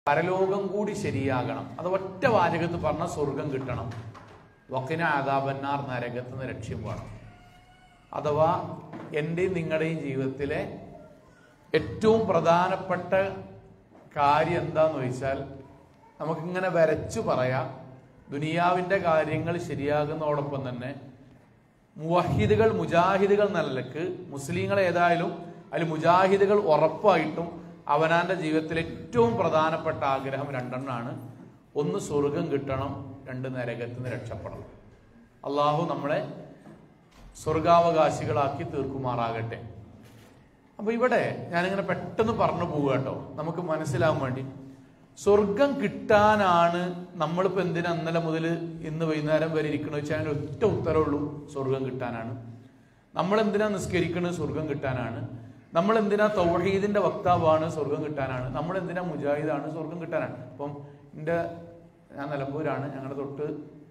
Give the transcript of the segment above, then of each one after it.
പരലോകം കൂടി ശരിയാകണം അത് ഒറ്റ വാചകത്ത് പറഞ്ഞ സ്വർഗം കിട്ടണം വക്കിന ആദാബന്നാർ നരകത്ത് നിന്ന് ലക്ഷ്യം വേണം അഥവാ എൻ്റെയും നിങ്ങളുടെയും ജീവിതത്തിലെ ഏറ്റവും പ്രധാനപ്പെട്ട കാര്യം എന്താന്ന് ചോദിച്ചാൽ നമുക്കിങ്ങനെ വരച്ചു പറയാം ദുനിയാവിൻ്റെ കാര്യങ്ങൾ ശരിയാകുന്നതോടൊപ്പം തന്നെ മുവഹിദുകൾ മുജാഹിദുകൾ എന്ന നിലക്ക് മുസ്ലിങ്ങൾ ഏതായാലും അതിൽ മുജാഹിദുകൾ ഉറപ്പായിട്ടും അവനാന്റെ ജീവിതത്തിൽ ഏറ്റവും പ്രധാനപ്പെട്ട ആഗ്രഹം രണ്ടെണ്ണമാണ് ഒന്ന് സ്വർഗം കിട്ടണം രണ്ട് നരകത്തിൽ നിന്ന് രക്ഷപ്പെടണം അള്ളാഹു നമ്മളെ സ്വർഗാവകാശികളാക്കി തീർക്കുമാറാകട്ടെ അപ്പൊ ഇവിടെ ഞാനിങ്ങനെ പെട്ടെന്ന് പറഞ്ഞു പോവുക കേട്ടോ നമുക്ക് മനസ്സിലാവാൻ വേണ്ടി സ്വർഗം കിട്ടാനാണ് നമ്മളിപ്പോ എന്തിനാ ഇന്നലെ മുതൽ ഇന്ന് വൈകുന്നേരം വരെ ഇരിക്കണ വെച്ചാൽ അതിന് ഒറ്റ ഉത്തരവുള്ളൂ സ്വർഗം കിട്ടാനാണ് നമ്മൾ എന്തിനാ നിസ്കരിക്കണത് സ്വർഗം കിട്ടാനാണ് നമ്മൾ എന്തിനാ തൗഹീദിന്റെ വക്താവാണ് സ്വർഗം കിട്ടാനാണ് നമ്മൾ എന്തിനാ മുജാഹിദാണ് സ്വർഗം കിട്ടാനാണ് അപ്പം എൻ്റെ ഞാൻ നിലമ്പൂരാണ് ഞങ്ങളുടെ തൊട്ട്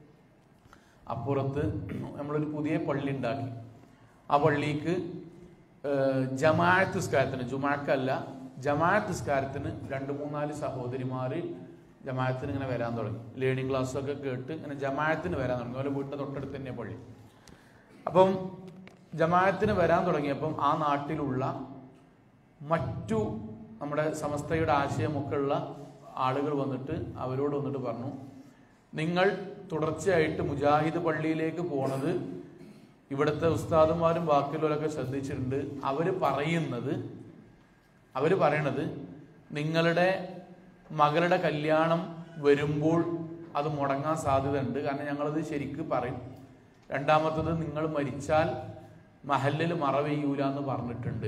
അപ്പുറത്ത് നമ്മളൊരു പുതിയ പള്ളി ഉണ്ടാക്കി ആ പള്ളിക്ക് ഏഹ്, ജമാഅത്ത് നിസ്കാരത്തിന് ജുമാക്കല്ല ജമാഅത്ത് നിസ്കാരത്തിന് രണ്ട് മൂന്നാല് സഹോദരിമാര് ജമാഅത്തിന് ഇങ്ങനെ വരാൻ തുടങ്ങി ലേണിംഗ് ക്ലാസ്സൊക്കെ കേട്ട് ഇങ്ങനെ ജമാഅത്തിന് വരാൻ തുടങ്ങി അതുപോലെ വീട്ടിന്റെ തൊട്ടടുത്ത് തന്നെ പള്ളി അപ്പം ജമാഅത്തിന് വരാൻ തുടങ്ങിയപ്പം ആ നാട്ടിലുള്ള മറ്റു നമ്മുടെ സമസ്തയുടെ ആശയമൊക്കെ ഉള്ള ആളുകൾ വന്നിട്ട് അവരോട് വന്നിട്ട് പറഞ്ഞു നിങ്ങൾ തുടർച്ചയായിട്ട് മുജാഹിദ് പള്ളിയിലേക്ക് പോണത് ഇവിടുത്തെ ഉസ്താദുമാരും ബാക്കിയുള്ളവരൊക്കെ ശ്രദ്ധിച്ചിട്ടുണ്ട് അവർ പറയുന്നത് അവർ പറയണത് നിങ്ങളുടെ മകളുടെ കല്യാണം വരുമ്പോൾ അത് മുടങ്ങാൻ സാധ്യതയുണ്ട് കാരണം ഞങ്ങളത് ശരിക്ക് പറയും രണ്ടാമത്തത് നിങ്ങൾ മരിച്ചാൽ മഹല്ലിൽ മറവെയ്യൂല എന്ന് പറഞ്ഞിട്ടുണ്ട്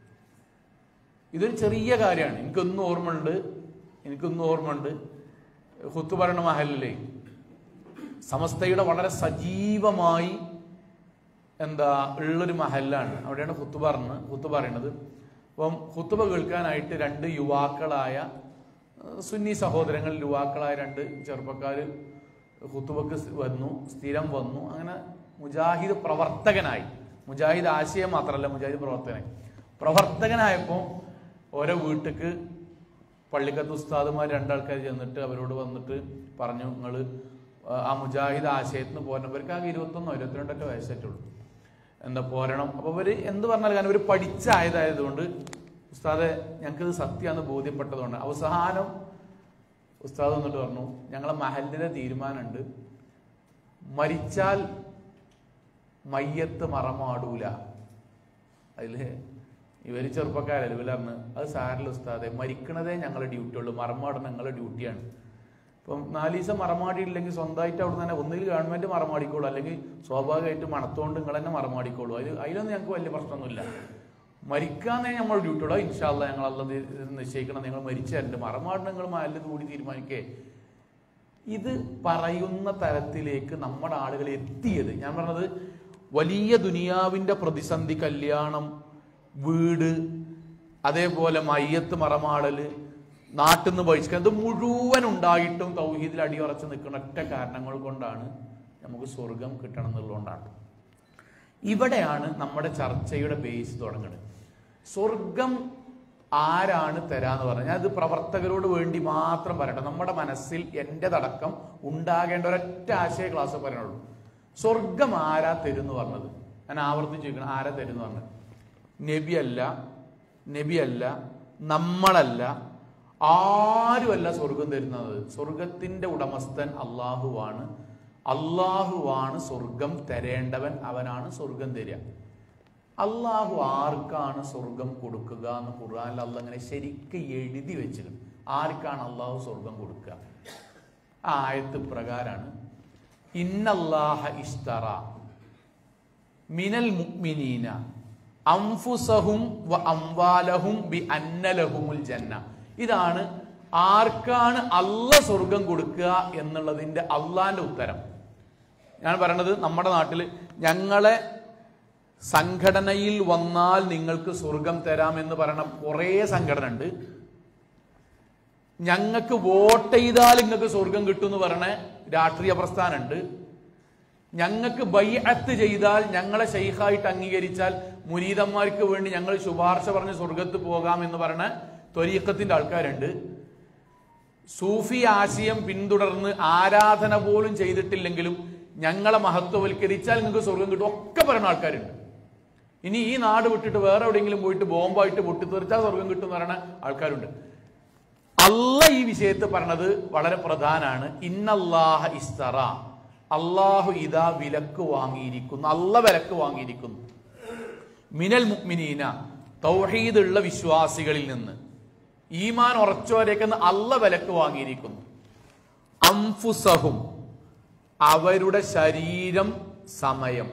ഇതൊരു ചെറിയ കാര്യമാണ് എനിക്കൊന്നും ഓർമ്മയുണ്ട് എനിക്കൊന്നും ഓർമ്മയുണ്ട് ഹുത്തു പറയണ മഹലിലെ സമസ്തയുടെ വളരെ സജീവമായി എന്താ ഉള്ളൊരു മഹലാണ് അവിടെയാണ് ഹുത്തുബ പറഞ്ഞ് ഹുത്തുബ പറയണത് അപ്പം ഹുത്തുബ കേൾക്കാനായിട്ട് രണ്ട് യുവാക്കളായ ഏഹ്, സുന്നി സഹോദരങ്ങൾ യുവാക്കളായ രണ്ട് ചെറുപ്പക്കാർ ഹുത്തുബക്ക് വന്നു സ്ഥിരം വന്നു അങ്ങനെ മുജാഹിദ് പ്രവർത്തകനായി മുജാഹിദ് ആശയം മാത്രമല്ല മുജാഹിദ് പ്രവർത്തകനായി പ്രവർത്തകനായപ്പോൾ ഓരോ വീട്ടിക്ക് പള്ളിക്കത്ത് ഉസ്താദുമാർ രണ്ടാൾക്കാർ ചെന്നിട്ട് അവരോട് വന്നിട്ട് പറഞ്ഞു നിങ്ങൾ ആ മുജാഹിദ് ആശയത്തിന് പോരണവർക്ക് ആകെ ഇരുപത്തൊന്നോ ഇരുപത്തിരണ്ടൊക്കെ വയസ്സായിട്ടുള്ളൂ എന്താ പോരണം അപ്പൊ ഇവര് എന്ത് പറഞ്ഞാൽ കാരണം ഇവര് പഠിച്ചായതായതുകൊണ്ട് ഉസ്താദെ ഞങ്ങൾക്കിത് സത്യമാണെന്ന് ബോധ്യപ്പെട്ടതുകൊണ്ട് അവസാനം ഉസ്താദ് വന്നിട്ട് പറഞ്ഞു ഞങ്ങളെ മഹലിന്റെ തീരുമാനമുണ്ട് മരിച്ചാൽ മയ്യത്ത് മറമാടൂല അതില് ഇവര് ചെറുപ്പക്കാരല്ലേ ഇവരന്ന് അത് സാരില്ല ഉസ്താദെ മരിക്കണതേ ഞങ്ങളുടെ ഡ്യൂട്ടി ഉള്ളൂ മറമാടണം ഞങ്ങളുടെ ഡ്യൂട്ടിയാണ് ഇപ്പം നാല് ദിവസം മറമാടിയില്ലെങ്കിൽ സ്വന്തമായിട്ട് അവിടെ തന്നെ ഒന്നുകിൽ ഗവൺമെന്റ് മറമാടിക്കോളൂ അല്ലെങ്കിൽ സ്വാഭാവികമായിട്ട് മണത്തോണ്ട് നിങ്ങൾ തന്നെ മറമാടിക്കോളൂ അതിൽ അതിലൊന്നും ഞങ്ങൾക്ക് വലിയ പ്രശ്നമൊന്നുമില്ല മരിക്കാന്നേ നമ്മൾ ഡ്യൂട്ടി ഉള്ളൂ ഇൻഷാല്ല ഞങ്ങൾ അല്ല നിശ്ചയിക്കണം നിങ്ങൾ മരിച്ചാലുണ്ട് മറമാടണം നിങ്ങൾ മാലിന് കൂടി തീരുമാനിക്കേ ഇത് പറയുന്ന തരത്തിലേക്ക് നമ്മുടെ ആളുകൾ എത്തിയത് ഞാൻ പറഞ്ഞത് വലിയ ദുനിയാവിന്റെ പ്രതിസന്ധി കല്യാണം വീട് അതേപോലെ മയ്യത്ത് മറമാടല് നാട്ടിൽ നിന്ന് ബഹിഷ്കരണം ഇത് മുഴുവൻ ഉണ്ടായിട്ടും തൗഹീദിൽ അടിയുറച്ച് നിൽക്കുന്ന ഒറ്റ കാരണങ്ങൾ കൊണ്ടാണ് നമുക്ക് സ്വർഗം കിട്ടണം എന്നുള്ളതുകൊണ്ടാണ് ഇവിടെയാണ് നമ്മുടെ ചർച്ചയുടെ ബേസ് തുടങ്ങുന്നത് സ്വർഗം ആരാണ് തരാന്ന് പറഞ്ഞാൽ ഞാൻ ഇത് പ്രവർത്തകരോട് വേണ്ടി മാത്രം പറയട്ടെ നമ്മുടെ മനസ്സിൽ എന്റേതടക്കം ഉണ്ടാകേണ്ട ഒരൊറ്റ ആശയ ക്ലാസ് പറയുള്ളൂ സ്വർഗം ആരാ തരുന്ന് പറഞ്ഞത് ഞാൻ ആവർത്തിച്ച് ചോദിക്കണം ആരാ തരുന്ന് പറഞ്ഞത് നബിയല്ല നബിയല്ല നമ്മളല്ല ആരുമല്ല സ്വർഗം തരുന്നത് സ്വർഗത്തിന്റെ ഉടമസ്ഥൻ അള്ളാഹുവാണ് അള്ളാഹുവാണ് സ്വർഗം തരേണ്ടവൻ അവനാണ് സ്വർഗം തരിക അള്ളാഹു ആർക്കാണ് സ്വർഗം കൊടുക്കുക എന്ന് ഖുർആനിൽ അല്ല അങ്ങനെ ശരിക്ക് എഴുതി വെച്ചിട്ടുണ്ട് ആർക്കാണ് അള്ളാഹു സ്വർഗം കൊടുക്കുക ആ ആയത്ത് പ്രകാരാണ് ഇന്നല്ലാഹ ഇസ്തറ മിനൽ മുഅ്മിനീന അംഫുസഹും വ അംവാലഹും ബി അന്നലഹുമുൽ ജന്ന ഇതാണ് ആർക്കാണ് അല്ല സ്വർഗം കൊടുക്കുക എന്നുള്ളതിന്റെ അള്ളാന്റെ ഉത്തരം ഞാൻ പറയണത് നമ്മുടെ നാട്ടിൽ ഞങ്ങളെ സംഘടനയിൽ വന്നാൽ നിങ്ങൾക്ക് സ്വർഗം തരാം എന്ന് പറയുന്ന കുറേ സംഘടന ഉണ്ട് ഞങ്ങൾക്ക് വോട്ട് ചെയ്താൽ നിങ്ങൾക്ക് സ്വർഗം കിട്ടും എന്ന് പറയണ രാഷ്ട്രീയ പ്രസ്ഥാനമുണ്ട് ഞങ്ങൾക്ക് ബൈഅത്ത് ചെയ്താൽ ഞങ്ങളെ ഷെയ്ഖായിട്ട് അംഗീകരിച്ചാൽ മുരീദന്മാർക്ക് വേണ്ടി ഞങ്ങൾ ശുപാർശ പറഞ്ഞ് സ്വർഗത്ത് പോകാം എന്ന് പറഞ്ഞ ത്വരീക്കത്തിന്റെ ആൾക്കാരുണ്ട് സൂഫി ആശയം പിന്തുടർന്ന് ആരാധന പോലും ചെയ്തിട്ടില്ലെങ്കിലും ഞങ്ങളെ മഹത്വവൽക്കരിച്ചാൽ നിങ്ങൾക്ക് സ്വർഗം കിട്ടും ഒക്കെ പറയുന്ന ആൾക്കാരുണ്ട് ഇനി ഈ നാട് വിട്ടിട്ട് വേറെ എവിടെയെങ്കിലും പോയിട്ട് ബോംബായിട്ട് പൊട്ടിത്തെറിച്ചാൽ സ്വർഗം കിട്ടും എന്ന് പറയുന്ന ആൾക്കാരുണ്ട് അല്ല ഈ വിഷയത്തിൽ പറഞ്ഞത് വളരെ പ്രധാനാണ് ഇന്നല്ലാഹ ഇസ്തറ അള്ളാഹു ഇതാ വിലക്ക് വാങ്ങിയിരിക്കുന്നു അല്ല വിലക്ക് വാങ്ങിയിരിക്കുന്നു മിനൽ മുഅ്മിനീന തൗഹീദുള്ള വിശ്വാസികളിൽ നിന്ന് ഈമാൻ ഉറച്ചവരേക്ക് അല്ല വിലക്ക് വാങ്ങിയിരിക്കുന്നു അംഫുസഹും അവരുടെ ശരീരം സമയം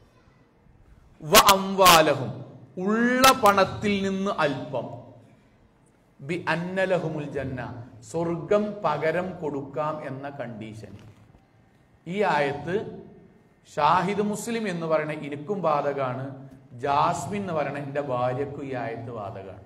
വ അംവാലഹും ഉള്ള പണത്തിൽ നിന്ന് അല്പം ബി അന്നലഹുമുൽ ജന്ന സ്വർഗം പകരം കൊടുക്കാം എന്ന കണ്ടീഷൻ ഈ ആയത്ത് ഷാഹിദ് മുസ്ലിം എന്ന് പറയുന്ന എനിക്കും ബാധകാണ് ജാസ്മിൻ എന്ന് പറയുന്ന എൻ്റെ ഭാര്യക്കും ഈ ആയത്ത് ബാധകാണ്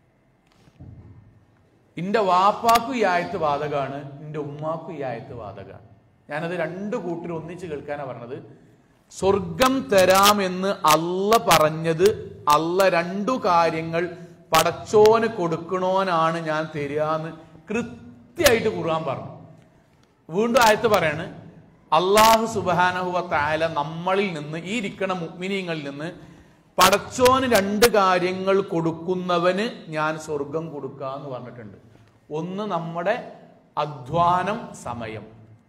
എൻ്റെ വാപ്പാക്കും ഈ ആയത്ത് ബാധകാണ് എൻ്റെ ഉമ്മാക്കും ഈ ആയത്ത് ബാധകാണ് ഞാനത് രണ്ട് കൂട്ടർ ഒന്നിച്ച് കേൾക്കാനാണ് പറഞ്ഞത് സ്വർഗം തരാമെന്ന് അല്ല പറഞ്ഞത് അല്ല രണ്ടു കാര്യങ്ങൾ പടച്ചോന് കൊടുക്കണോനാണ് ഞാൻ തരികയെന്ന് കൃത്യമായിട്ട് ഖുർആൻ പറഞ്ഞു വീണ്ടും ആയത്ത് പറയാണ് അള്ളാഹു സുബാനഹുവ താല നമ്മളിൽ നിന്ന് ഈ ഇരിക്കണ മുഗ്മിനീങ്ങളിൽ നിന്ന് പടച്ചോന് രണ്ട് കാര്യങ്ങൾ കൊടുക്കുന്നവന് ഞാൻ സ്വർഗം കൊടുക്കാന്ന് പറഞ്ഞിട്ടുണ്ട് ഒന്ന് നമ്മുടെ അധ്വാനം സമയം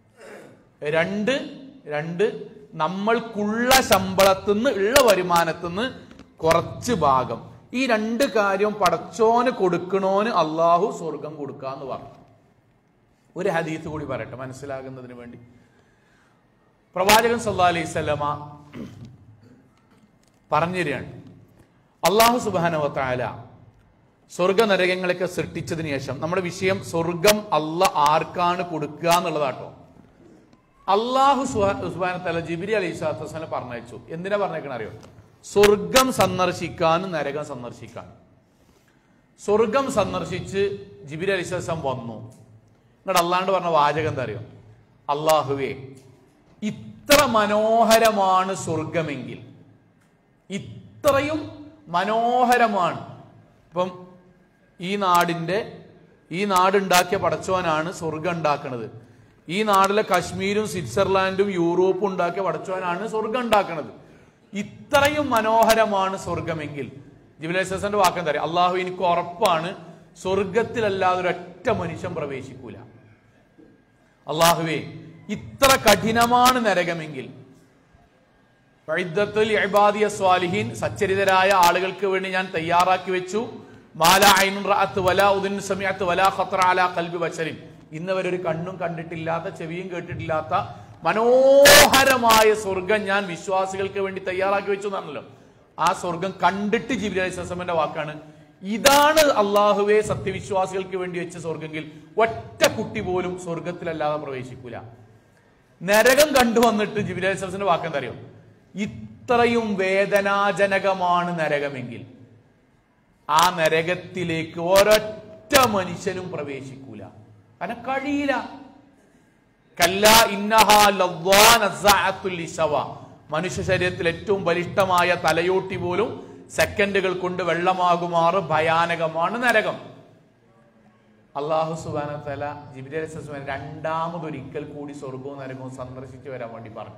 രണ്ട് രണ്ട് നമ്മൾക്കുള്ള ശമ്പളത്തിൽ നിന്ന് ഉള്ള വരുമാനത്തിൽ നിന്ന് കുറച്ച് ഭാഗം ഈ രണ്ട് കാര്യവും പടച്ചോന് കൊടുക്കണോന് അള്ളാഹു സ്വർഗം കൊടുക്കാന്ന് പറഞ്ഞു ഒരു ഹദീസ് കൂടി പറയട്ടെ മനസ്സിലാകുന്നതിന് വേണ്ടി പ്രവാചകൻ സല്ലാ അലൈഹി സ്വലമ പറഞ്ഞുതരികയാണ് അള്ളാഹു സുബാനവത്തായ സ്വർഗ നരകങ്ങളൊക്കെ സൃഷ്ടിച്ചതിന് ശേഷം നമ്മുടെ വിഷയം സ്വർഗം അല്ല ആർക്കാണ് കൊടുക്കുക എന്നുള്ളതാട്ടോ അള്ളാഹു സുബാന തല ജിബിരി അലൈഹി സ്വലാത്തു വസ്ലാം പറഞ്ഞയച്ചു എന്തിനാ പറഞ്ഞേക്കണ അറിയോ സ്വർഗം സന്ദർശിക്കാനും നരകം സന്ദർശിക്കാനും സ്വർഗം സന്ദർശിച്ച് ജിബിരി അലൈഹി സ്വലാം വന്നു എന്നിട്ട് അള്ളാണ്ട് പറഞ്ഞ വാചകം എന്താ അറിയോ അള്ളാഹുവേ ഇത്ര മനോഹരമാണ് സ്വർഗമെങ്കിൽ ഇത്രയും മനോഹരമാണ് ഇപ്പം ഈ നാടിന്റെ ഈ നാടുണ്ടാക്കിയ പടച്ചോനാണ് സ്വർഗം ഉണ്ടാക്കുന്നത് ഈ നാട്ടിലെ കശ്മീരും സ്വിറ്റ്സർലാൻഡും യൂറോപ്പും ഉണ്ടാക്കിയ പടച്ചോനാണ് സ്വർഗം ഉണ്ടാക്കുന്നത് ഇത്രയും മനോഹരമാണ് സ്വർഗമെങ്കിൽ ജിബിലേസന്റെ വാക്കെന്താ പറയുക അള്ളാഹു എനിക്ക് ഉറപ്പാണ് സ്വർഗത്തിലല്ലാതെ ഒരൊറ്റ മനുഷ്യൻ പ്രവേശിക്കൂല അള്ളാഹുവേ ഇത്ര കഠിനമാണ് നരകമെങ്കിൽ വൈദ്യത്തുൽ ഇബാദിയ സ്വാലിഹീൻ സച്ചരിതരായ ആളുകൾക്ക് വേണ്ടി ഞാൻ തയ്യാറാക്കി വെച്ചു മാല ഐനുൻ റഅത്ത് വലാ ഉദിൻ സമയത്ത് വലാ ഖത്ര അലാ ഖൽബി ബശരിൻ ഇന്ന് വരെ ഒരു കണ്ണും കണ്ടിട്ടില്ലാത്ത ചെവിയും കേട്ടിട്ടില്ലാത്ത മനോഹരമായ സ്വർഗം ഞാൻ വിശ്വാസികൾക്ക് വേണ്ടി തയ്യാറാക്കി വെച്ചു എന്നാണല്ലോ ആ സ്വർഗം കണ്ടിട്ട് ജിബിലി അലൈഹിസ്സലാമിന്റെ വാക്കാണ് ഇതാണ് അള്ളാഹുവെ സത്യവിശ്വാസികൾക്ക് വേണ്ടി വെച്ച സ്വർഗമെങ്കിൽ ഒറ്റ കുട്ടി പോലും സ്വർഗത്തിലല്ലാതെ പ്രവേശിക്കൂല നരകം കണ്ടുവന്നിട്ട് ജിബിലി അലൈഹിസ്സലാമിന്റെ വാക്കെന്താ അറിയോ ഇത്രയും വേദനാജനകമാണ് നരകമെങ്കിൽ ആ നരകത്തിലേക്ക് ഒരൊറ്റ മനുഷ്യനും പ്രവേശിക്കൂല കാരണം കഴിയില്ല കല്ല ഇന്നഹാ ലവ്വാ നസ്സാഅത്തുൽ ലിശവ. മനുഷ്യ ശരീരത്തിൽ ഏറ്റവും ബലിഷ്ഠമായ തലയോട്ടി പോലും സെക്കൻഡുകൾ കൊണ്ട് വെള്ളമാകുമാറ് ഭയാനകമാണ് നരകം അള്ളാഹു സുബാന തല ജിബിലി രണ്ടാമതൊരിക്കൽ കൂടി സ്വർഗവും നരകവും സന്ദർശിച്ചു വരാൻ വേണ്ടി പറഞ്ഞു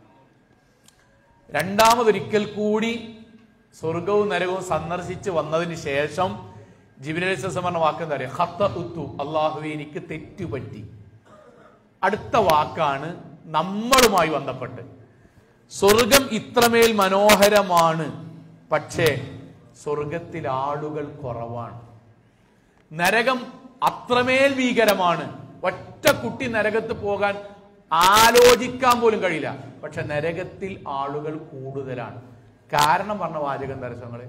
രണ്ടാമതൊരിക്കൽ കൂടി സ്വർഗവും നരകവും സന്ദർശിച്ച് വന്നതിന് ശേഷം ജിബിലേസം പറഞ്ഞ വാക്ക് എന്താ പറയുക ഹത്ത ഉത്തു അള്ളാഹുവെ എനിക്ക് തെറ്റുപറ്റി അടുത്ത വാക്കാണ് നമ്മളുമായി ബന്ധപ്പെട്ട് സ്വർഗം ഇത്രമേൽ മനോഹരമാണ് പക്ഷേ സ്വർഗത്തിൽ ആളുകൾ കുറവാണ് നരകം അത്രമേൽ ഭീകരമാണ് ഒറ്റ കുട്ടി നരകത്ത് പോകാൻ ആലോചിക്കാൻ പോലും കഴിയില്ല പക്ഷെ നരകത്തിൽ ആളുകൾ കൂടുതലാണ് കാരണം പറഞ്ഞ വാചകം ദർശനങ്ങളെ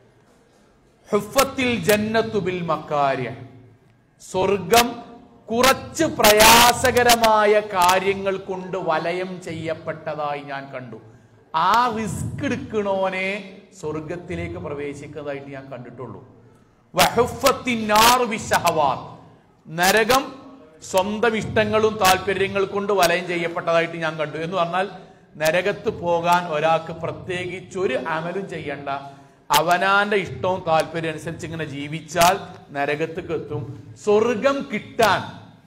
ഹുഫത്തിൽ ജന്നത്തു ബിൽ മക്കാര്യ സ്വർഗം കുറച്ച് പ്രയാസകരമായ കാര്യങ്ങൾ കൊണ്ട് വലയം ചെയ്യപ്പെട്ടതായി ഞാൻ കണ്ടു ആ റിസ്ക് എടുക്കണോനെ സ്വർഗത്തിലേക്ക് പ്രവേശിക്കുന്നതായിട്ട് ഞാൻ കണ്ടിട്ടുള്ളൂ വഹുഫത്തിന്നാറു ബിശഹവാത്ത്. നരകം സ്വന്തം ഇഷ്ടങ്ങളും താല്പര്യങ്ങൾ കൊണ്ട് വലയം ചെയ്യപ്പെട്ടതായിട്ട് ഞാൻ കണ്ടു എന്ന് പറഞ്ഞാൽ നരകത്ത് പോകാൻ ഒരാൾക്ക് പ്രത്യേകിച്ച് ഒരു അമലും ചെയ്യണ്ട അവനാന്റെ ഇഷ്ടവും താല്പര്യം അനുസരിച്ച് ഇങ്ങനെ ജീവിച്ചാൽ നരകത്തേക്ക് എത്തും സ്വർഗം കിട്ടാൻ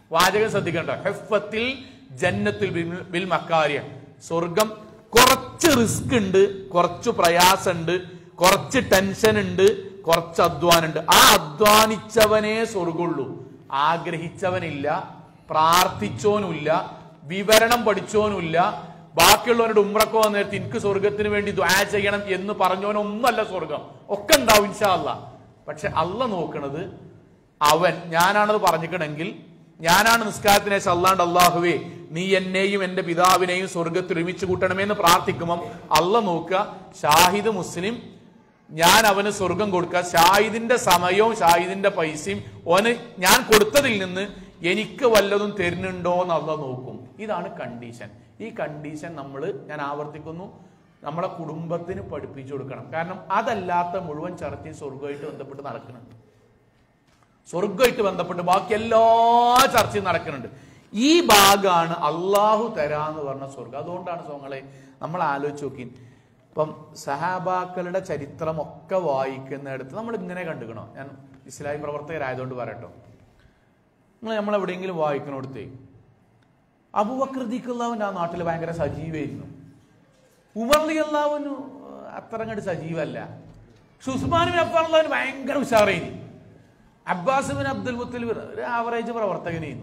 വാചകം ശ്രദ്ധിക്കണ്ട ഹെഫത്തിൽ ജന്നത്തിൽ ബിൽ- ബിൽ മക്കാരിയ സ്വർഗം കുറച്ച് റിസ്ക് ഉണ്ട് കുറച്ച് പ്രയാസമുണ്ട് കുറച്ച് ടെൻഷൻ ഉണ്ട് കുറച്ച് അധ്വാനുണ്ട് ആ അധ്വാനിച്ചവനേ സ്വർഗമുള്ളൂ ആഗ്രഹിച്ചവനില്ല പ്രാർത്ഥിച്ചോനുമില്ല വിവരണം പഠിച്ചോനുമില്ല ബാക്കിയുള്ളവരുടെ ഉമ്രക്കോ നേരത്തെ എനിക്ക് സ്വർഗത്തിന് വേണ്ടി ദ്വാ ചെയ്യണം എന്ന് പറഞ്ഞവനൊന്നല്ല സ്വർഗം ഒക്കെ ഉണ്ടാവും ഇൻഷാ അല്ല പക്ഷെ അല്ല നോക്കണത് അവൻ ഞാനാണത് പറഞ്ഞിക്കണമെങ്കിൽ ഞാനാണ് നിസ്കാരത്തിനെ ശേഷം അല്ലാണ്ട് അള്ളാഹുവേ നീ എന്നെയും എന്റെ പിതാവിനെയും സ്വർഗത്തിൽ ഒരുമിച്ച് കൂട്ടണമെന്ന് പ്രാർത്ഥിക്കുമ്പം അല്ല നോക്കുക ഷാഹിദ് മുസ്ലിം ഞാൻ അവന് സ്വർഗം കൊടുക്കുക ഷാഹിദിന്റെ സമയവും ഷാഹിദിന്റെ പൈസയും ഓന് ഞാൻ കൊടുത്തതിൽ നിന്ന് എനിക്ക് വല്ലതും തരുന്നുണ്ടോ എന്ന് അല്ല നോക്കും ഇതാണ് കണ്ടീഷൻ ഈ കണ്ടീഷൻ നമ്മൾ ഞാൻ ആവർത്തിക്കുന്നു നമ്മളെ കുടുംബത്തിന് പഠിപ്പിച്ചു കൊടുക്കണം കാരണം അതല്ലാത്ത മുഴുവൻ ചർച്ചയും സ്വർഗമായിട്ട് ബന്ധപ്പെട്ട് നടക്കുന്നുണ്ട് സ്വർഗമായിട്ട് ബന്ധപ്പെട്ട് ബാക്കി എല്ലാ ചർച്ചയും നടക്കുന്നുണ്ട് ഈ ഭാഗമാണ് അള്ളാഹു തരാന്ന് പറഞ്ഞ സ്വർഗം അതുകൊണ്ടാണ് സോങ്ങളെ നമ്മൾ ആലോചിച്ച് നോക്കി ഇപ്പം സഹാബാക്കളുടെ ചരിത്രമൊക്കെ വായിക്കുന്നിടത്ത് നമ്മൾ ഇങ്ങനെ കണ്ടുക്കണോ ഞാൻ ഇസ്ലാമി പ്രവർത്തകരായതുകൊണ്ട് പറയട്ടോ നിങ്ങൾ നമ്മൾ എവിടെയെങ്കിലും വായിക്കണോടത്തേ അബുവക്രദിക്കുള്ളവൻ ആ നാട്ടിൽ ഭയങ്കര സജീവായിരുന്നു ഉമർലി അള്ളാഹുവിന് അത്ര അങ്ങോട്ട് സജീവല്ല ഷുസ്മാൻ അഫാനുള്ളവന് ഭയങ്കര ഉഷാറായിരുന്നു അബ്ബാസ് ബിൻ അബ്ദുൽ മുത്തലിബ് ഒരു ആവറേജ് പ്രവർത്തകനായിരുന്നു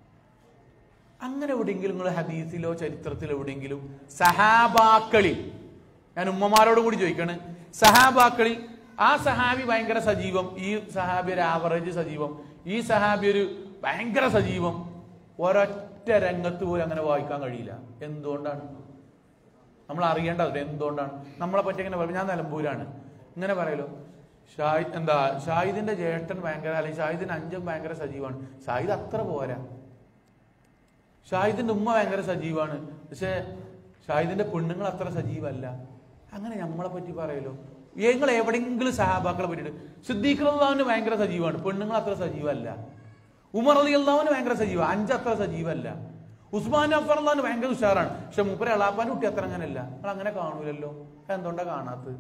അങ്ങനെ എവിടെയെങ്കിലും നിങ്ങൾ ഹദീസിലോ ചരിത്രത്തിലോ എവിടെയെങ്കിലും സഹാബാക്കളിൽ ഞാൻ ഉമ്മമാരോട് കൂടി ചോദിക്കാണ് സഹാബാക്കളിൽ ആ സഹാബി ഭയങ്കര സജീവം ഈ സഹാബി ഒരു ആവറേജ് സജീവം ഈ സഹാബി ഒരു ഭയങ്കര സജീവം ഒരൊറ്റ രംഗത്ത് പോലും അങ്ങനെ വായിക്കാൻ കഴിയില്ല എന്തുകൊണ്ടാണ് നമ്മൾ അറിയേണ്ടത് എന്തുകൊണ്ടാണ് നമ്മളെ പറ്റി ഇങ്ങനെ പറയും ഞാൻ നിലമ്പൂരാണ് ഇങ്ങനെ പറയലോ ഷാഹി എന്താ ഷാഹിദിന്റെ ജ്യേഷ്ഠൻ ഭയങ്കര അല്ലെങ്കിൽ ഷാഹിദിന്റെ അഞ്ചൻ ഭയങ്കര സജീവമാണ് ഷാഹിദ് അത്ര പോരാ ഷാഹിദിന്റെ ഉമ്മ ഭയങ്കര സജീവാണ് പക്ഷെ ഷാഹിദിന്റെ പെണ്ണുങ്ങൾ അത്ര സജീവല്ല അങ്ങനെ നമ്മളെ പറ്റി പറയലോ നിങ്ങൾ എവിടെയെങ്കിലും സഹാബാക്കളെ പറ്റിയിട്ട് സിദ്ദീഖുള്ളാവിന് ഭയങ്കര സജീവമാണ് പെണ്ണുങ്ങൾ അത്ര സജീവല്ല ഉമർ അലി അള്ളാവിന് ഭയങ്കര സജീവ അഞ്ച് അത്ര സജീവല്ല ഉസ്മാൻ അഫർ അള്ളാഹിന് ഭയങ്കര ഉഷാറാണ് പക്ഷെ മൂപ്പര എളാപ്പാൻ കുട്ടി അത്ര അങ്ങനെയല്ല നിങ്ങൾ അങ്ങനെ കാണൂലല്ലോ എന്തുകൊണ്ടാ കാണാത്തത്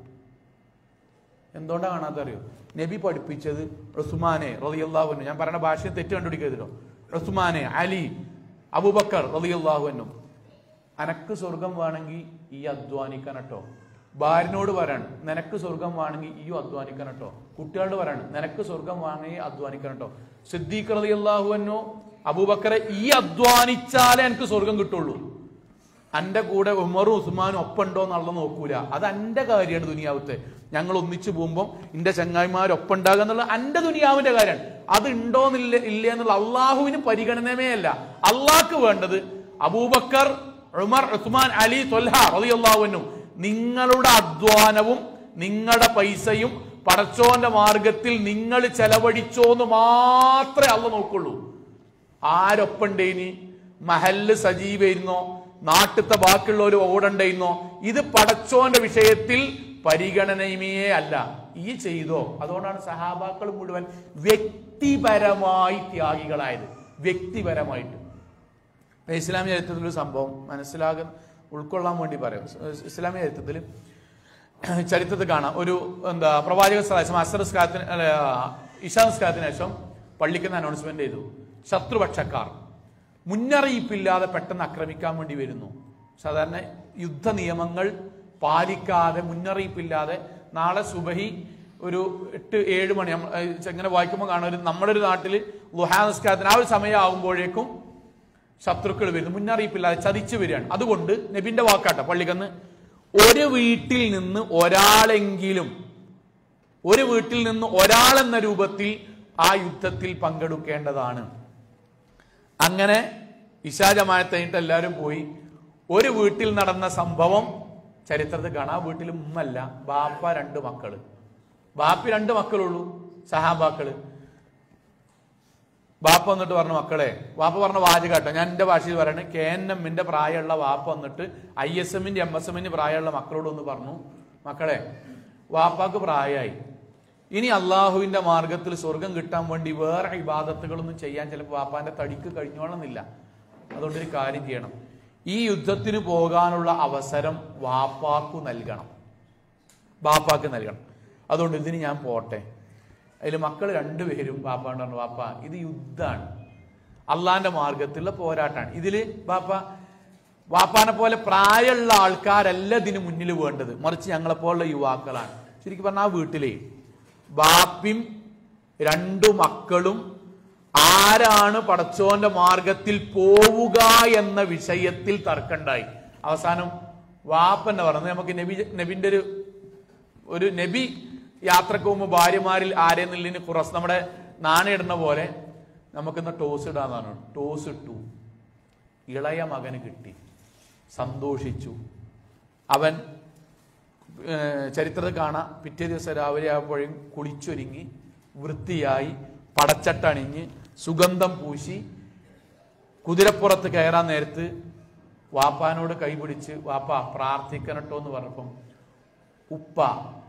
എന്തുകൊണ്ടാ കാണാത്ത അറിയോ നബി പഠിപ്പിച്ചത് റസുമാനെ റളിയല്ലാഹുവിനു ഞാൻ പറയുന്ന ഭാഷയെ തെറ്റ് കണ്ടുപിടിക്കരുതല്ലോ റസുമാനെ അലി അബൂബക്കർ റളിയല്ലാഹുവിനു അനക്ക് സ്വർഗം വേണമെങ്കിൽ ഈ അധ്വാനിക്കാൻ കേട്ടോ ഭാര്യനോട് പറയാണ് നിനക്ക് സ്വർഗം വേണമെങ്കിൽ ഈ അധ്വാനിക്കാൻ കേട്ടോ കുട്ടികളോട് പറയാണ് നിനക്ക് സ്വർഗം വാങ്ങി അധ്വാനിക്കാൻ കേട്ടോ സിദ്ദീഖ് റളിയല്ലാഹുവിനു അബൂബക്കറെ ഈ അധ്വാനിച്ചാലേ എനിക്ക് സ്വർഗം കിട്ടുള്ളൂ അന്റെ കൂടെ ഉമറും ഉസ്മാനും ഒപ്പുണ്ടോ എന്നുള്ള നോക്കൂല അത് അന്റെ കാര്യമാണ് ദുനിയാവത്തെ ഞങ്ങൾ ഒന്നിച്ചു പോകുമ്പോൾ എന്റെ ചങ്ങായിമാർ ഒപ്പം ഉണ്ടാകുക എന്നുള്ള അന്റെ ദുനിയാവിന്റെ കാര്യമാണ് അത് ഉണ്ടോന്നില്ല ഇല്ല എന്നുള്ള അള്ളാഹുവിന് പരിഗണനമേ അല്ല അള്ളാഹ്ക്ക് വേണ്ടത് അബൂബക്കർ ഉമർ ഉസ്മാൻ അലി തൊൽഹ റളിയല്ലാഹുവിനും നിങ്ങളുടെ അധ്വാനവും നിങ്ങളുടെ പൈസയും പടച്ചോന്റെ മാർഗത്തിൽ നിങ്ങൾ ചെലവഴിച്ചോന്ന് മാത്രമേ അള്ള നോക്കുള്ളൂ ആരൊപ്പണ്ടേനി മഹല്ല് സജീവായിരുന്നോ നാട്ടിലത്തെ ബാക്കിയുള്ളവർ ഓടണ്ടേന്നോ ഇത് പടച്ചോന്റെ വിഷയത്തിൽ പരിഗണനയുമേ അല്ല ഈ ചെയ്തോ അതുകൊണ്ടാണ് സഹാബാക്കൾ മുഴുവൻ വ്യക്തിപരമായി ത്യാഗികളായത് വ്യക്തിപരമായിട്ട് ഇസ്ലാമിക ചരിത്രത്തിൽ ഒരു സംഭവം മനസ്സിലാകാൻ ഉൾക്കൊള്ളാൻ വേണ്ടി പറയാം ഇസ്ലാമിക ചരിത്രത്തിൽ ചരിത്രത്തിൽ കാണാം ഒരു എന്താ പ്രവാചക ശേഷം അസറസ്കാരത്തിന് ഇഷാസ്കാരത്തിന് ശേഷം പള്ളിക്കുന്ന അനൗൺസ്മെന്റ് ചെയ്തു ശത്രുപക്ഷക്കാർ മുന്നറിയിപ്പില്ലാതെ പെട്ടെന്ന് ആക്രമിക്കാൻ വേണ്ടി വരുന്നു സാധാരണ യുദ്ധ നിയമങ്ങൾ പാലിക്കാതെ മുന്നറിയിപ്പില്ലാതെ നാളെ സുബഹി ഒരു എട്ട് ഏഴ് മണി നമ്മ- ഏഹ് ഇങ്ങനെ വായിക്കുമ്പോൾ കാണാം ഒരു നമ്മുടെ ഒരു നാട്ടിൽ ലുഹാനസ്കാരത്തിന് ആ ഒരു സമയമാകുമ്പോഴേക്കും ശത്രുക്കൾ വരുന്നു മുന്നറിയിപ്പില്ലാതെ ചതിച്ചു വരികയാണ് അതുകൊണ്ട് നബിന്റെ വാക്കാട്ട പള്ളിക്കന്ന് ഒരു വീട്ടിൽ നിന്ന് ഒരാളെങ്കിലും ഒരു വീട്ടിൽ നിന്ന് ഒരാളെന്ന രൂപത്തിൽ ആ യുദ്ധത്തിൽ പങ്കെടുക്കേണ്ടതാണ് അങ്ങനെ ഇഷാജമായത്ത് കഴിഞ്ഞിട്ട് എല്ലാവരും പോയി ഒരു വീട്ടിൽ നടന്ന സംഭവം ചരിത്രത്തിൽ കാണാം ആ വീട്ടിൽ ഉമ്മല്ല ബാപ്പ രണ്ട് മക്കള് ബാപ്പി രണ്ട് മക്കളുള്ളൂ സഹാബാക്കള് ബാപ്പ വന്നിട്ട് പറഞ്ഞു മക്കളെ വാപ്പ പറഞ്ഞ വാചകാട്ടോ ഞാൻ എന്റെ ഭാഷയിൽ പറയണേ കെ എൻ എമ്മിന്റെ പ്രായമുള്ള വാപ്പ വന്നിട്ട് ഐ എസ് എമ്മിന്റെ എം എസ് എമ്മിന്റെ പ്രായമുള്ള മക്കളോട് ഒന്ന് പറഞ്ഞു മക്കളെ വാപ്പാക്ക് പ്രായമായി ഇനി അള്ളാഹുവിന്റെ മാർഗത്തിൽ സ്വർഗം കിട്ടാൻ വേണ്ടി വേറെ ഇബാദത്തുകളൊന്നും ചെയ്യാൻ ചിലപ്പോൾ വാപ്പാന്റെ തടിക്ക് കഴിഞ്ഞോളന്നില്ല അതുകൊണ്ട് ഒരു കാര്യം ചെയ്യണം ഈ യുദ്ധത്തിന് പോകാനുള്ള അവസരം വാപ്പാക്കു നൽകണം ബാപ്പാക്ക് നൽകണം അതുകൊണ്ട് ഇതിന് ഞാൻ പോട്ടെ അതിൽ മക്കൾ രണ്ടുപേരും ബാപ്പാണ്ട് പറഞ്ഞു ബാപ്പ ഇത് യുദ്ധമാണ് അള്ളാന്റെ മാർഗത്തിലുള്ള പോരാട്ടാണ് ഇതില് വാപ്പ വാപ്പാനെ പോലെ പ്രായമുള്ള ആൾക്കാരല്ല ഇതിന് മുന്നിൽ വേണ്ടത് മറിച്ച് ഞങ്ങളെപ്പോലുള്ള യുവാക്കളാണ് ശരിക്കും പറഞ്ഞാൽ ആ വീട്ടിലെ ബാപ്പിയും രണ്ടു മക്കളും ആരാണ് പടച്ചോന്റെ മാർഗത്തിൽ പോവുക എന്ന വിഷയത്തിൽ തർക്കണ്ടായി അവസാനം വാപ്പന്നെ പറഞ്ഞു നമുക്ക് നബി നബിന്റെ ഒരു ഒരു നബി യാത്രക്ക് പോകുമ്പോൾ ഭാര്യമാരിൽ ആരെന്നുള്ളതിന് കുറച്ച് നമ്മുടെ നാണയിടുന്ന പോലെ നമുക്കിന്ന് ടോസ് ഇടാന്നാണ് ടോസ് ഇട്ടു ഇളയ മകന് കിട്ടി സന്തോഷിച്ചു അവൻ ഏഹ്, ചരിത്രത്തിൽ കാണാം പിറ്റേ ദിവസം രാവിലെ ആകുമ്പോഴും കുളിച്ചൊരുങ്ങി വൃത്തിയായി പടച്ചട്ടണിഞ്ഞ് സുഗന്ധം പൂശി കുതിരപ്പുറത്ത് കയറാൻ നേരത്ത് വാപ്പാനോട് കൈപിടിച്ച് വാപ്പ പ്രാർത്ഥിക്കണട്ടോ എന്ന് പറഞ്ഞപ്പം ഉപ്പ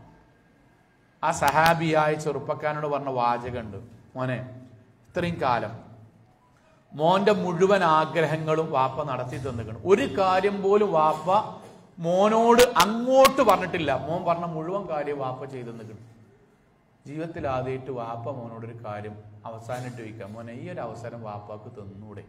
ആ സഹാബിയായ ചെറുപ്പക്കാരനോട് പറഞ്ഞ വാചകമുണ്ട് മോനെ ഇത്രയും കാലം മോന്റെ മുഴുവൻ ആഗ്രഹങ്ങളും വാപ്പ നടത്തി തന്നിക്കണം ഒരു കാര്യം പോലും വാപ്പ മോനോട് അങ്ങോട്ട് പറഞ്ഞിട്ടില്ല മോൻ പറഞ്ഞ മുഴുവൻ കാര്യം വാപ്പ ചെയ്തു തന്നിക്കണം ജീവിതത്തിൽ ആദ്യമായിട്ട് വാപ്പ മോനോടൊരു കാര്യം അവസാനമായിട്ട് ചോദിക്കാം മോനെ ഈ ഒരു അവസരം വാപ്പാക്ക് തന്നൂടെ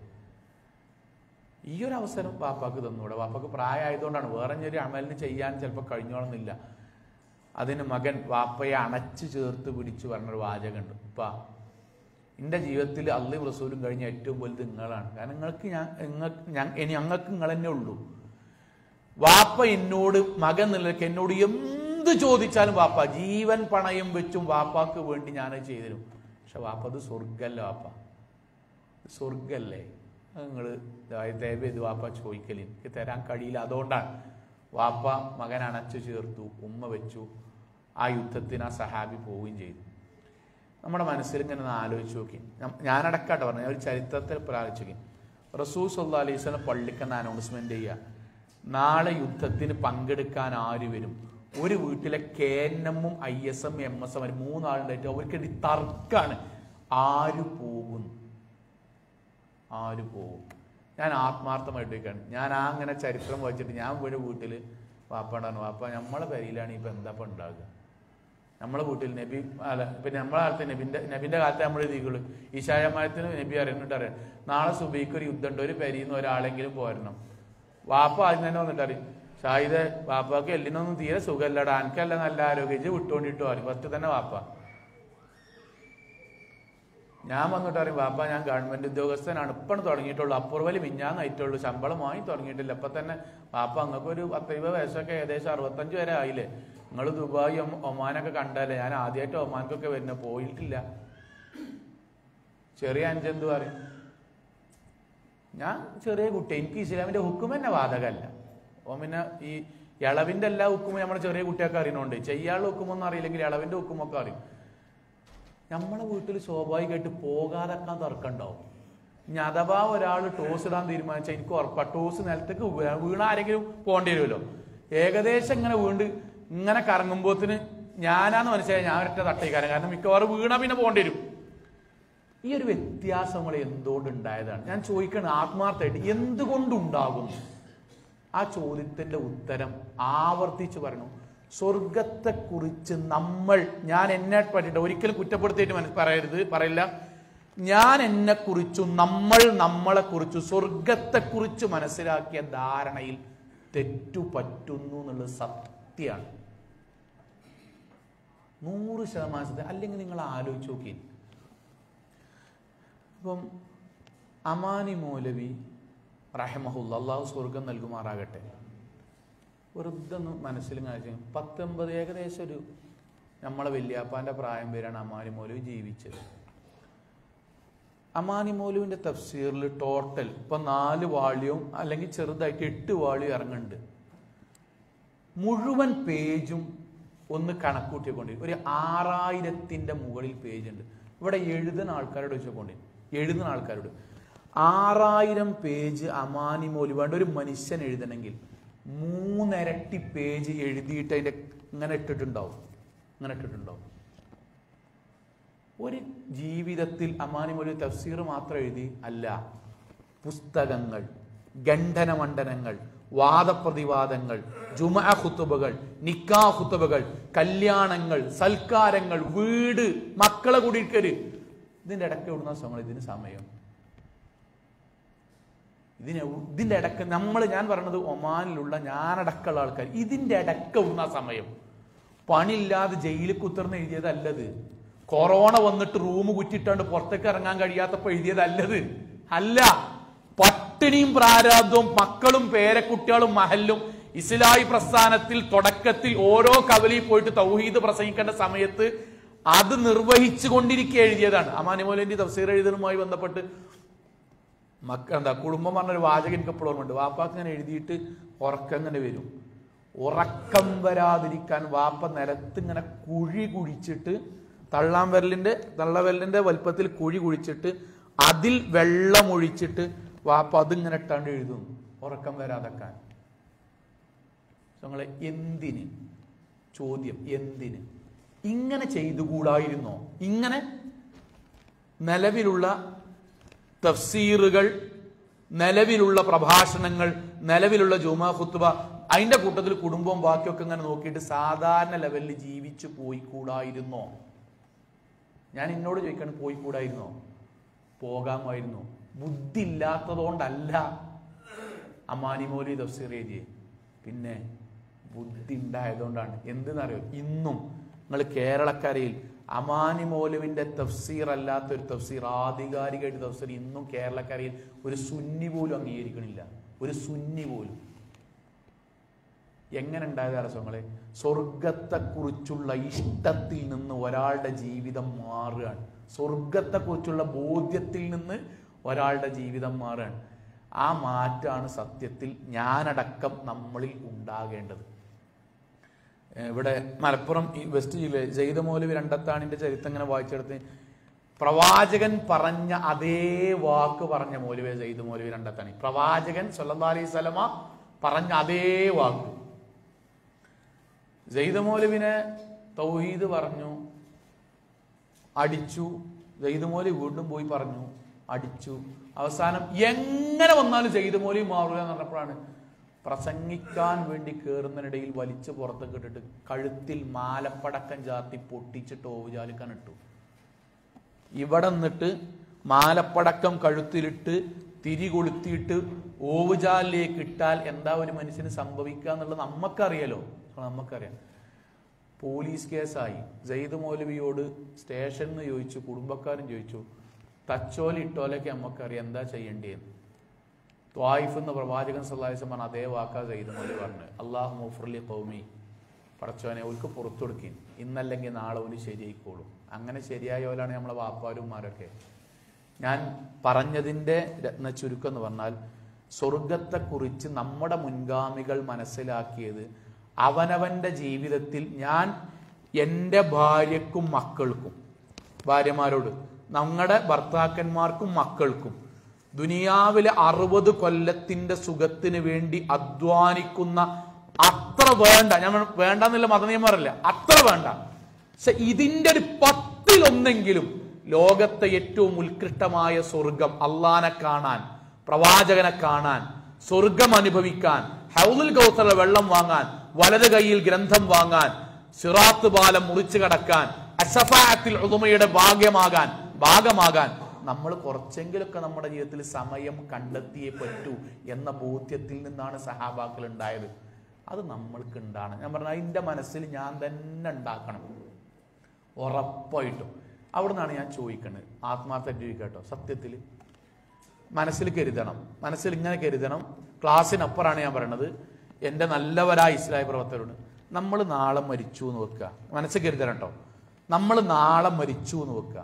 ഈ ഒരു അവസരം വാപ്പാക്ക് തന്നൂടെ വാപ്പാക്ക് പ്രായമായതുകൊണ്ടാണ് വേറെ ഒരു അമലിന് ചെയ്യാൻ ചിലപ്പോൾ കഴിഞ്ഞോളന്നില്ല അതിന് മകൻ വാപ്പയെ അണച്ചു ചേർത്ത് പിടിച്ചു പറഞ്ഞൊരു വാചകമുണ്ട് ഉപ്പ എൻ്റെ ജീവിതത്തിൽ അള്ളി റസൂലും കഴിഞ്ഞ ഏറ്റവും വലുത് നിങ്ങളാണ് കാരണം നിങ്ങൾക്ക് ഞാൻ നിങ്ങൾക്ക് ഞാൻ ഇനി ഞങ്ങൾക്ക് നിങ്ങൾ തന്നെ ഉള്ളൂ വാപ്പ എന്നോട് മകൻ നിലക്ക് എന്നോട് എന്ത് ചോദിച്ചാലും വാപ്പ ജീവൻ പണയം വെച്ചും വാപ്പാക്ക് വേണ്ടി ഞാനത് ചെയ്തിരും പക്ഷെ വാപ്പ അത് സ്വർഗല്ല വാപ്പ സ്വർഗല്ലേ നിങ്ങൾ ദയവ് ചെയ്ത് വാപ്പ ചോദിക്കല് എനിക്ക് തരാൻ കഴിയില്ല അതുകൊണ്ടാണ് വാപ്പ മകൻ അണച്ചു ചേർത്തു ഉമ്മ വെച്ചു ആ യുദ്ധത്തിന് ആ സഹാബി പോവുകയും ചെയ്തു നമ്മുടെ മനസ്സിൽ ഇങ്ങനെ ഒന്ന് ആലോചിച്ച് നോക്കി ഞാൻ- ഞാനടക്കാട്ട് പറഞ്ഞു ഞാൻ ഒരു ചരിത്രത്തിൽ ഇപ്പോൾ ആലോചിച്ച് നോക്കി റസൂൽ സല്ലാ അലൈഹി സ്വലം പള്ളിക്കെന്ന് അനൗൺസ്മെന്റ് ചെയ്യുക നാളെ യുദ്ധത്തിന് പങ്കെടുക്കാൻ ആര് വരും ഒരു വീട്ടിലെ കെ എൻ എമ്മും I S M M S M മൂന്നാളുണ്ടായിട്ട് അവർക്കിടയിൽ തർക്കാണ് ആര് പോകും ആര് പോകും ഞാൻ ആത്മാർത്ഥമായിട്ട് ചോദിക്കാണ് ഞാൻ ആ അങ്ങനെ ചരിത്രം വായിച്ചിട്ട് ഞാൻ ഇവിടെ വീട്ടിൽ വാപ്പാണ്ടാണ് വാപ്പ നമ്മളെ പേരിലാണ് ഇപ്പൊ എന്താ ഇപ്പൊ ഉണ്ടാകുക നമ്മളെ വീട്ടിൽ നബി അല്ല ഇപ്പൊ നമ്മളെ കാലത്ത് നബിന്റെ നബിന്റെ കാലത്ത് നമ്മൾ എഴുതിക്കുള്ളൂ ഈശായമായത്തിന് നബി അറിയുന്നുണ്ട് അറിയാം നാളെ സുബൈക്ക് ഒരു യുദ്ധം ഉണ്ട് ഒരു പെരിന്ന് ഒരാളെങ്കിലും പോരണം വാപ്പ ആദ്യം തന്നെ വന്നിട്ട് അറിയും ഷാഹിദ് വാപ്പാക്ക് എല്ലിനൊന്നും തീരെ സുഖമല്ലടാ എനിക്കല്ല നല്ല ആരോഗ്യം ഇജ്ജ് വിട്ടുകൊണ്ടിട്ട് പറയും ഫസ്റ്റ് തന്നെ വാപ്പ ഞാൻ വന്നിട്ട് പറയും വാപ്പ ഞാൻ ഗവൺമെന്റ് ഉദ്യോഗസ്ഥനാണ് ഇപ്പം തുടങ്ങിയിട്ടുള്ളൂ അപ്പുറവല് മിഞ്ഞാന്നായിട്ടുള്ളൂ ശമ്പളം വാങ്ങി തുടങ്ങിയിട്ടില്ല ഇപ്പൊ തന്നെ വാപ്പ അങ്ങക്ക് ഒരു പത്തൈവത് വയസ്സൊക്കെ ഏകദേശം അറുപത്തഞ്ച് വരെ ആയില്ലേ നിങ്ങൾ ദുബായ് ഒമ- ഒമാനൊക്കെ കണ്ടല്ലേ ഞാൻ ആദ്യമായിട്ട് ഒമാൻക്കൊക്കെ വരുന്ന പോയിട്ടില്ല ചെറിയ അഞ്ചെന്ത് പറയും ഞാൻ ചെറിയ കുട്ടി എനിക്ക് ഇസ്ലാമിന്റെ ഹുക്കും തന്നെ ബാധകമല്ല ഓ പിന്നെ ഈ ഇളവിന്റെ എല്ലാ ഹുക്കുമും നമ്മുടെ ചെറിയ കുട്ടിയൊക്കെ അറിയണോണ്ട് ചെയ്യാനുള്ള ഹുക്കുമൊന്നും അറിയില്ലെങ്കിൽ ഇളവിന്റെ ഹുക്കുമൊക്കെ അറിയും നമ്മളെ വീട്ടിൽ സ്വാഭാവികമായിട്ട് പോകാതെക്കാൻ തർക്കമുണ്ടാവും ഇനി അഥവാ ഒരാൾ ടോസ് ഇടാൻ തീരുമാനിച്ചാൽ എനിക്ക് ഉറപ്പാ ടോസ് നിലത്തേക്ക് വീഴ- വീണ ആരെങ്കിലും പോകേണ്ടി വരുമല്ലോ ഏകദേശം ഇങ്ങനെ വീണ്ട് ഇങ്ങനെ കറങ്ങുമ്പോത്തിന് ഞാനാന്ന് മനസ്സിലായി ഞാൻ ഒറ്റ തട്ടേക്കാരൻ കാരണം മിക്കവാറും വീണാ പിന്നെ പോകേണ്ടി വരും ഈ ഒരു വ്യത്യാസം നമ്മൾ എന്തുകൊണ്ട് ഉണ്ടായതാണ് ഞാൻ ചോദിക്കണം ആത്മാർത്ഥമായിട്ട് എന്തുകൊണ്ടുണ്ടാകും ആ ചോദ്യത്തിന്റെ ഉത്തരം ആവർത്തിച്ച് പറഞ്ഞു സ്വർഗത്തെക്കുറിച്ച് നമ്മൾ ഞാൻ എന്നെ പറ്റിയിട്ട് ഒരിക്കലും കുറ്റപ്പെടുത്തിയിട്ട് മനസ്സ് പറയരുത് പറയില്ല ഞാൻ എന്നെ കുറിച്ചും നമ്മൾ നമ്മളെ കുറിച്ചും സ്വർഗത്തെക്കുറിച്ച് മനസ്സിലാക്കിയ ധാരണയിൽ തെറ്റു പറ്റുന്നു എന്നുള്ളത് സത്യമാണ് നൂറ് ശതമാനത്തെ അല്ലെങ്കിൽ നിങ്ങൾ ആലോചിച്ച് നോക്കി ഇപ്പം അമാനി മൗലവി റഹമഹുല്ല അള്ളാഹു സ്വർഗം നൽകുമാറാകട്ടെ വെറുതെ ഒന്ന് മനസ്സിൽ കാണിച്ചു പത്തൊമ്പത് ഏകദേശം ഒരു നമ്മളെ വല്യാപ്പാന്റെ പ്രായം പേരാണ് അമാനി മൗലവി ജീവിച്ചത് അമാനി മൗലുവിന്റെ തഫ്സീറിൽ ടോട്ടൽ ഇപ്പൊ നാല് വാള്യവും അല്ലെങ്കിൽ ചെറുതായിട്ട് എട്ട് വാള്യം ഇറങ്ങുന്നുണ്ട് മുഴുവൻ പേജും ഒന്ന് കണക്കൂട്ടിക്കൊണ്ട് ഒരു ആറായിരത്തിന്റെ മുകളിൽ പേജ് ഉണ്ട് ഇവിടെ എഴുതുന്ന ആൾക്കാരോട് വെച്ചുകൊണ്ട് എഴുതുന്ന ആൾക്കാരോട് ആറായിരം പേജ് അമാനി മോലി വേണ്ട ഒരു മനുഷ്യൻ എഴുതണമെങ്കിൽ മൂന്നിരട്ടി പേജ് എഴുതിയിട്ട് അതിന്റെ ഇങ്ങനെ ഇട്ടിട്ടുണ്ടാവും ഇങ്ങനെ ഇട്ടിട്ടുണ്ടാവും ഒരു ജീവിതത്തിൽ അമാനി മൊഴി തഫ്സീർ മാത്രം എഴുതി അല്ല പുസ്തകങ്ങൾ ഖണ്ഡനമണ്ഡനങ്ങൾ വാദപ്രതിവാദങ്ങൾ ജുമ ഖുത്തുബകൾ നിക്കാ ഖുത്തുബകൾ കല്യാണങ്ങൾ സൽക്കാരങ്ങൾ വീട് മക്കളെ കുടിക്കല് ഇതിന്റെ ഇടയ്ക്ക് വിടുന്ന സമയം ഇതിന് സമയം ഇതിന് ഇതിന്റെ ഇടക്ക് നമ്മൾ ഞാൻ പറഞ്ഞത് ഒമാനിലുള്ള ഞാനടക്കമുള്ള ആൾക്കാർ ഇതിന്റെ ഇടക്ക് ഉള്ള സമയം പണിയില്ലാതെ ജയിലിൽ കുത്തിർന്ന് എഴുതിയതല്ലത് കൊറോണ വന്നിട്ട് റൂം കുറ്റിട്ടാണ്ട് പുറത്തേക്ക് ഇറങ്ങാൻ കഴിയാത്തപ്പോ എഴുതിയതല്ലത് അല്ല പട്ടിണിയും പ്രാരാബ്ദവും മക്കളും പേരക്കുട്ടികളും മഹല്ലും ഇസ്ലായി പ്രസ്ഥാനത്തിൽ തുടക്കത്തിൽ ഓരോ കവലിയിൽ പോയിട്ട് തൗഹീദ് പ്രസംഗിക്കേണ്ട സമയത്ത് അത് നിർവഹിച്ചു കൊണ്ടിരിക്കെ എഴുതിയതാണ് അമാനിമോലിന്റെ തഫ്സീർ എഴുതലുമായി ബന്ധപ്പെട്ട് മക്ക എന്താ കുടുംബം പറഞ്ഞൊരു വാചകം എനിക്ക് എപ്പോഴും ഓർമ്മയുണ്ട് വാപ്പാക്ക് ഇങ്ങനെ എഴുതിയിട്ട് ഉറക്കം ഇങ്ങനെ വരും ഉറക്കം വരാതിരിക്കാൻ വാപ്പ നിലത്ത് ഇങ്ങനെ കുഴി കുഴിച്ചിട്ട് തള്ളാൻ വിരലിന്റെ തള്ളവിരലിന്റെ വലുപ്പത്തിൽ കുഴി കുഴിച്ചിട്ട് അതിൽ വെള്ളം ഒഴിച്ചിട്ട് വാപ്പ അതിങ്ങനെ ഇട്ടാണ്ട് എഴുതുന്നു ഉറക്കം വരാതെക്കാൻ ഞങ്ങളെ എന്തിന് ചോദ്യം എന്തിന് ഇങ്ങനെ ചെയ്തുകൂടായിരുന്നോ ഇങ്ങനെ നിലവിലുള്ള തഫ്സീറുകൾ നിലവിലുള്ള പ്രഭാഷണങ്ങൾ നിലവിലുള്ള ജുമാ ഖുത്തുബ അതിന്റെ കൂട്ടത്തിൽ കുടുംബവും ബാക്കിയൊക്കെ ഇങ്ങനെ നോക്കിയിട്ട് സാധാരണ ലെവലിൽ ജീവിച്ചു പോയിക്കൂടായിരുന്നോ ഞാൻ എന്നോട് ചോദിക്കാണ് പോയിക്കൂടായിരുന്നോ പോകാമായിരുന്നോ ബുദ്ധി ഇല്ലാത്തതുകൊണ്ടല്ല അമാനിമോലി തഫ്സീർ എഴുതിയേ പിന്നെ ബുദ്ധി ഉണ്ടായതുകൊണ്ടാണ് എന്തെന്നറിയോ ഇന്നും നിങ്ങൾ കേരളക്കരയിൽ അമാനി മൗലവിന്റെ തഫ്സീർ അല്ലാത്ത ഒരു തഫ്സീർ ആധികാരികമായിട്ട് തഫ്സീർ ഇന്നും കേരളക്കരയിൽ ഒരു സുന്നി പോലും അംഗീകരിക്കണില്ല ഒരു സുന്നി പോലും എങ്ങനെ ഉണ്ടായത് അരസങ്ങളെ സ്വർഗത്തെക്കുറിച്ചുള്ള ഇഷ്ടത്തിൽ നിന്ന് ഒരാളുടെ ജീവിതം മാറുകയാണ് സ്വർഗത്തെക്കുറിച്ചുള്ള ബോധ്യത്തിൽ നിന്ന് ഒരാളുടെ ജീവിതം മാറുകയാണ് ആ മാറ്റാണ് സത്യത്തിൽ ഞാനടക്കം നമ്മളിൽ ഉണ്ടാകേണ്ടത് ഏഹ് ഇവിടെ മലപ്പുറം ഈ വെസ്റ്റ് ജില്ലയിൽ ജയ്ത മൗലവി രണ്ടത്താണിന്റെ ചരിത്രം ഇങ്ങനെ വായിച്ചെടുത്ത് പ്രവാചകൻ പറഞ്ഞ അതേ വാക്ക് പറഞ്ഞ മൗലവി ജയ്ത് മൗലവി രണ്ടത്താണി പ്രവാചകൻ സല്ലല്ലാഹു അലൈഹി സ്വലമ പറഞ്ഞ അതേ വാക്ക് ജയ്ത് മൗലവിനെ തൗഹീദ് പറഞ്ഞു അടിച്ചു ജയ്ത് മൗലവി വീണ്ടും പോയി പറഞ്ഞു അടിച്ചു അവസാനം എങ്ങനെ വന്നാലും ജയ്ത് മൗലവി മാറുക എന്ന് പറഞ്ഞപ്പോഴാണ് പ്രസംഗിക്കാൻ വേണ്ടി കയറുന്നതിനിടയിൽ വലിച്ചു പുറത്തേക്ക് ഇട്ടിട്ട് കഴുത്തിൽ മാലപ്പടക്കം ചാത്തി പൊട്ടിച്ചിട്ട് ഓവുചാലിക്കാൻ ഇട്ടു ഇവിടെ നിന്നിട്ട് മാലപ്പടക്കം കഴുത്തിലിട്ട് തിരി കൊളുത്തിയിട്ട് ഓവുചാലിലേക്ക് ഇട്ടാൽ എന്താ ഒരു മനുഷ്യന് സംഭവിക്കുക എന്നുള്ളത് നമുക്കറിയാലോ നമുക്കറിയാം പോലീസ് കേസായി ജയ്ദ് മൗലവിയോട് സ്റ്റേഷനിൽ നിന്ന് ചോദിച്ചു കുടുംബക്കാരും ചോദിച്ചു തച്ചോല ഇട്ടോലൊക്കെ നമുക്കറിയാം എന്താ ചെയ്യേണ്ടതെന്ന് ത്വായിഫ് എന്ന പ്രവാചകൻ സല്ലാസം പറഞ്ഞ അതേ വാക്കാ ചെയ്തു മതി പറഞ്ഞു അള്ളാഹു മുഫർലി കൗമി പടച്ചോനെ അവർക്ക് പുറത്തു കൊടുക്കും ഇന്നല്ലെങ്കിൽ നാളെ ഒരു ശരിയായിക്കോളും അങ്ങനെ ശരിയായവരാണ് നമ്മളെ വാപ്പാരുമാരൊക്കെ ഞാൻ പറഞ്ഞതിൻ്റെ രത്ന ചുരുക്കം എന്ന് പറഞ്ഞാൽ സ്വർഗത്തെക്കുറിച്ച് നമ്മുടെ മുൻഗാമികൾ മനസ്സിലാക്കിയത് അവനവന്റെ ജീവിതത്തിൽ ഞാൻ എൻ്റെ ഭാര്യക്കും മക്കൾക്കും ഭാര്യമാരോട് നമ്മുടെ ഭർത്താക്കന്മാർക്കും മക്കൾക്കും ദുനിയാവിലെ അറുപത് കൊല്ലത്തിന്റെ സുഖത്തിന് വേണ്ടി അധ്വാനിക്കുന്ന അത്ര വേണ്ട ഞാൻ വേണ്ട എന്നുള്ള മതനിയമറല്ല അത്ര വേണ്ട പക്ഷെ ഇതിന്റെ ഒരു പത്തിലൊന്നെങ്കിലും ലോകത്തെ ഏറ്റവും ഉത്കൃഷ്ടമായ സ്വർഗം അള്ളാനെ കാണാൻ പ്രവാചകനെ കാണാൻ സ്വർഗം അനുഭവിക്കാൻ ഹൗലുൽ കൗസറിലെ വെള്ളം വാങ്ങാൻ വലത് കൈയിൽ ഗ്രന്ഥം വാങ്ങാൻ സിറാത്ത് പാലം മുറിച്ചു കടക്കാൻ അസഫാത്തിൽ ഉദുമയുടെ ഭാഗ്യമാകാൻ ഭാഗമാകാൻ നമ്മൾ കുറച്ചെങ്കിലൊക്കെ നമ്മുടെ ജീവിതത്തിൽ സമയം കണ്ടെത്തിയേ പറ്റൂ എന്ന ബോധ്യത്തിൽ നിന്നാണ് സഹാബാക്കൾ ഉണ്ടായത് അത് നമ്മൾക്ക് ഉണ്ടാണ് ഞാൻ പറഞ്ഞ അതിൻ്റെ മനസ്സിൽ ഞാൻ തന്നെ ഉണ്ടാക്കണം ഉറപ്പായിട്ടും അവിടെ നിന്നാണ് ഞാൻ ചോദിക്കുന്നത് ആത്മാർത്ഥ ചോദിക്കട്ടോ സത്യത്തിൽ മനസ്സിൽ കരുതണം മനസ്സിൽ ഇങ്ങനെ കരുതണം ക്ലാസ്സിനപ്പുറമാണ് ഞാൻ പറയണത് എൻ്റെ നല്ലവരായ ഇസ്ലായ പ്രവർത്തകരോട് നമ്മൾ നാളെ മരിച്ചു എന്ന് വെക്കുക മനസ്സിൽ കരുതണം കേട്ടോ നമ്മൾ നാളെ മരിച്ചു എന്ന് വെക്കുക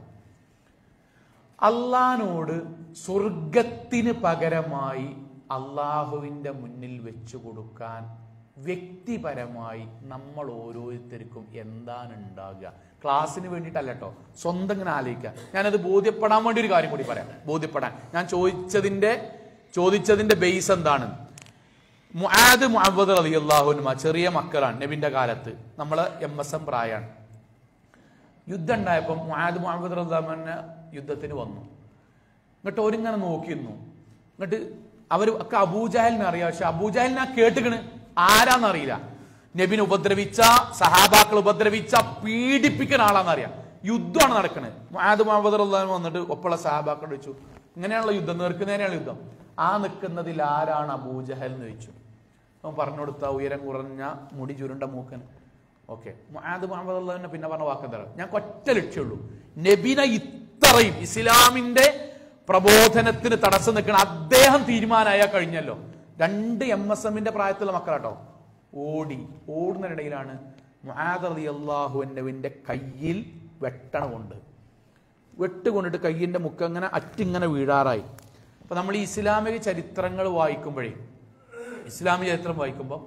അള്ളഹാനോട് സ്വർഗത്തിന് പകരമായി അള്ളാഹുവിൻ്റെ മുന്നിൽ വെച്ചു കൊടുക്കാൻ വ്യക്തിപരമായി നമ്മൾ ഓരോരുത്തർക്കും എന്താണ് ഉണ്ടാകുക ക്ലാസ്സിന് വേണ്ടിയിട്ടല്ല കേട്ടോ സ്വന്തം ഇങ്ങനെ ആലോചിക്കുക ഞാനത് ബോധ്യപ്പെടാൻ വേണ്ടി ഒരു കാര്യം കൂടി പറയാം ബോധ്യപ്പെടാൻ ഞാൻ ചോദിച്ചതിന്റെ ചോദിച്ചതിന്റെ ബേസ് എന്താണ് മുആദ് മുഹമ്മദ് റലി അള്ളാഹുനുമ ചെറിയ മക്കളാണ് നബിന്റെ കാലത്ത് നമ്മൾ എം എസ് എം പ്രായമാണ് യുദ്ധം ഉണ്ടായപ്പോൾ മുഹാദ് മുഹമ്മദ് റഹ്മാനെ യുദ്ധത്തിന് വന്നു എന്നിട്ട് ഓരിങ്ങനെ നോക്കിയിരുന്നു എന്നിട്ട് അവർ ഒക്കെ അബൂജാലിനെ അറിയാം പക്ഷെ അബൂജാലിനെ കേട്ടുകണ് ആരാന്നറിയില്ല നബിനെ ഉപദ്രവിച്ച സഹാബാക്കൾ ഉപദ്രവിച്ച പീഡിപ്പിക്കുന്ന ആളാന്നറിയാം യുദ്ധമാണ് നടക്കുന്നത് മുഹാദ് മുഹമ്മദ് റഹ്മാൻ വന്നിട്ട് ഒപ്പുള്ള സഹാബാക്കൾ വെച്ചു ഇങ്ങനെയാണല്ലോ യുദ്ധം നേർക്ക് നേരെയാണ് യുദ്ധം ആ നിൽക്കുന്നതിൽ ആരാണ് അബൂജഹൽ എന്ന് ചോദിച്ചു അവൻ പറഞ്ഞു കൊടുത്ത ഉയരം കുറഞ്ഞ മുടി ചുരുണ്ട മൂക്കൻ ഓക്കെ മുആദ് മുഹമ്മദ് അള്ളാഹിനെ പിന്നെ പറഞ്ഞ വാക്കെന്താണ് ഞാൻ ഒറ്റ ലക്ഷ്യമുള്ളൂ നബിനെ ഇത്രയും ഇസ്ലാമിന്റെ പ്രബോധനത്തിന് തടസ്സം നിൽക്കണം അദ്ദേഹം തീരുമാനമായാൽ കഴിഞ്ഞല്ലോ രണ്ട് എം എസ് എമ്മിന്റെ പ്രായത്തിലുള്ള മക്കളാട്ടോ ഓടി ഓടുന്നതിനിടയിലാണ് മുആദ് അലി അള്ളാഹുവിൻ്റെ കയ്യിൽ വെട്ടണ കൊണ്ട് വെട്ട് കൊണ്ടിട്ട് കയ്യിന്റെ മുക്ക അങ്ങനെ അറ്റിങ്ങനെ വീഴാറായി അപ്പൊ നമ്മൾ ഈ ഇസ്ലാമിക ചരിത്രങ്ങൾ വായിക്കുമ്പോഴേ ഇസ്ലാമിക ചരിത്രം വായിക്കുമ്പോൾ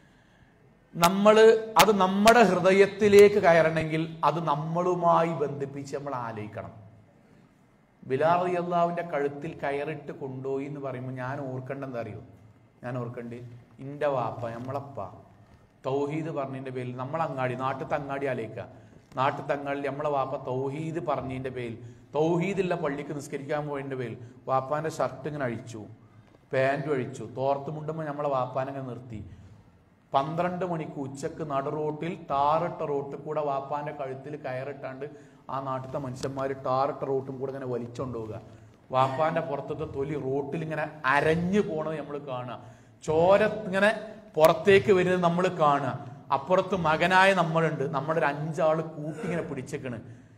നമ്മൾ അത് നമ്മുടെ ഹൃദയത്തിലേക്ക് കയറണമെങ്കിൽ അത് നമ്മളുമായി ബന്ധിപ്പിച്ച് നമ്മൾ ആലോചിക്കണം ബിലാൽ അള്ളാഹുവിന്റെ കഴുത്തിൽ കയറിട്ട് കൊണ്ടുപോയി എന്ന് പറയുമ്പോൾ ഞാൻ ഓർക്കേണ്ട എന്താ അറിയോ ഞാൻ ഓർക്കണ്ട് ഇന്റെ വാപ്പ നമ്മളപ്പ തൗഹീദ് പറഞ്ഞതിന്റെ പേരിൽ നമ്മൾ അങ്ങാടി നാട്ടിലത്തെ അങ്ങാടി ആലോചിക്കുക നാട്ടിലത്തെ അങ്ങാടിയിൽ നമ്മളെ വാപ്പ തൗഹീദ് പറഞ്ഞതിന്റെ പേരിൽ തൗഹീദില്ല പള്ളിക്ക് നിസ്കരിക്കാൻ പോയതിന്റെ പേരിൽ വാപ്പാന്റെ ഷർട്ട് ഇങ്ങനെ അഴിച്ചു പാൻറ് അഴിച്ചു തോർത്ത് മുണ്ടുമ്പോൾ നമ്മളെ വാപ്പാനങ്ങനെ നിർത്തി പന്ത്രണ്ട് മണിക്ക് ഉച്ചക്ക് നട റോട്ടിൽ ടാറിട്ട റോട്ടിൽ കൂടെ വാപ്പാന്റെ കഴുത്തിൽ കയറിട്ടാണ്ട് ആ നാട്ടിലത്തെ മനുഷ്യന്മാർ ടാറിട്ട റോട്ടും കൂടെ ഇങ്ങനെ വലിച്ചോണ്ടുപോവുക വാപ്പാന്റെ പുറത്തത്തെ തൊലി റോട്ടിൽ ഇങ്ങനെ അരഞ്ഞു പോണത് നമ്മൾ കാണുക ചോര ഇങ്ങനെ പുറത്തേക്ക് വരുന്നത് നമ്മൾ കാണുക അപ്പുറത്ത് മകനായ നമ്മളുണ്ട് നമ്മുടെ ഒരു അഞ്ചാള് കൂട്ടിങ്ങനെ പിടിച്ചേക്കണ്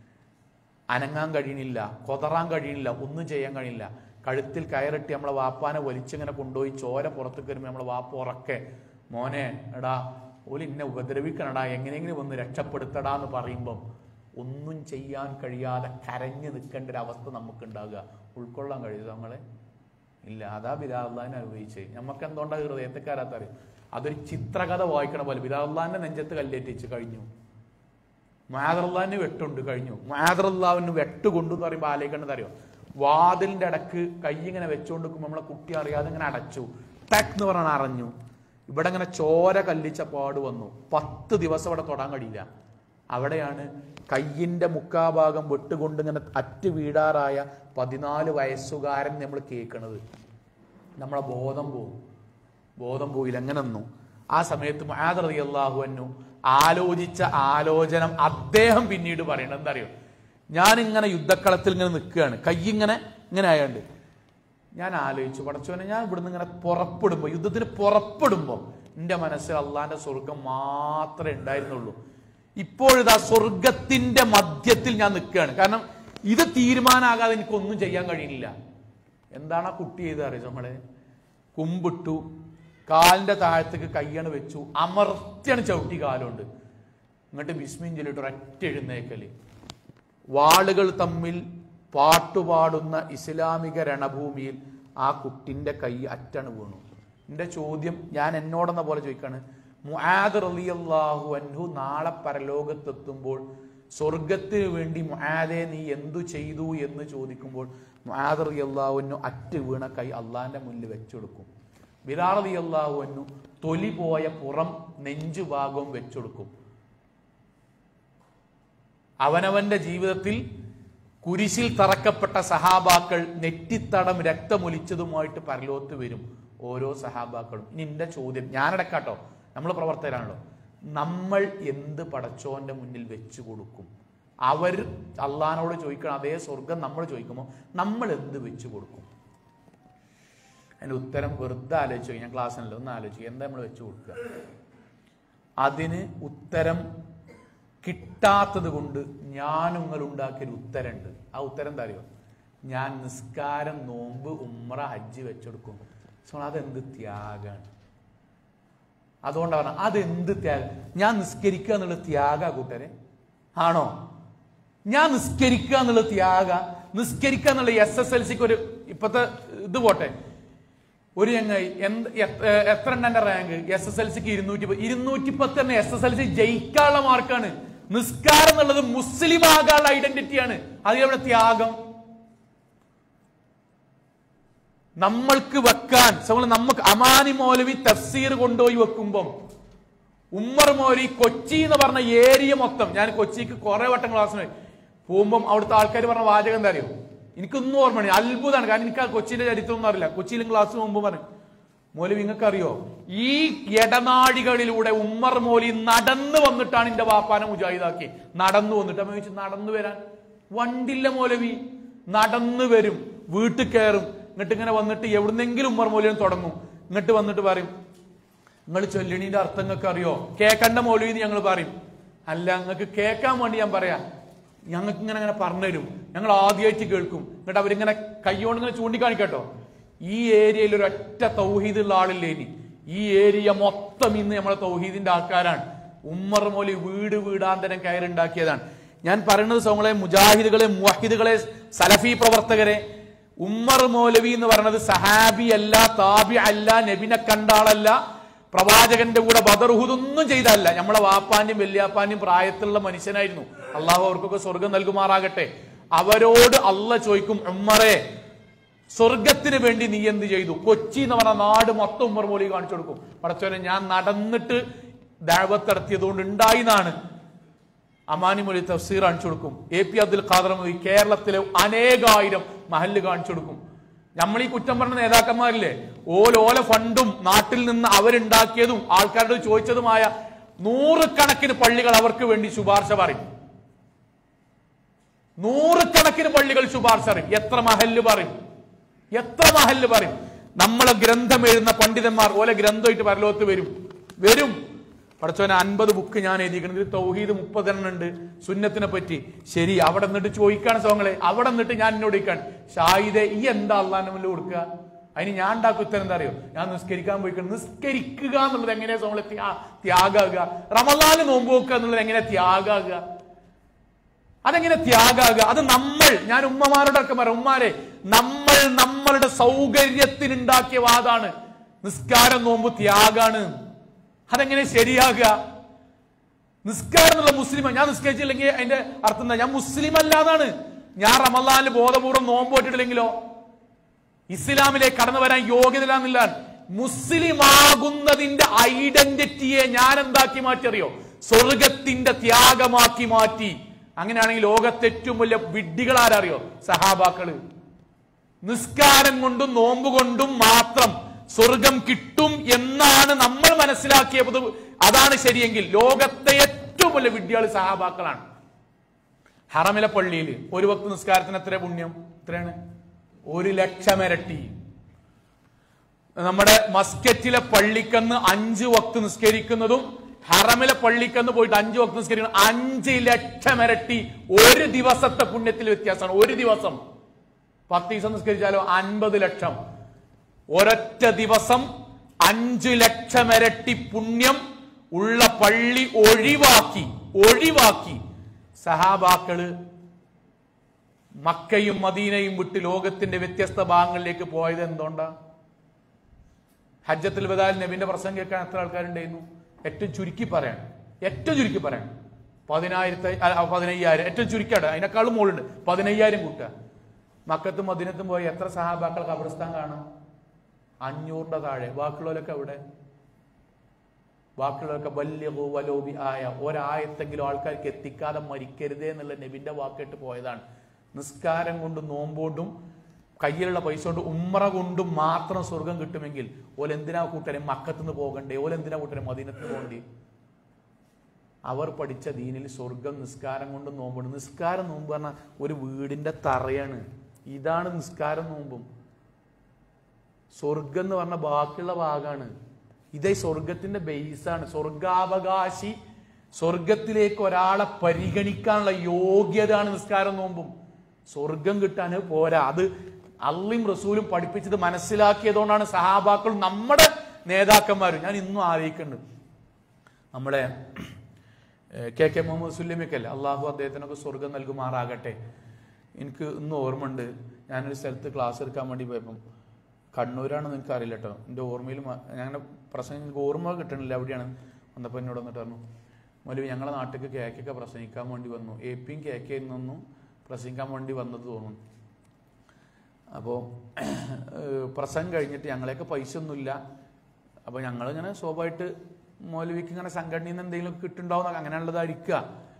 അനങ്ങാൻ കഴിയണില്ല കൊതറാൻ കഴിയണില്ല ഒന്നും ചെയ്യാൻ കഴിയില്ല കഴുത്തിൽ കയറിട്ടി നമ്മളെ വാപ്പാനെ വലിച്ചിങ്ങനെ കൊണ്ടുപോയി ചോര പുറത്തേക്ക് വരുമ്പോൾ നമ്മളെ വാപ്പ ഉറക്കെ മോനെ എടാ ഓല് ഇന്നെ ഉപദ്രവിക്കണടാ എങ്ങനെയെങ്കിലും ഒന്ന് രക്ഷപ്പെടുത്തടാ എന്ന് പറയുമ്പം ഒന്നും ചെയ്യാൻ കഴിയാതെ കരഞ്ഞു നിൽക്കേണ്ട ഒരു അവസ്ഥ നമുക്ക് ഉണ്ടാകുക ഉൾക്കൊള്ളാൻ കഴിയുമോ നമ്മളെ ഇല്ല അതാ ബിലാഹുല്ലാനെ അനുഭവിച്ചത് നമുക്ക് എന്തുകൊണ്ടാ ഹൃദയത്തെക്കാരാത്തറിയും അതൊരു ചിത്രകഥ വായിക്കണ പോലെ ബിലാഹുല്ലാന്റെ നെഞ്ചത്ത് കല്ലേറ്റിച്ച് കഴിഞ്ഞു മാതറുല്ലാവിന് വെട്ടുണ്ട് കഴിഞ്ഞു മാതറുല്ലാവിന് വെട്ട് കൊണ്ടു എന്ന് പറയുമ്പോൾ ആലോചിക്കേണ്ടത് അറിയോ വാതിലിന്റെ ഇടക്ക് കൈ ഇങ്ങനെ വെച്ചുകൊണ്ട് നിൽക്കുമ്പോൾ നമ്മളെ കുട്ടി അറിയാതെ ഇങ്ങനെ അടച്ചു ടെക് എന്ന് പറഞ്ഞാൽ അറിഞ്ഞു ഇവിടെ ഇങ്ങനെ ചോര കല്ലിച്ച പാട് വന്നു പത്ത് ദിവസം അവിടെ തൊടാൻ കഴിയില്ല അവിടെയാണ് കയ്യിന്റെ മുക്കാഭാഗം വെട്ടുകൊണ്ട് ഇങ്ങനെ അറ്റ് വീടാറായ പതിനാല് വയസ്സുകാരൻ നമ്മൾ കേൾക്കണത് നമ്മളെ ബോധം പോകും ബോധം പോയില്ല എങ്ങനെ നിന്നു ആ സമയത്ത് മാതൃ അള്ളാഹു അന്നു ആലോചിച്ച ആലോചനം അദ്ദേഹം പിന്നീട് പറയണത് എന്താ അറിയോ ഞാൻ ഇങ്ങനെ യുദ്ധക്കളത്തിൽ ഇങ്ങനെ നിൽക്കുകയാണ് കൈ ഇങ്ങനെ ഇങ്ങനെ ആയാണ്ട് ഞാൻ ആലോചിച്ചു പടച്ചോനെ ഞാൻ ഇവിടുന്ന് ഇങ്ങനെ പുറപ്പെടുമ്പോൾ യുദ്ധത്തിന് പുറപ്പെടുമ്പോൾ എൻ്റെ മനസ്സിൽ അള്ളാന്റെ സ്വർഗം മാത്രമേ ഉണ്ടായിരുന്നുള്ളൂ ഇപ്പോഴിതാ സ്വർഗത്തിന്റെ മധ്യത്തിൽ ഞാൻ നിൽക്കുകയാണ് കാരണം ഇത് തീരുമാനമാകാതെ എനിക്കൊന്നും ചെയ്യാൻ കഴിയില്ല എന്താണ് ആ കുട്ടി ചെയ്ത് അറിയാം നമ്മളെ കുമ്പിട്ടു കാലിന്റെ താഴത്തേക്ക് കയ്യാണ് വെച്ചു അമർത്തിയാണ് ചവിട്ടി കാലുണ്ട് എന്നിട്ട് ബിസ്മിൻ ചൊല്ലിട്ട് ഒരൊറ്റ എഴുന്നേക്കല് വാളുകൾ തമ്മിൽ പാട്ടുപാടുന്ന ഇസ്ലാമിക രണഭൂമിയിൽ ആ കുട്ടിന്റെ കൈ അറ്റാണ് വീണു എന്റെ ചോദ്യം ഞാൻ എന്നോടെന്ന പോലെ ചോദിക്കാണ് മുആദ് റളിയല്ലാഹു അൻഹു നാളെ പരലോകത്തെത്തുമ്പോൾ സ്വർഗത്തിന് വേണ്ടി മുആദെ നീ എന്തു ചെയ്തു എന്ന് ചോദിക്കുമ്പോൾ മുആദ് റളിയല്ലാഹു അൻഹു അറ്റ് വീണ കൈ അള്ളാന്റെ മുന്നിൽ വെച്ചെടുക്കും ബിലാൽ റളിയല്ലാഹു അൻഹു തൊലി പോയ പുറം നെഞ്ചുഭാഗവും വെച്ചെടുക്കും അവനവന്റെ ജീവിതത്തിൽ കുരിശിൽ തറക്കപ്പെട്ട സഹാബാക്കൾ നെറ്റിത്തടം രക്തമൊലിച്ചതുമായിട്ട് പരലോത്ത് വരും ഓരോ സഹാബാക്കളും ഇനി എന്റെ ചോദ്യം ഞാനടക്കാട്ടോ നമ്മൾ പ്രവർത്തകരാണല്ലോ നമ്മൾ എന്ത് പടച്ചോന്റെ മുന്നിൽ വെച്ചു കൊടുക്കും അവർ അള്ളഹാനോട് ചോദിക്കണം അതേ സ്വർഗം നമ്മൾ ചോദിക്കുമ്പോൾ നമ്മൾ എന്ത് വെച്ചു കൊടുക്കും അതിന്റെ ഉത്തരം വെറുതെ ആലോചിച്ചു ഞാൻ ക്ലാസ്സിനല്ലോ ഒന്ന് ആലോചിക്കുക എന്താ നമ്മൾ വെച്ചു കൊടുക്കുക അതിന് ഉത്തരം കിട്ടാത്തത് കൊണ്ട് ഞാൻ നിങ്ങൾ ഉണ്ടാക്കിയൊരു ഉത്തരമുണ്ട് ആ ഉത്തരം എന്താ അറിയോ ഞാൻ നിസ്കാരം നോമ്പ് ഉമ്ര ഹജ്ജ് വെച്ചെടുക്കും സോ അതെന്ത് ത്യാഗാണ് അതുകൊണ്ടാണ് പറഞ്ഞത് അതെന്ത് ത്യാഗം ഞാൻ നിസ്കരിക്കുക എന്നുള്ള ത്യാഗ കൂട്ടരെ ആണോ ഞാൻ നിസ്കരിക്കുക എന്നുള്ള ത്യാഗ നിസ്കരിക്കുക എന്നുള്ള എസ് എസ് എൽ സിക്ക് ഒരു ഇപ്പത്തെ ഇത് പോട്ടെ ഒരു ചങ്ങായി എന്ത് എത്ര എത്ര എണ്ണന്റെ റാങ്ക് എസ് എസ് എൽ സിക്ക് ഇരുന്നൂറ്റി പത്ത് ഇരുന്നൂറ്റി പത്ത് തന്നെ എസ് എസ് എൽ സി ജയിക്കാനുള്ള മാർക്കാണ് നിസ്കാരം എന്നുള്ളത് മുസ്ലിം ആകാനുള്ള ഐഡന്റിറ്റിയാണ് അതിലെവിടെ ത്യാഗം നമ്മൾക്ക് വെക്കാൻ സമയം നമുക്ക് അമാനി മൗലവി തഫ്സീർ കൊണ്ടുപോയി വെക്കുമ്പം ഉമ്മർ മൗലവി കൊച്ചി എന്ന് പറഞ്ഞ ഏരിയ മൊത്തം ഞാൻ കൊച്ചിക്ക് കുറെ വട്ടം ക്ലാസ്സിന് പോകുമ്പം അവിടുത്തെ ആൾക്കാർ പറഞ്ഞ വാചകം എന്താ അറിയോ എനിക്കൊന്നും ഓർമ്മ അത്ഭുതമാണ് കാരണം എനിക്ക് ആ കൊച്ചിന്റെ ചരിത്രം ഒന്നും അറിയില്ല കൊച്ചിയിലും ക്ലാസ് മുമ്പ് പറഞ്ഞു മൗലവി നിങ്ങൾക്ക് അറിയോ ഈ ഇടനാഴികളിലൂടെ ഉമ്മർ മൗലി നടന്നു വന്നിട്ടാണ് എന്റെ വാപ്പാനെ മുജാഹിദാക്കി നടന്നു വന്നിട്ട് അമ്മ ചോദിച്ചു നടന്നു വരാൻ വണ്ടില്ല മൗലവി നടന്നു വരും വീട്ടിൽ കയറും ഇങ്ങോട്ട് ഇങ്ങനെ വന്നിട്ട് എവിടുന്നെങ്കിലും ഉമ്മർ മൂല്യം തുടങ്ങും ഇങ്ങോട്ട് വന്നിട്ട് പറയും നിങ്ങൾ ചൊല്ലിണീന്റെ അർത്ഥം നിങ്ങൾക്ക് അറിയോ കേക്കണ്ട മൗലവി ഞങ്ങൾ പറയും അല്ല നിങ്ങൾക്ക് കേൾക്കാൻ വേണ്ടി ഞാൻ പറയാം ഞങ്ങൾക്ക് ഇങ്ങനെ അങ്ങനെ പറഞ്ഞുതരും ഞങ്ങൾ ആദ്യമായിട്ട് കേൾക്കും എന്നിട്ട് അവരിങ്ങനെ കൈകൊണ്ട് ഇങ്ങനെ ചൂണ്ടിക്കാണിക്കട്ടോ ഈ ഏരിയയിൽ ഒരു ഒറ്റ തൗഹീദുള്ള ആളില്ലേ ഇനി ഈ ഏരിയ മൊത്തം ഇന്ന് നമ്മളെ തൗഹീദിന്റെ ആൾക്കാരാണ് ഉമ്മർ മൗലി വീട് വീടാന്തരം കയറുണ്ടാക്കിയതാണ് ഞാൻ പറയുന്നത് സോങ്ങളെ മുജാഹിദുകളെ മുഹിദുകളെ സലഫി പ്രവർത്തകരെ ഉമ്മർ മൗലവി എന്ന് പറയുന്നത് സഹാബി അല്ല താബി അല്ല നബിനെ കണ്ട ആളല്ല പ്രവാചകന്റെ കൂടെ ബദർഹുദൊന്നും ചെയ്തല്ല നമ്മളെ വാപ്പാന്റെയും വല്യാപ്പാന്റെയും പ്രായത്തിലുള്ള മനുഷ്യനായിരുന്നു അള്ളാഹു അവർക്കൊക്കെ സ്വർഗം നൽകുമാറാകട്ടെ അവരോട് അല്ല ചോദിക്കും ഉമ്മറെ സ്വർഗത്തിന് വേണ്ടി നീ എന്ത് ചെയ്തു കൊച്ചി എന്ന് പറഞ്ഞ നാട് മൊത്തം ഉമ്മർ മോലി കാണിച്ചു കൊടുക്കും പടച്ചോനെ ഞാൻ നടന്നിട്ട് ദാവത്ത് നടത്തിയതുകൊണ്ട് ഉണ്ടായിന്നാണ് അമാനി മൊഴി തഫ്സീർ കാണിച്ചു കൊടുക്കും എ പി അബ്ദുൽ ഖാദർ മൊഴി കേരളത്തിലെ അനേകായിരം മഹല്ല് കാണിച്ചു കൊടുക്കും നമ്മൾ ഈ കുറ്റം പറഞ്ഞ നേതാക്കന്മാരില്ലേ ഓലോല ഫണ്ടും നാട്ടിൽ നിന്ന് അവരുണ്ടാക്കിയതും ആൾക്കാരോട് ചോദിച്ചതുമായ നൂറുകണക്കിന് പള്ളികൾ അവർക്ക് വേണ്ടി ശുപാർശ പറയും നൂറുകണക്കിന് പള്ളികൾ ശുപാർശ പറയും എത്ര മഹല്ല് പറയും എത്ര മഹല്ല് പറയും നമ്മളെ ഗ്രന്ഥം എഴുതുന്ന പണ്ഡിതന്മാർ ഓലെ ഗ്രന്ഥമായിട്ട് പരലോകത്ത് വരും വരും പടച്ചോനെ അൻപത് ബുക്ക് ഞാൻ എഴുതിയിരിക്കുന്നത് ഇത് തൗഹീദ് മുപ്പതെണ്ണം ഉണ്ട് സുന്നത്തിനെ പറ്റി ശരി അവിടെ നിന്നിട്ട് ചോദിക്കാണ് സോങ്ങളെ അവിടെ നിന്നിട്ട് ഞാൻ എന്നോട് ചോദിക്കാൻ ഷാഹിദെ ഈ എന്താ അള്ളാന്റെ മുന്നിൽ കൊടുക്കുക അതിന് ഞാൻ ഉണ്ടാക്കും ഉത്തരം എന്താ അറിയോ ഞാൻ നിസ്കരിക്കാൻ പോയിക്കണം നിസ്കരിക്കുക എന്നുള്ളത് എങ്ങനെയാ സോങ്ങളെ ത്യാ- ത്യാഗാകുക റമദാന് നോമ്പ് വെക്കുക എന്നുള്ളത് എങ്ങനെയാ ത്യാഗാകുക അതെങ്ങനെ ത്യാഗാകുക അത് നമ്മൾ ഞാൻ ഉമ്മമാരുടെ ഒക്കെ പറയാം ഉമ്മാരെ നമ്മൾ നമ്മളുടെ സൗകര്യത്തിന് ഉണ്ടാക്കിയ വാദാണ് നിസ്കാരം നോമ്പ് ത്യാഗാണ് അതെങ്ങനെ ശരിയാകുക നിസ്കാരം എന്നുള്ള മുസ്ലിം ഞാൻ നിസ്കരിച്ചില്ലെങ്കിൽ അതിന്റെ അർത്ഥം എന്താ ഞാൻ മുസ്ലിം അല്ലാതാണ് ഞാൻ റമലാലിന് ബോധപൂർവ്വം നോമ്പ് പോയിട്ടില്ലെങ്കിലോ ഇസ്ലാമിലേക്ക് കടന്നു വരാൻ യോഗ്യതയില്ലാന്നില്ല മുസ്ലിം ആകുന്നതിന്റെ ഐഡന്റിറ്റിയെ ഞാൻ എന്താക്കി മാറ്റി അറിയോ സ്വർഗത്തിന്റെ ത്യാഗമാക്കി മാറ്റി അങ്ങനെയാണെങ്കിൽ ലോകത്തെ ഏറ്റവും വലിയ വിഡ്ഢികൾ ആരറിയോ സഹാബാക്കള് നിസ്കാരം കൊണ്ടും നോമ്പ് കൊണ്ടും മാത്രം സ്വർഗം കിട്ടും എന്നാണ് നമ്മൾ മനസ്സിലാക്കിയത് അതാണ് ശരിയെങ്കിൽ ലോകത്തെ ഏറ്റവും വലിയ വിഡ്ഢികൾ സഹാബാക്കളാണ് ഹറമിലെ പള്ളിയിൽ ഒരു വക്ത് നിസ്കാരത്തിന് എത്ര പുണ്യം എത്രയാണ് ഒരു ലക്ഷം ഇരട്ടി നമ്മുടെ മസ്കറ്റിലെ പള്ളിക്കന്ന് അഞ്ച് വക്ത് നിസ്കരിക്കുന്നതും ഹറമിലെ പള്ളിക്കന്ന് പോയിട്ട് അഞ്ച് വക്ത് നിസ്കരിക്കുന്നത് അഞ്ച് ലക്ഷം ഇരട്ടി ഒരു ദിവസത്തെ പുണ്യത്തിൽ വ്യത്യാസമാണ് ഒരു ദിവസം പത്ത് ദിവസം നിസ്കരിച്ചാലോ അൻപത് ലക്ഷം ഒരൊറ്റ ദിവസം അഞ്ചു ലക്ഷം ഇരട്ടി പുണ്യം ഉള്ള പള്ളി ഒഴിവാക്കി ഒഴിവാക്കി സഹാബാക്കള് മക്കയും മദീനയും വിട്ട് ലോകത്തിന്റെ വ്യത്യസ്ത ഭാഗങ്ങളിലേക്ക് പോയത് എന്തുകൊണ്ടാ ഹജ്ജത്തുൽ വദാൽ നബിന്റെ പ്രസംഗം കേൾക്കാൻ എത്ര ആൾക്കാരുണ്ടായിരുന്നു ഏറ്റവും ചുരുക്കി പറയാൻ ഏറ്റവും ചുരുക്കി പറയാൻ പതിനായിരത്തി അല്ല, പതിനയ്യായിരം ഏറ്റവും ചുരുക്കാട് അതിനേക്കാളും മുകളുണ്ട് പതിനയ്യായിരം കൂട്ടുക മക്കത്തും മദീനത്തും പോയി എത്ര സഹാബാക്കൾ ഖബർസ്ഥാൻ കാണാം അഞ്ഞൂറിന്റെ താഴെ ബാക്കിയുള്ളവരൊക്കെ അവിടെ ബാക്കിയുള്ളവരൊക്കെ വലിയ വലോബി ആയ ഒരായത്തെങ്കിലും ആൾക്കാർക്ക് എത്തിക്കാതെ മരിക്കരുതേ എന്നുള്ള നബിന്റെ വാക്കിട്ട് പോയതാണ് നിസ്കാരം കൊണ്ടും നോമ്പോണ്ടും കയ്യിലുള്ള പൈസ കൊണ്ട് ഉമ്മറ കൊണ്ടും മാത്രം സ്വർഗം കിട്ടുമെങ്കിൽ ഓലെന്തിനാ കൂട്ടരെ മക്കത്തുനിന്ന് പോകണ്ടേ ഓലെന്തിനാ കൂട്ടരെ മദീനത്തിന് പോകണ്ടേ അവർ പഠിച്ച ദീനിൽ സ്വർഗം നിസ്കാരം കൊണ്ട് നോമ്പുണ്ട് നിസ്കാരം നോമ്പ് പറഞ്ഞാൽ ഒരു വീടിന്റെ തറയാണ് ഇതാണ് നിസ്കാരം നോമ്പും സ്വർഗം എന്ന് പറഞ്ഞ ബാക്കിയുള്ള ഭാഗമാണ് ഇതേ സ്വർഗത്തിന്റെ ബേസാണ് സ്വർഗാവകാശി സ്വർഗത്തിലേക്ക് ഒരാളെ പരിഗണിക്കാനുള്ള യോഗ്യതയാണ് നിസ്കാരം നോമ്പും സ്വർഗം കിട്ടാൻ പോരാ അത് അള്ളിയും റസൂലും പഠിപ്പിച്ചത് മനസ്സിലാക്കിയതുകൊണ്ടാണ് സഹാബാക്കളും നമ്മുടെ നേതാക്കന്മാരും ഞാൻ ഇന്നും ആലോചിക്കുന്നുണ്ട് നമ്മുടെ ഏഹ്, കെ കെ മുഹമ്മദ് സുല്യമൊക്കെയല്ലേ അള്ളാഹു അദ്ദേഹത്തിനൊക്കെ സ്വർഗം നൽകുമാറാകട്ടെ എനിക്ക് ഇന്ന് ഓർമ്മയുണ്ട് ഞാനൊരു സ്ഥലത്ത് ക്ലാസ് എടുക്കാൻ വേണ്ടി പോയപ്പം കണ്ണൂരാണെന്ന് എനിക്ക് അറിയില്ല കേട്ടോ എൻ്റെ ഓർമ്മയിൽ മ- ഞാൻ പ്രസംഗം എനിക്ക് ഓർമ്മ കിട്ടണില്ല എവിടെയാണ് വന്നപ്പോൾ എന്നോട് വന്നിട്ട് പറഞ്ഞു മൊലവി ഞങ്ങളെ നാട്ടിലേക്ക് കേക്കൊക്കെ പ്രസംഗിക്കാൻ വേണ്ടി വന്നു എ പിയും കെ കെയിൽ നിന്നും പ്രസംഗിക്കാൻ വേണ്ടി വന്നത് തോന്നുന്നു അപ്പോൾ പ്രസംഗം കഴിഞ്ഞിട്ട് ഞങ്ങളെയൊക്കെ പൈസ ഒന്നുമില്ല അപ്പോൾ ഞങ്ങളിങ്ങനെ സ്വാഭാവികമായിട്ട് മൗലവിക്ക് ഇങ്ങനെ സംഘടനയിൽ നിന്ന് എന്തെങ്കിലും കിട്ടുണ്ടാവും അങ്ങനെയുള്ളതായിരിക്കുക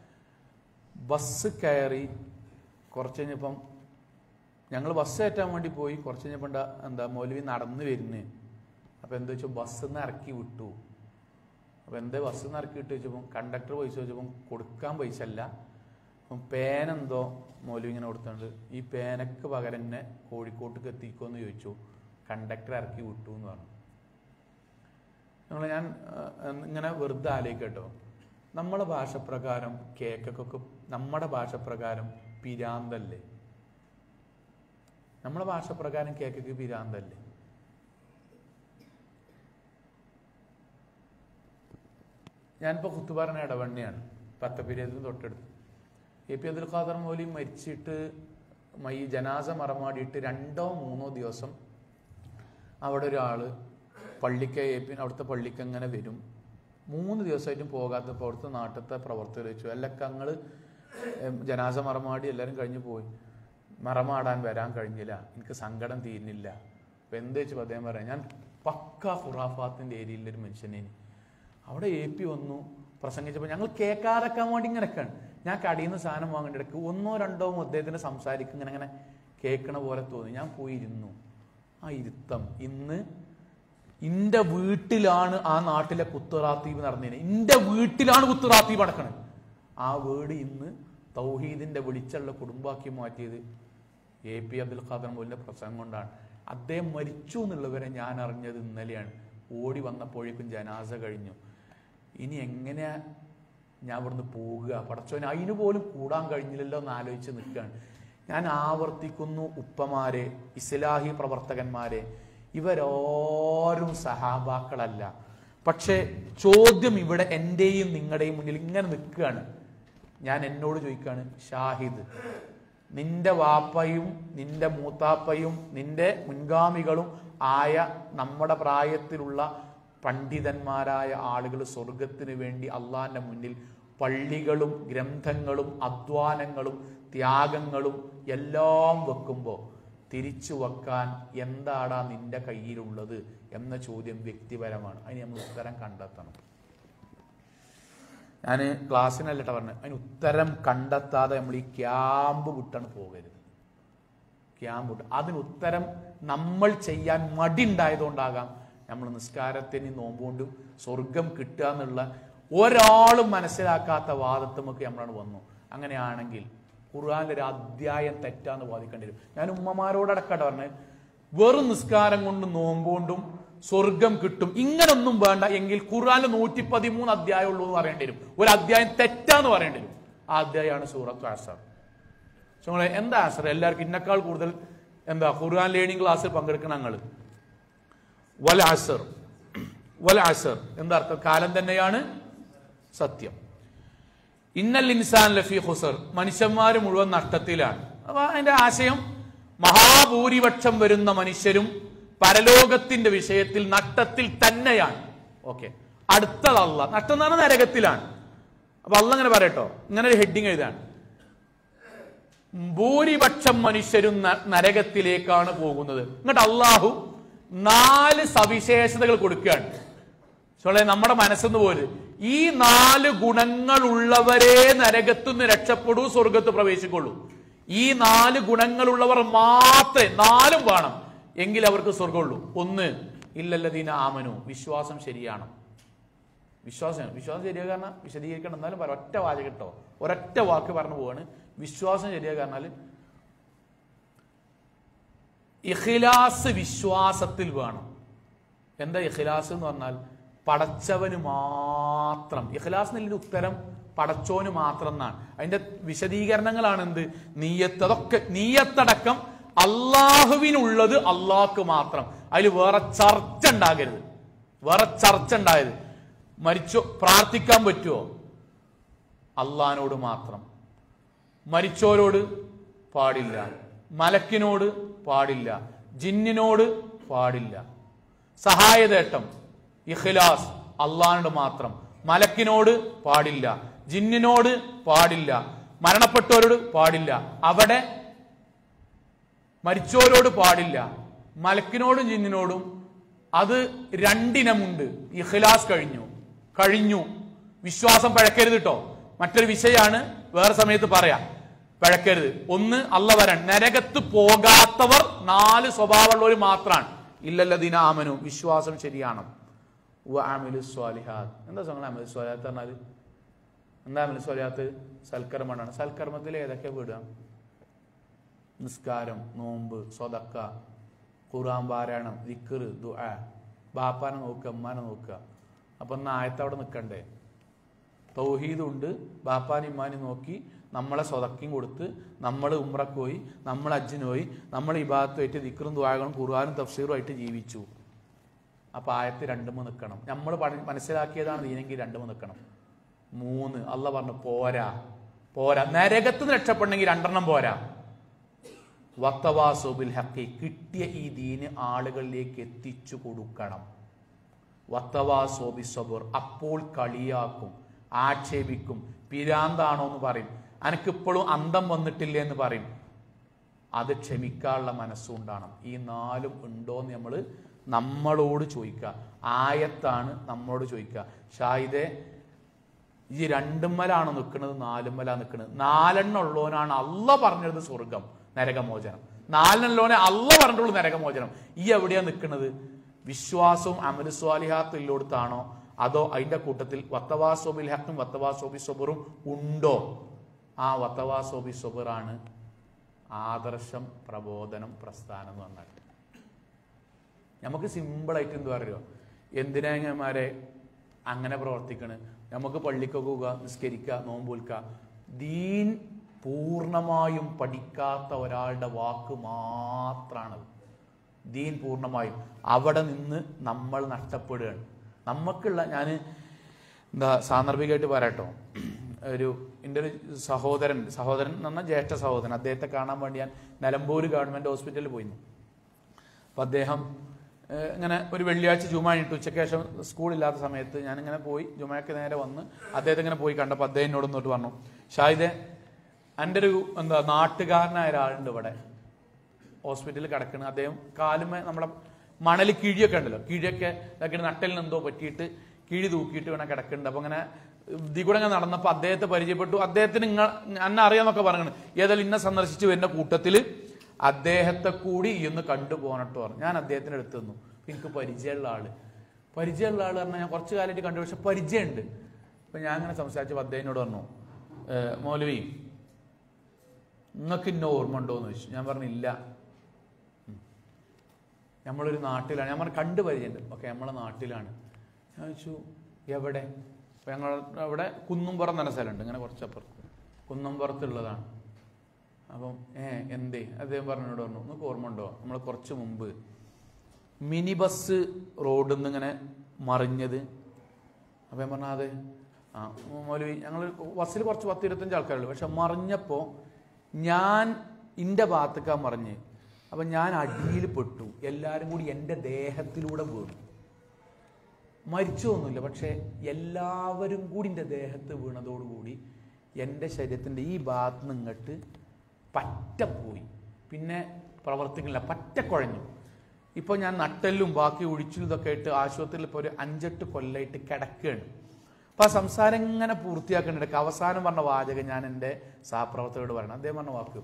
ബസ് കയറി കുറച്ച് കഴിഞ്ഞപ്പം ഞങ്ങൾ ബസ് കയറ്റാൻ വേണ്ടി പോയി കുറച്ച് കഴിഞ്ഞപ്പോൾ എന്താ എന്താ മൗലവി നടന്നു വരുന്നേ അപ്പോൾ എന്താ വെച്ചാൽ ബസ്സിൽ നിന്ന് ഇറക്കി വിട്ടു അപ്പോൾ എന്താ ബസ്സിൽ നിന്ന് ഇറക്കി വിട്ടു വെച്ചപ്പം കണ്ടക്ടർ പൈസ വെച്ചപ്പം കൊടുക്കാൻ പൈസ അല്ല അപ്പം പേനെന്തോ മോലു ഇങ്ങനെ കൊടുത്തുണ്ട് ഈ പേനക്ക് പകരം എന്നെ കോഴിക്കോട്ടേക്ക് എത്തിക്കുമെന്ന് ചോദിച്ചു കണ്ടക്ടർ ഇറക്കി വിട്ടു എന്ന് പറഞ്ഞു നമ്മൾ ഞാൻ ആ, ഇങ്ങനെ വെറുതെ ആലോചിക്കട്ടോ നമ്മളെ ഭാഷപ്രകാരം കേക്കൊക്കെ നമ്മുടെ ഭാഷപ്രകാരം പിരാന്തല്ലേ നമ്മളെ ഭാഷപ്രകാരം കേക്കൊക്കെ പിരാന്തല്ലേ ഞാനിപ്പോൾ കുത്തുപാറന ഇടവണ്ണിയാണ് പത്തപ്പിരിയതിന് തൊട്ടടുത്ത് എ പി അബ്ദുൽ ഖാദർ മൗലി മരിച്ചിട്ട് മൈ ജനാസ മറമാടിയിട്ട് രണ്ടോ മൂന്നോ ദിവസം അവിടെ ഒരാള് പള്ളിക്ക് എ പി അവിടുത്തെ പള്ളിക്ക് അങ്ങനെ വരും മൂന്ന് ദിവസമായിട്ടും പോകാത്തപ്പോൾ അവിടുത്തെ നാട്ടിലത്തെ പ്രവർത്തകർ വെച്ചു അല്ലൊക്കെ ഞങ്ങൾ ജനാസ മറമാടി എല്ലാവരും കഴിഞ്ഞ് പോയി മറമാടാൻ വരാൻ കഴിഞ്ഞില്ല എനിക്ക് സങ്കടം തീരുന്നില്ല അപ്പം എന്ത് വെച്ചു അദ്ദേഹം പറയാം ഞാൻ പക്ക ഖുറാഫാത്തിൻ്റെ ഏരിയയിലൊരു മനുഷ്യനേനി അവിടെ എ പി വന്നു പ്രസംഗിച്ചപ്പോൾ ഞങ്ങൾ കേൾക്കാതെക്കാൻ വേണ്ടി ഇങ്ങനെയൊക്കെയാണ് ഞാൻ കടയിൽ നിന്ന് സാധനം വാങ്ങേണ്ട ഇടയ്ക്ക് ഒന്നോ രണ്ടോ അദ്ദേഹത്തിന് സംസാരിക്കും ഇങ്ങനെ ഇങ്ങനെ കേൾക്കണ പോലെ തോന്നി ഞാൻ പോയി ഇരുന്നു ആ ഇരുത്തം ഇന്ന് ഇന്റെ വീട്ടിലാണ് ആ നാട്ടിലെ കുത്തുറാത്തീവ് നടന്നതിന് ഇന്റെ വീട്ടിലാണ് കുത്തുറാത്തീവ് നടക്കണത് ആ വീട് ഇന്ന് തൗഹീദിന്റെ വെളിച്ചുള്ള കുടുംബാക്കി മാറ്റിയത് എ പി അബ്ദുൽ ഖാദർ മോലിന്റെ പ്രസംഗം കൊണ്ടാണ് അദ്ദേഹം മരിച്ചു എന്നുള്ളവരെ ഞാൻ അറിഞ്ഞത് ഇന്നലെയാണ് ഓടി വന്നപ്പോഴേക്കും ജനാസ കഴിഞ്ഞു ഇനി എങ്ങനെയാ ഞാൻ ഇവിടുന്ന് പോകുക പടച്ചോന് അതിന് പോലും കൂടാൻ കഴിഞ്ഞില്ലല്ലോ എന്ന് ആലോചിച്ച് നിൽക്കുകയാണ് ഞാൻ ആവർത്തിക്കുന്നു ഉപ്പമാരെ ഇസ്ലാഹി പ്രവർത്തകന്മാരെ ഇവരോരും സഹാബാക്കളല്ല പക്ഷേ ചോദ്യം ഇവിടെ എൻ്റെയും നിങ്ങളുടെയും മുന്നിൽ ഇങ്ങനെ നിൽക്കുകയാണ് ഞാൻ എന്നോട് ചോദിക്കുകയാണ് ഷാഹിദ് നിന്റെ വാപ്പയും നിന്റെ മൂത്താപ്പയും നിന്റെ മുൻഗാമികളും ആയ നമ്മുടെ പ്രായത്തിലുള്ള പണ്ഡിതന്മാരായ ആളുകൾ സ്വർഗത്തിന് വേണ്ടി അള്ളാന്റെ മുന്നിൽ പള്ളികളും ഗ്രന്ഥങ്ങളും അധ്വാനങ്ങളും ത്യാഗങ്ങളും എല്ലാം വെക്കുമ്പോൾ തിരിച്ചു വെക്കാൻ എന്താടാ നിന്റെ കയ്യിലുള്ളത് എന്ന ചോദ്യം വ്യക്തിപരമാണ് അതിന് നമ്മൾ ഉത്തരം കണ്ടെത്തണം ഞാൻ ക്ലാസ്സിനല്ലട്ട പറഞ്ഞത് അതിന് ഉത്തരം കണ്ടെത്താതെ നമ്മൾ ഈ ക്യാമ്പ് വിട്ടാണ് പോകരുത് ക്യാമ്പ് വിട്ട് അതിന് ഉത്തരം നമ്മൾ ചെയ്യാൻ മടി ഉണ്ടായതുകൊണ്ടാകാം നമ്മൾ നിസ്കാരത്തിന് നോമ്പുകൊണ്ടും സ്വർഗം കിട്ടുക എന്നുള്ള ഒരാളും മനസ്സിലാക്കാത്ത വാദത്തുമൊക്കെ നമ്മളാണ് വന്നു അങ്ങനെയാണെങ്കിൽ ഖുർആാനിലെ ഒരു അധ്യായം തെറ്റാന്ന് വാദിക്കേണ്ടി വരും ഞാൻ ഉമ്മമാരോടടക്കട്ടെ പറഞ്ഞത് വെറും നിസ്കാരം കൊണ്ടും നോമ്പുകൊണ്ടും സ്വർഗം കിട്ടും ഇങ്ങനൊന്നും വേണ്ട എങ്കിൽ ഖുർആാനിൽ നൂറ്റി പതിമൂന്ന് അധ്യായം ഉള്ളൂ എന്ന് പറയേണ്ടി വരും ഒരു അധ്യായം തെറ്റാന്ന് പറയേണ്ടി വരും ആ അധ്യായമാണ് സൂറത്ത് ആസാർ പക്ഷെ നമ്മളെ എന്താ ആസർ എല്ലാവർക്കും ഇന്നേക്കാൾ കൂടുതൽ എന്താ ഖുർആൻ ലേണിംഗ് ക്ലാസ്സിൽ പങ്കെടുക്കണം ഞങ്ങൾ വൽ അസർ വൽ അസർ എന്താ അർത്ഥം കാലം തന്നെയാണ് സത്യം ഇന്നൽ ഇൻസാൻ ലഫി ഹുസർ മനുഷ്യന്മാർ മുഴുവൻ നഷ്ടത്തിലാണ് അപ്പൊ അതിന്റെ ആശയം മഹാഭൂരിപക്ഷം വരുന്ന മനുഷ്യരും പരലോകത്തിന്റെ വിഷയത്തിൽ നഷ്ടത്തിൽ തന്നെയാണ് ഓക്കെ അടുത്തതല്ല നഷ്ടം എന്ന് പറഞ്ഞാൽ നരകത്തിലാണ് അപ്പൊ അല്ല അങ്ങനെ പറയട്ടോ ഇങ്ങനെ ഒരു ഹെഡിങ് എഴുതാണ് ഭൂരിപക്ഷം മനുഷ്യരും ന- നരകത്തിലേക്കാണ് പോകുന്നത് എന്നിട്ട് അള്ളാഹു നാല് സവിശേഷതകൾ കൊടുക്കുകയാണ് ചോളെ നമ്മുടെ മനസ്സെന്ന് പോലും ഈ നാല് ഗുണങ്ങളുള്ളവരെ നരകത്തുനിന്ന് രക്ഷപ്പെടൂ സ്വർഗത്ത് പ്രവേശിക്കുള്ളൂ ഈ നാല് ഗുണങ്ങളുള്ളവർ മാത്രമേ നാലും വേണം എങ്കിൽ അവർക്ക് സ്വർഗമുള്ളൂ ഒന്ന് ഇല്ലല്ലതീന ആമനു വിശ്വാസം ശരിയാണ് വിശ്വാസം വിശ്വാസം ശരിയാ കാരണം വിശദീകരിക്കണം എന്നാലും പറ ഒറ്റ വാചകം കേട്ടോ ഒരൊറ്റ വാക്ക് പറഞ്ഞു പോവാണ് വിശ്വാസം ശരിയാ കാരണാൽ ഇഖിലാസ് വിശ്വാസത്തിൽ വേണം എന്താ ഇഖിലാസ് എന്ന് പറഞ്ഞാൽ പടച്ചവന് മാത്രം ഇഖിലാസ് എന്നതിന്റെ ഉത്തരം പടച്ചോന് മാത്രം എന്നാണ് അതിന്റെ വിശദീകരണങ്ങളാണ് എന്ത് നീയത്ത് അതൊക്കെ നീയത്തടക്കം അള്ളാഹുവിനുള്ളത് അള്ളാഹ്ക്ക് മാത്രം അതിൽ വേറെ ചർച്ച ഉണ്ടാകരുത് വേറെ ചർച്ച ഉണ്ടായത് മരിച്ചോ പ്രാർത്ഥിക്കാൻ പറ്റുമോ അള്ളഹാനോട് മാത്രം മരിച്ചോരോട് പാടില്ല മലക്കിനോട് പാടില്ല ജിന്നിനോട് പാടില്ല സഹായതേട്ടം ഇഖ്ലാസ് അള്ളഹാനോട് മാത്രം മലക്കിനോട് പാടില്ല ജിന്നിനോട് പാടില്ല മരണപ്പെട്ടവരോട് പാടില്ല അവിടെ മരിച്ചവരോട് പാടില്ല മലക്കിനോടും ജിന്നിനോടും അത് രണ്ടിനമുണ്ട് ഇഖ്ലാസ് കഴിഞ്ഞു കഴിഞ്ഞു വിശ്വാസം പഴക്കരുത് കേട്ടോ മറ്റൊരു വിഷയമാണ് വേറെ സമയത്ത് പറയാം പഴക്കരുത് ഒന്ന് അല്ല വരൺ നരകത്ത് പോകാത്തവർ നാല് സ്വഭാവമുള്ളവർ മാത്രമാണ് ഇല്ലല്ലദീന ആമനു വിശ്വാസം ശരിയാണ് വ അമിലു സ്വാലിഹാത്ത് എന്താ സംഘം അമിലു സ്വാലിഹാത്ത് പറഞ്ഞാല് എന്താ അമിലു സ്വാലിഹാത്ത് സൽക്കർമ്മമാണ് സൽക്കർമ്മത്തിൽ ഏതൊക്കെ വിടുക നിസ്കാരം നോമ്പ് സ്വതക്ക ഖുർആൻ പാരായണം ദിക്കർ ദുആ ബാപ്പാനെ നോക്കുക ഉമ്മാനെ നോക്കുക അപ്പം ഒന്ന് ആയത്ത് അവിടെ നിൽക്കണ്ടേ തൗഹീദുണ്ട് ബാപ്പാനും ഇമ്മാനും നോക്കി നമ്മളെ സ്വതക്കും കൊടുത്ത് നമ്മൾ ഉമ്രക്ക് പോയി നമ്മൾ അജ്ജിന് പോയി നമ്മൾ ഇബാദത്തുമായിട്ട് ദിക്കറും ദുആകളും ഖുർആാനും തഫ്സീറുമായിട്ട് ജീവിച്ചു അപ്പം ആയത്ത് രണ്ടുമ നിൽക്കണം നമ്മൾ മനസ്സിലാക്കിയതാണ് ദീനെങ്കിൽ രണ്ടുമ നിൽക്കണം മൂന്ന് അല്ല പറഞ്ഞു പോരാ പോരാ നരകത്ത് നിന്ന് രക്ഷപ്പെടണമെങ്കിൽ രണ്ടെണ്ണം പോരാ വത്തവാസുബിൽ ഹക്കി കിട്ടിയ ഈ ദീന് ആളുകളിലേക്ക് എത്തിച്ചു കൊടുക്കണം വത്തവാസോബി സബുർ അപ്പോൾ കളിയാക്കും ആക്ഷേപിക്കും പിരാന്താണോ എന്ന് പറയും അനക്കിപ്പോഴും അന്തം വന്നിട്ടില്ലേ എന്ന് പറയും അത് ക്ഷമിക്കാനുള്ള മനസ്സുണ്ടാണ് ഈ നാലും ഉണ്ടോ എന്ന് നമ്മൾ നമ്മളോട് ചോദിക്കുക ആയത്താണ് നമ്മളോട് ചോദിക്കുക ഷാഹിദെ ഈ രണ്ടുമ്മലാണോ നിൽക്കുന്നത് നാലുമ്മലാ നിൽക്കുന്നത് നാലെണ്ണം ഉള്ളവനാണ് അല്ല പറഞ്ഞത് സ്വർഗം നരകമോചനം നാലെണ്ണുള്ളവനെ അല്ല പറഞ്ഞിട്ടുള്ളൂ നരകമോചനം ഈ എവിടെയാ നിൽക്കുന്നത് വിശ്വാസവും അമലുസ്വാലിഹാത്തും ഇല്ലോടത്താണോ അതോ അതിന്റെ കൂട്ടത്തിൽ വത്തവാസോബിൽ ഹക്കും വത്തവാസോബി സൊബറും ഉണ്ടോ ആ വത്തവാസോബി സൊബറാണ് ആദർശം പ്രബോധനം പ്രസ്ഥാനം എന്ന് പറഞ്ഞാൽ നമുക്ക് സിമ്പിളായിട്ട് എന്ത് പറയുക എന്തിനാമാരെ അങ്ങനെ പ്രവർത്തിക്കണ് നമുക്ക് പള്ളിക്കൊക്കെ പോകുക നിസ്കരിക്കുക നോമ്പുൽക്കുക ദീൻ പൂർണ്ണമായും പഠിക്കാത്ത ഒരാളുടെ വാക്ക് മാത്രമാണത് ദീൻ പൂർണ്ണമായും അവിടെ നിന്ന് നമ്മൾ നഷ്ടപ്പെടുകയാണ് നമുക്കുള്ള ഞാൻ എന്താ സാന്ദർഭികമായിട്ട് പറയട്ടോ ഒരു എൻ്റെ ഒരു സഹോദരൻ സഹോദരൻ എന്ന് പറഞ്ഞാൽ ജ്യേഷ്ഠ സഹോദരൻ അദ്ദേഹത്തെ കാണാൻ വേണ്ടി ഞാൻ നിലമ്പൂർ ഗവൺമെൻറ് ഹോസ്പിറ്റലിൽ പോയിരുന്നു അപ്പം അദ്ദേഹം ഏഹ്, ഇങ്ങനെ ഒരു വെള്ളിയാഴ്ച ജുമ കഴിഞ്ഞിട്ട് ഉച്ചയ്ക്ക് ശേഷം സ്കൂളില്ലാത്ത സമയത്ത് ഞാനിങ്ങനെ പോയി ജുമയ്ക്ക് നേരെ വന്ന് അദ്ദേഹത്തെ ഇങ്ങനെ പോയി കണ്ടപ്പോൾ അദ്ദേഹം എന്നോട് ഇങ്ങോട്ട് പറഞ്ഞു ഷാഹിദെ എൻ്റെ ഒരു എന്താ നാട്ടുകാരനായ ഒരാളുണ്ട് ഇവിടെ ഹോസ്പിറ്റലിൽ കിടക്കുന്നത് അദ്ദേഹം കാലുമേ നമ്മുടെ മണൽ കിഴിയൊക്കെ ഉണ്ടല്ലോ കിഴിയൊക്കെ ഇതൊക്കെ നട്ടലിന് എന്തോ പറ്റിയിട്ട് കിഴി തൂക്കിയിട്ട് വേണം കിടക്കുന്നുണ്ട് അപ്പൊ അങ്ങനെ ഇതി കൂടെ അങ്ങനെ നടന്നപ്പോൾ അദ്ദേഹത്തെ പരിചയപ്പെട്ടു അദ്ദേഹത്തിന് നിങ്ങൾ എന്നെ അറിയാന്നൊക്കെ പറഞ്ഞു ഏതായാലും ഇന്നെ സന്ദർശിച്ച് വരുന്ന കൂട്ടത്തിൽ അദ്ദേഹത്തെ കൂടി ഇന്ന് കണ്ടു പോകണട്ടോ പറഞ്ഞു ഞാൻ അദ്ദേഹത്തിന് അടുത്ത് നിന്നു എനിക്ക് പരിചയമുള്ള ആള് പരിചയമുള്ള ആള് പറഞ്ഞാൽ ഞാൻ കുറച്ച് കാലമായിട്ട് കണ്ടു പക്ഷെ പരിചയമുണ്ട് അപ്പൊ ഞാൻ അങ്ങനെ സംസാരിച്ചപ്പോൾ അദ്ദേഹത്തിനോട് പറഞ്ഞു "ഏഹ്, മൗലവി നിങ്ങൾക്ക് ഇന്ന ഓർമ്മ ഉണ്ടോ എന്ന് ചോദിച്ചു ഞാൻ പറഞ്ഞില്ല നമ്മളൊരു നാട്ടിലാണ് ഞാൻ പറഞ്ഞു കണ്ടു പരിചയമുണ്ട് ഓക്കെ നമ്മളെ നാട്ടിലാണ് ഞാൻ ചോദിച്ചു എവിടെ അപ്പൊ ഞങ്ങൾ അവിടെ കുന്നുംപുറം തന്നെ സ്ഥലമുണ്ട് ഇങ്ങനെ കുറച്ചപ്പുറത്ത് കുന്നുംപുറത്തുള്ളതാണ് അപ്പം ഏ എന്തേ അദ്ദേഹം പറഞ്ഞോട് പറഞ്ഞു നിങ്ങൾക്ക് ഓർമ്മ ഉണ്ടോ നമ്മൾ കുറച്ച് മുമ്പ് മിനി ബസ് റോഡിൽ നിന്ന് ഇങ്ങനെ മറിഞ്ഞത് അപ്പം ഞാൻ പറഞ്ഞാൽ അതെ ആ മൗലവി ഞങ്ങൾ ബസ്സിൽ കുറച്ച് പത്ത് ഇരുപത്തഞ്ച് ആൾക്കാരുള്ളൂ പക്ഷെ മറിഞ്ഞപ്പോൾ ഞാൻ എൻ്റെ ഭാഗത്തേക്കാ മറിഞ്ഞ് അപ്പം ഞാൻ അടിയിൽ പെട്ടു എല്ലാവരും കൂടി എൻ്റെ ദേഹത്തിലൂടെ വീണു മരിച്ചൊന്നുമില്ല പക്ഷേ എല്ലാവരും കൂടി എൻ്റെ ദേഹത്ത് വീണതോടുകൂടി എൻ്റെ ശരീരത്തിൻ്റെ ഈ ഭാഗത്ത് നിന്ന് ഇങ്ങോട്ട് പറ്റപ്പോയി പിന്നെ പ്രവർത്തിക്കില്ല പറ്റക്കുഴഞ്ഞു ഇപ്പോൾ ഞാൻ നട്ടെല്ലും ബാക്കി ഒഴിച്ചിലും ഇതൊക്കെ ആയിട്ട് ആശുപത്രിയിൽ ഇപ്പോൾ ഒരു അഞ്ചെട്ട് കൊല്ലമായിട്ട് കിടക്കുകയാണ് അപ്പോൾ ആ സംസാരം ഇങ്ങനെ പൂർത്തിയാക്കുന്നുണ്ട് അവസാനം പറഞ്ഞ വാചകം ഞാൻ എൻ്റെ സഹപ്രവർത്തകരോട് പറയണം അദ്ദേഹം പറഞ്ഞ വാക്ക്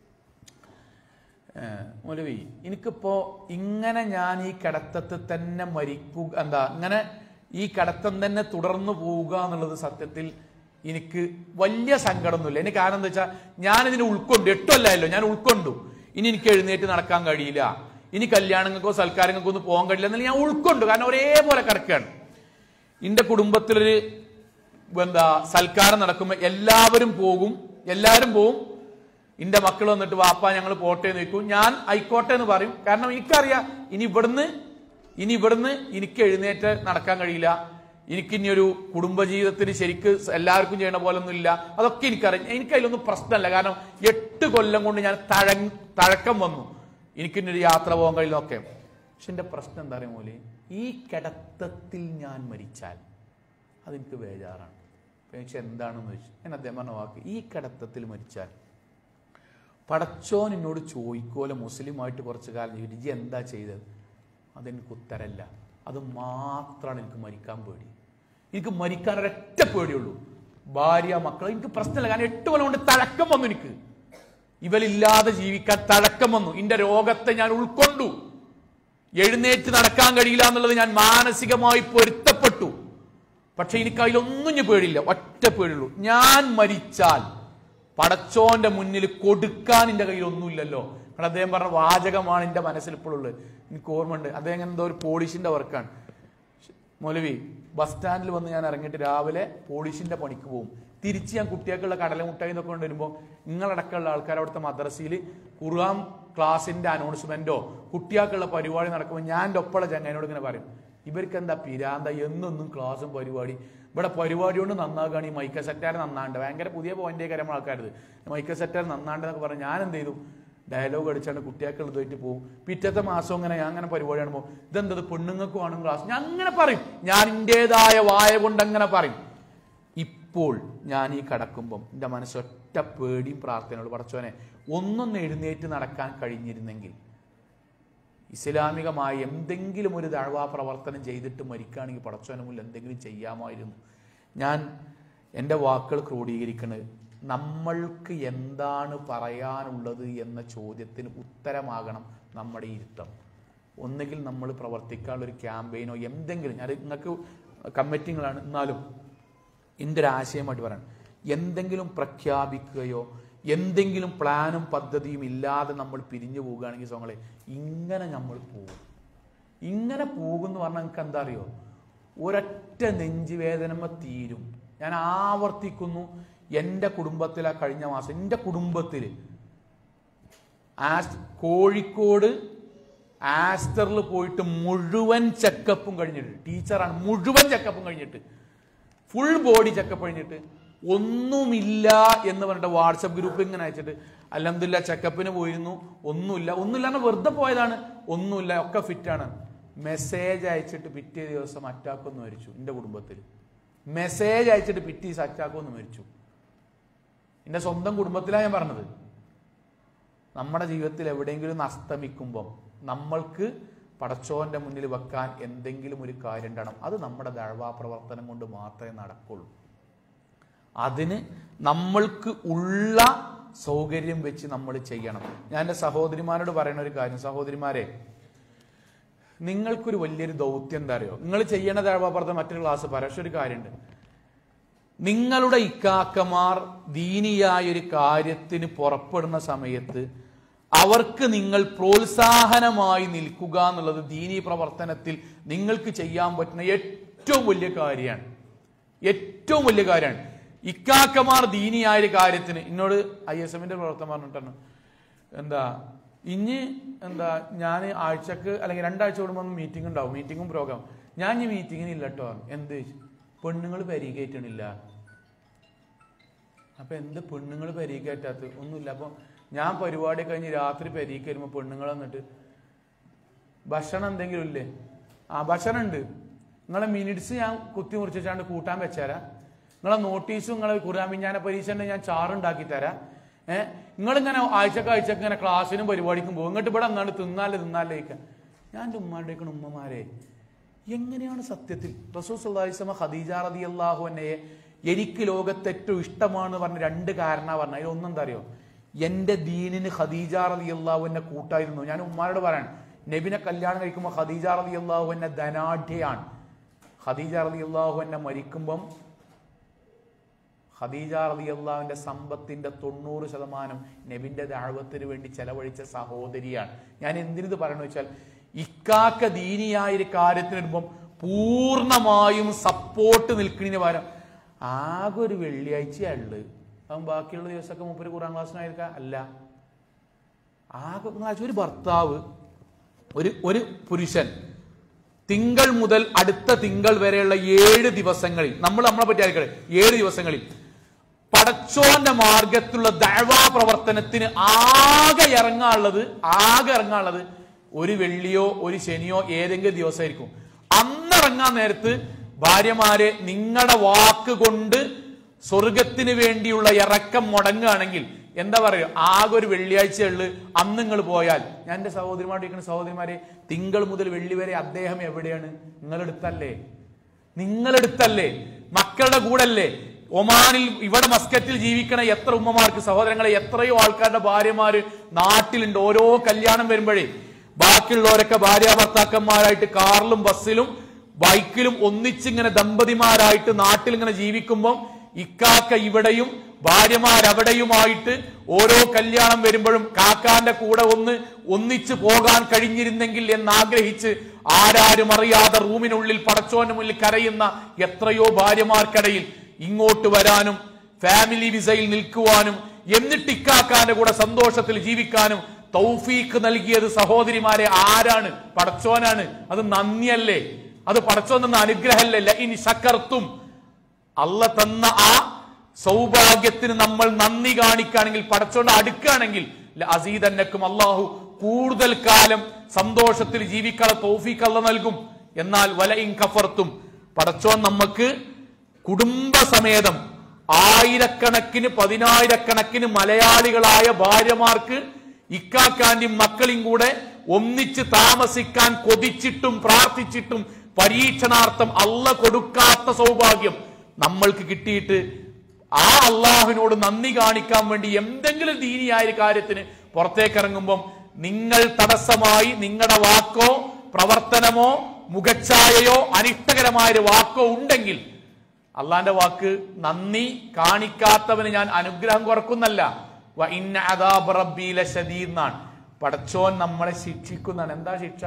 ഏഹ് മൗലവി എനിക്കിപ്പോ ഇങ്ങനെ ഞാൻ ഈ കിടത്തത്തിൽ തന്നെ മരിക്കുക എന്താ ഇങ്ങനെ ഈ കിടത്തം തന്നെ തുടർന്നു പോവുക എന്നുള്ളത് സത്യത്തിൽ എനിക്ക് വലിയ സങ്കടമൊന്നുമില്ല എനിക്ക് കാരണം എന്താ വെച്ചാൽ ഞാൻ ഇതിനെ ഉൾക്കൊണ്ടു എട്ടുമല്ലായല്ലോ ഞാൻ ഉൾക്കൊണ്ടു ഇനി എനിക്ക് എഴുന്നേറ്റ് നടക്കാൻ കഴിയില്ല ഇനി കല്യാണങ്ങൾക്കോ സൽക്കാരങ്ങൾക്കോ ഒന്നും പോകാൻ കഴിയില്ല എന്നാൽ ഞാൻ ഉൾക്കൊണ്ടു കാരണം ഒരേപോലെ കിടക്കുകയാണ് എന്റെ കുടുംബത്തിലൊരു എന്താ സൽക്കാരം നടക്കുമ്പോൾ എല്ലാവരും പോകും എല്ലാവരും പോവും എന്റെ മക്കൾ വന്നിട്ട് വാപ്പ ഞങ്ങൾ പോട്ടെ എന്ന് ചോദിക്കും ഞാൻ ആയിക്കോട്ടെ എന്ന് പറയും കാരണം എനിക്കറിയാം ഇനി ഇവിടുന്ന് ഇനി ഇവിടുന്ന് എനിക്ക് എഴുന്നേറ്റ് നടക്കാൻ കഴിയില്ല എനിക്ക് ഇനി ഒരു കുടുംബജീവിതത്തിന് ശരിക്ക് എല്ലാവർക്കും ചെയ്യണ പോലെ ഒന്നും ഇല്ല അതൊക്കെ എനിക്കറിയാം എനിക്ക് അതിലൊന്നും പ്രശ്നമല്ല കാരണം എട്ട് കൊല്ലം കൊണ്ട് ഞാൻ തഴ തഴക്കം വന്നു എനിക്ക് ഇനി ഒരു യാത്ര പോകാൻ കഴിയുന്നൊക്കെ പക്ഷെ എന്റെ പ്രശ്നം എന്താ പറയുക മോലെ ഈ കിടത്തത്തിൽ ഞാൻ മരിച്ചാൽ അതെനിക്ക് ബേജാറാണ് അപ്പൊ ഞാൻ ചോദിച്ചു, എന്താണെന്ന് ചോദിച്ചു ഞാൻ അദ്ദേഹം പറഞ്ഞ വാക്ക് ഈ കിടത്തത്തിൽ മരിച്ചാൽ പടച്ചോൻ എന്നോട് ചോദിക്കോലെ മുസ്ലിമായിട്ട് കുറച്ച് കാലം ജീവിച്ചു ഇജ്ജ് എന്താ ചെയ്തത് അതെനിക്ക് ഉത്തരല്ല അത് മാത്രമാണ് എനിക്ക് മരിക്കാൻ പേടി എനിക്ക് മരിക്കാൻ ഒരൊറ്റ പേടിയുള്ളൂ ഭാര്യ മക്കൾ എനിക്ക് പ്രശ്നമില്ല കാരണം എട്ട് കൊല്ലം കൊണ്ട് തഴക്കം വന്നു എനിക്ക് ഇവരില്ലാതെ ജീവിക്കാൻ തഴക്കം വന്നു എന്റെ രോഗത്തെ ഞാൻ ഉൾക്കൊണ്ടു എഴുന്നേറ്റ് നടക്കാൻ കഴിയില്ല എന്നുള്ളത് ഞാൻ മാനസികമായി പൊരുത്തപ്പെട്ടു പക്ഷെ എനിക്ക് അതിലൊന്നും ഞാൻ പേടിയില്ല ഒറ്റ പേടിയുള്ളൂ ഞാൻ മരിച്ചാൽ പടച്ചോന്റെ മുന്നിൽ കൊടുക്കാൻ എൻ്റെ കയ്യിൽ ഒന്നുമില്ലല്ലോ കാരണം അദ്ദേഹം പറഞ്ഞ വാചകമാണ് എൻ്റെ മനസ്സിൽ ഇപ്പോഴുള്ളത് എനിക്ക് ഓർമ്മയുണ്ട് അദ്ദേഹം എന്തോ ഒരു പോളിഷിന്റെ വർക്കാണ് മൗലവി ബസ് സ്റ്റാൻഡിൽ വന്ന് ഞാൻ ഇറങ്ങിയിട്ട് രാവിലെ പോളിഷിന്റെ പണിക്ക് പോകും തിരിച്ച് ഞാൻ കുട്ടികൾക്കുള്ള കടല മുട്ടായി എന്നൊക്കെ കൊണ്ടുവരുമ്പോൾ നിങ്ങളടക്കമുള്ള ആൾക്കാർ അവിടുത്തെ മദ്രസയിൽ ഖുർആൻ ക്ലാസിന്റെ അനൗൺസ്മെന്റോ കുട്ടികൾക്കുള്ള പരിപാടി നടക്കുമ്പോൾ ഞാൻ എൻ്റെ ഒപ്പമുള്ള ചങ്ങനോട് ഇങ്ങനെ പറയും ഇവർക്ക് എന്താ പിരാന്ത എന്നൊന്നും ക്ലാസ്സും പരിപാടി ഇവിടെ പരിപാടി കൊണ്ട് നന്നാകുകയാണ് ഈ മൈക്ക സെറ്റാർ നന്നാണ്ട് ഭയങ്കര പുതിയ പോയിന്റ് കാര്യം ആൾക്കാരത് മൈക്ക സെറ്റാർ നന്നാണ്ട് എന്നൊക്കെ പറഞ്ഞ് ഞാൻ എന്ത് ചെയ്തു ഡയലോഗ് അടിച്ചാണ് കുട്ടികൾക്ക് എഴുതിയിട്ട് പോകും പിറ്റത്തെ മാസം അങ്ങനെ ഞാൻ അങ്ങനെ പരിപാടി കാണുമ്പോൾ ഇതെന്തത് പെണ്ണുങ്ങൾക്ക് വേണം ക്ലാസ് ഞാൻ അങ്ങനെ പറയും ഞാൻ എൻ്റെതായ വായ കൊണ്ട് അങ്ങനെ പറയും ഇപ്പോൾ ഞാൻ ഈ കടക്കുമ്പം എൻ്റെ മനസ്സൊറ്റ പേടിയും പ്രാർത്ഥനയോട് പടച്ചോനെ ഒന്നൊന്ന് എഴുന്നേറ്റ് നടക്കാൻ കഴിഞ്ഞിരുന്നെങ്കിൽ ഇസ്ലാമികമായ എന്തെങ്കിലും ഒരു ദഴവാ പ്രവർത്തനം ചെയ്തിട്ട് മരിക്കുകയാണെങ്കിൽ പടച്ചോനെ മുന്നിൽ എന്തെങ്കിലും ചെയ്യാമായിരുന്നു ഞാൻ എൻ്റെ വാക്കുകൾ ക്രോഡീകരിക്കുന്നത് നമ്മൾക്ക് എന്താണ് പറയാനുള്ളത് എന്ന ചോദ്യത്തിന് ഉത്തരമാകണം നമ്മുടെ ഇരുത്തം ഒന്നുകിൽ നമ്മൾ പ്രവർത്തിക്കാനുള്ള ഒരു ക്യാമ്പയിനോ എന്തെങ്കിലും ഞാൻ നിങ്ങൾക്ക് കമ്മിറ്റിങ്ങളാണ് എന്നാലും എൻ്റെ ഒരു ആശയമായിട്ട് പറയാം എന്തെങ്കിലും പ്രഖ്യാപിക്കുകയോ എന്തെങ്കിലും പ്ലാനും പദ്ധതിയും ഇല്ലാതെ നമ്മൾ പിരിഞ്ഞു പോവുകയാണെങ്കിൽ സോങ്ങളെ ഇങ്ങനെ നമ്മൾ പോകും ഇങ്ങനെ പോകുമെന്ന് പറഞ്ഞാൽ നിങ്ങൾക്ക് എന്താ അറിയോ ഒരൊറ്റ നെഞ്ചുവേദനമ തീരും ഞാൻ ആവർത്തിക്കുന്നു എൻ്റെ കുടുംബത്തിലെ കഴിഞ്ഞ മാസം എൻ്റെ കുടുംബത്തിൽ ആസ് കോഴിക്കോട് ആസ്റ്ററിൽ പോയിട്ട് മുഴുവൻ ചെക്കപ്പും കഴിഞ്ഞിട്ട് ടീച്ചറാണ് മുഴുവൻ ചെക്കപ്പും കഴിഞ്ഞിട്ട് ഫുൾ ബോഡി ചെക്കപ്പ് കഴിഞ്ഞിട്ട് ഒന്നുമില്ല എന്ന് പറഞ്ഞിട്ട് വാട്സപ്പ് ഗ്രൂപ്പ് ഇങ്ങനെ അയച്ചിട്ട് അലഹമില്ല ചെക്കപ്പിന് പോയിരുന്നു ഒന്നുമില്ല ഒന്നുമില്ല എന്ന് വെറുതെ പോയതാണ് ഒന്നുമില്ല ഒക്കെ ഫിറ്റാണ് മെസ്സേജ് അയച്ചിട്ട് പിറ്റേ ദിവസം അറ്റാക്കൊന്ന് മരിച്ചു എൻ്റെ കുടുംബത്തിൽ മെസ്സേജ് അയച്ചിട്ട് പിറ്റേ ദിവസം അറ്റാക്കൊന്ന് മരിച്ചു എൻ്റെ സ്വന്തം കുടുംബത്തിലാണ് ഞാൻ പറഞ്ഞത് നമ്മുടെ ജീവിതത്തിൽ എവിടെയെങ്കിലും അസ്തമിക്കുമ്പം നമ്മൾക്ക് പടച്ചോന്റെ മുന്നിൽ വെക്കാൻ എന്തെങ്കിലും ഒരു കാര്യം ഉണ്ടാകണം അത് നമ്മുടെ ദഴവാ പ്രവർത്തനം കൊണ്ട് മാത്രമേ നടക്കുള്ളൂ അതിന് നമ്മൾക്ക് ഉള്ള സൗകര്യം വെച്ച് നമ്മൾ ചെയ്യണം ഞാൻ എൻ്റെ സഹോദരിമാരോട് പറയുന്ന ഒരു കാര്യം സഹോദരിമാരെ നിങ്ങൾക്കൊരു വലിയൊരു ദൗത്യം എന്താ അറിയോ നിങ്ങൾ ചെയ്യണ ദഴവാപ്രവർത്തനം മറ്റൊരു ക്ലാസ് പറയാം പക്ഷെ ഒരു കാര്യമുണ്ട് നിങ്ങളുടെ ഇക്കാക്കമാർ ദീനിയായ ഒരു കാര്യത്തിന് പുറപ്പെടുന്ന സമയത്ത് അവർക്ക് നിങ്ങൾ പ്രോത്സാഹനമായി നിൽക്കുക എന്നുള്ളത് ദീനീ പ്രവർത്തനത്തിൽ നിങ്ങൾക്ക് ചെയ്യാൻ പറ്റുന്ന ഏറ്റവും വലിയ കാര്യമാണ് ഏറ്റവും വലിയ കാര്യമാണ് ഇക്കാക്കമാർ ദീനിയായ ഒരു കാര്യത്തിന് എന്നോട് ഐ എസ് എമ്മിന്റെ പ്രവർത്തനം പറഞ്ഞിട്ടാണ് എന്താ ഇനി എന്താ ഞാൻ ആഴ്ചക്ക് അല്ലെങ്കിൽ രണ്ടാഴ്ച കൂടുമ്പോൾ മീറ്റിംഗ് ഉണ്ടാവും മീറ്റിംഗും പ്രോഗ്രാം ഞാൻ ഈ മീറ്റിങ്ങിന് ഇല്ല കേട്ടോ എന്ത് പെണ്ണുങ്ങൾ പരികേറ്റണില്ല അപ്പൊ എന്ത് പെണ്ണുങ്ങൾ പരികേറ്റാത്ത ഒന്നുമില്ല അപ്പൊ ഞാൻ പരിപാടി കഴിഞ്ഞ് രാത്രി പരിക്ക് വരുമ്പോ പെണ്ണുങ്ങൾ വന്നിട്ട് ഭക്ഷണം എന്തെങ്കിലും ഇല്ലേ ആ ഭക്ഷണം ഉണ്ട് നിങ്ങളെ മിനിറ്റ്സ് ഞാൻ കുത്തി മുറിച്ചാണ്ട് കൂട്ടാൻ വെച്ചേരാ നിങ്ങളെ നോട്ടീസും നിങ്ങളെ കുറാമിഞ്ഞാന പരീക്ഷ ഞാൻ ചാറുണ്ടാക്കി തരാം ഏഹ് നിങ്ങളിങ്ങനെ ആഴ്ചക്ക് ആഴ്ചക്ക് ഇങ്ങനെ ക്ലാസ്സിനും പരിപാടിക്കും പോകും ഇങ്ങോട്ട് ഇവിടെ അങ്ങാണ്ട് തിന്നാലേ തിന്നാലേക്ക ഞാൻ എൻ്റെ ഉമ്മാരുടെയൊക്കെ ഉമ്മമാരെ എങ്ങനെയാണ് സത്യത്തിൽ റസൂസുല്ലാസ്മ ഖദീജ റതി അള്ളാഹു എന്നെയെ എനിക്ക് ലോകത്ത് ഏറ്റവും ഇഷ്ടമാണെന്ന് പറഞ്ഞ രണ്ട് കാരണ പറഞ്ഞ അതിൽ ഒന്നെന്താ അറിയോ എന്റെ ദീനിന് ഖദീജ റതി അള്ളാഹു എന്നെ കൂട്ടായിരുന്നു ഞാൻ ഉമ്മാരോട് പറയാൻ നബിനെ കല്യാണം കഴിക്കുമ്പോൾ ഖദീജ റതി അള്ളാഹു എന്നെ ധനാഢ്യയാണ് ഖദീജ റതി അള്ളാഹു എന്നെ മരിക്കുമ്പം ഖദീജ റളിയല്ലാഹുവിന്റെ സമ്പത്തിന്റെ തൊണ്ണൂറ് ശതമാനം നബിന്റെ ദാഴ്വത്തിന് വേണ്ടി ചെലവഴിച്ച സഹോദരിയാണ് ഞാൻ എന്തിനിത് പറയണു വെച്ചാൽ ഇക്കാക്ക ദീനിയായ ഒരു കാര്യത്തിന് വരുമ്പം പൂർണ്ണമായും സപ്പോർട്ട് നിൽക്കുന്നതിന് പകരം ആകെ ഒരു വെള്ളിയാഴ്ചയുള്ളു അപ്പം ബാക്കിയുള്ള ദിവസമൊക്കെ മുപ്പര് കുറാം ക്ലാസ്സിനായിരിക്കാം അല്ല ആകെ നിങ്ങൾ ആലോചിച്ച് ഒരു ഭർത്താവ് ഒരു ഒരു പുരുഷൻ തിങ്കൾ മുതൽ അടുത്ത തിങ്കൾ വരെയുള്ള ഏഴ് ദിവസങ്ങളിൽ നമ്മൾ നമ്മളെ പറ്റി ആയിരിക്കട്ടെ ഏഴ് ദിവസങ്ങളിൽ പടച്ചോന്റെ മാർഗത്തിലുള്ള ദഴവാ പ്രവർത്തനത്തിന് ആകെ ഇറങ്ങാനുള്ളത് ആകെ ഇറങ്ങാനുള്ളത് ഒരു വെള്ളിയോ ഒരു ശനിയോ ഏതെങ്കിലും ദിവസമായിരിക്കും അന്നിറങ്ങാൻ നേരത്ത് ഭാര്യമാരെ നിങ്ങളുടെ വാക്ക് കൊണ്ട് സ്വർഗത്തിന് വേണ്ടിയുള്ള ഇറക്കം മുടങ്ങുകയാണെങ്കിൽ എന്താ പറയുക ആകെ ഒരു വെള്ളിയാഴ്ചയുള്ളു അന്ന് നിങ്ങൾ പോയാൽ ഞാൻ എന്റെ സഹോദരിമാരോട് ഇരിക്കുന്ന സഹോദരിമാരെ തിങ്കൾ മുതൽ വെള്ളി വരെ അദ്ദേഹം എവിടെയാണ് നിങ്ങളെടുത്തല്ലേ നിങ്ങളെടുത്തല്ലേ മക്കളുടെ കൂടല്ലേ ഒമാനിൽ ഇവിടെ മസ്കറ്റിൽ ജീവിക്കണ എത്ര ഉമ്മമാർക്ക് സഹോദരങ്ങളെ എത്രയോ ആൾക്കാരുടെ ഭാര്യമാര് നാട്ടിലുണ്ട് ഓരോ കല്യാണം വരുമ്പോഴേ ബാക്കിയുള്ളവരൊക്കെ ഭാര്യ ഭർത്താക്കന്മാരായിട്ട് കാറിലും ബസ്സിലും ബൈക്കിലും ഒന്നിച്ചിങ്ങനെ ദമ്പതിമാരായിട്ട് നാട്ടിൽ ഇങ്ങനെ ജീവിക്കുമ്പോൾ ഇക്കാക്ക ഇവിടെയും ഭാര്യമാരവിടെയുമായിട്ട് ഓരോ കല്യാണം വരുമ്പോഴും കാക്കാന്റെ കൂടെ ഒന്ന് ഒന്നിച്ചു പോകാൻ കഴിഞ്ഞിരുന്നെങ്കിൽ എന്നാഗ്രഹിച്ച് ആരാരും അറിയാതെ റൂമിനുള്ളിൽ പടച്ചോന്റെ മുന്നിൽ കരയുന്ന എത്രയോ ഭാര്യമാർക്കിടയിൽ ഇങ്ങോട്ട് വരാനും ഫാമിലി വിസയിൽ നിൽക്കുവാനും എന്നിട്ട് ഇക്കാക്കാന്റെ കൂടെ സന്തോഷത്തിൽ ജീവിക്കാനും തൗഫീഖ് നൽകിയത് സഹോദരിമാരെ ആരാണ് പടച്ചോനാണ് അത് നന്ദിയല്ലേ അത് പടച്ചോൻ തന്ന അനുഗ്രഹമല്ലേ ഇനി ശക്കർത്തും അല്ല തന്ന ആ സൗഭാഗ്യത്തിന് നമ്മൾ നന്ദി കാണിക്കുകയാണെങ്കിൽ പടച്ചോണ്ട് അടുക്കുകയാണെങ്കിൽ അസീതന്നക്കും അള്ളാഹു കൂടുതൽ കാലം സന്തോഷത്തിൽ ജീവിക്കാനുള്ള തോഫീക്ക് അല്ല നൽകും എന്നാൽ വല ഇൻ കഫർത്തും പടച്ചോൻ നമുക്ക് കുടുംബസമേതം ആയിരക്കണക്കിന് പതിനായിരക്കണക്കിന് മലയാളികളായ ഭാര്യമാർക്ക് ഇക്കാക്കാന്റെയും മക്കളെയും കൂടെ ഒന്നിച്ച് താമസിക്കാൻ കൊതിച്ചിട്ടും പ്രാർത്ഥിച്ചിട്ടും പരീക്ഷണാർത്ഥം അല്ല കൊടുക്കാത്ത സൗഭാഗ്യം നമ്മൾക്ക് കിട്ടിയിട്ട് ആ അള്ളാഹുവിനോട് നന്ദി കാണിക്കാൻ വേണ്ടി എന്തെങ്കിലും ദീനിയായ ഒരു കാര്യത്തിന് പുറത്തേക്ക് ഇറങ്ങുമ്പം നിങ്ങൾ തടസ്സമായി നിങ്ങളുടെ വാക്കോ പ്രവർത്തനമോ മുഖച്ഛായയോ അനിഷ്ടകരമായ ഒരു വാക്കോ ഉണ്ടെങ്കിൽ അള്ളാന്റെ വാക്ക് നന്ദി കാണിക്കാത്തവന് ഞാൻ അനുഗ്രഹം കുറക്കുന്നല്ല വ ഇന്ന അദാബ് റബ്ബി ലശദീദ് എന്നാണ് പടച്ചോൻ നമ്മളെ ശിക്ഷിക്കുന്നതാണ് എന്താ ശിക്ഷ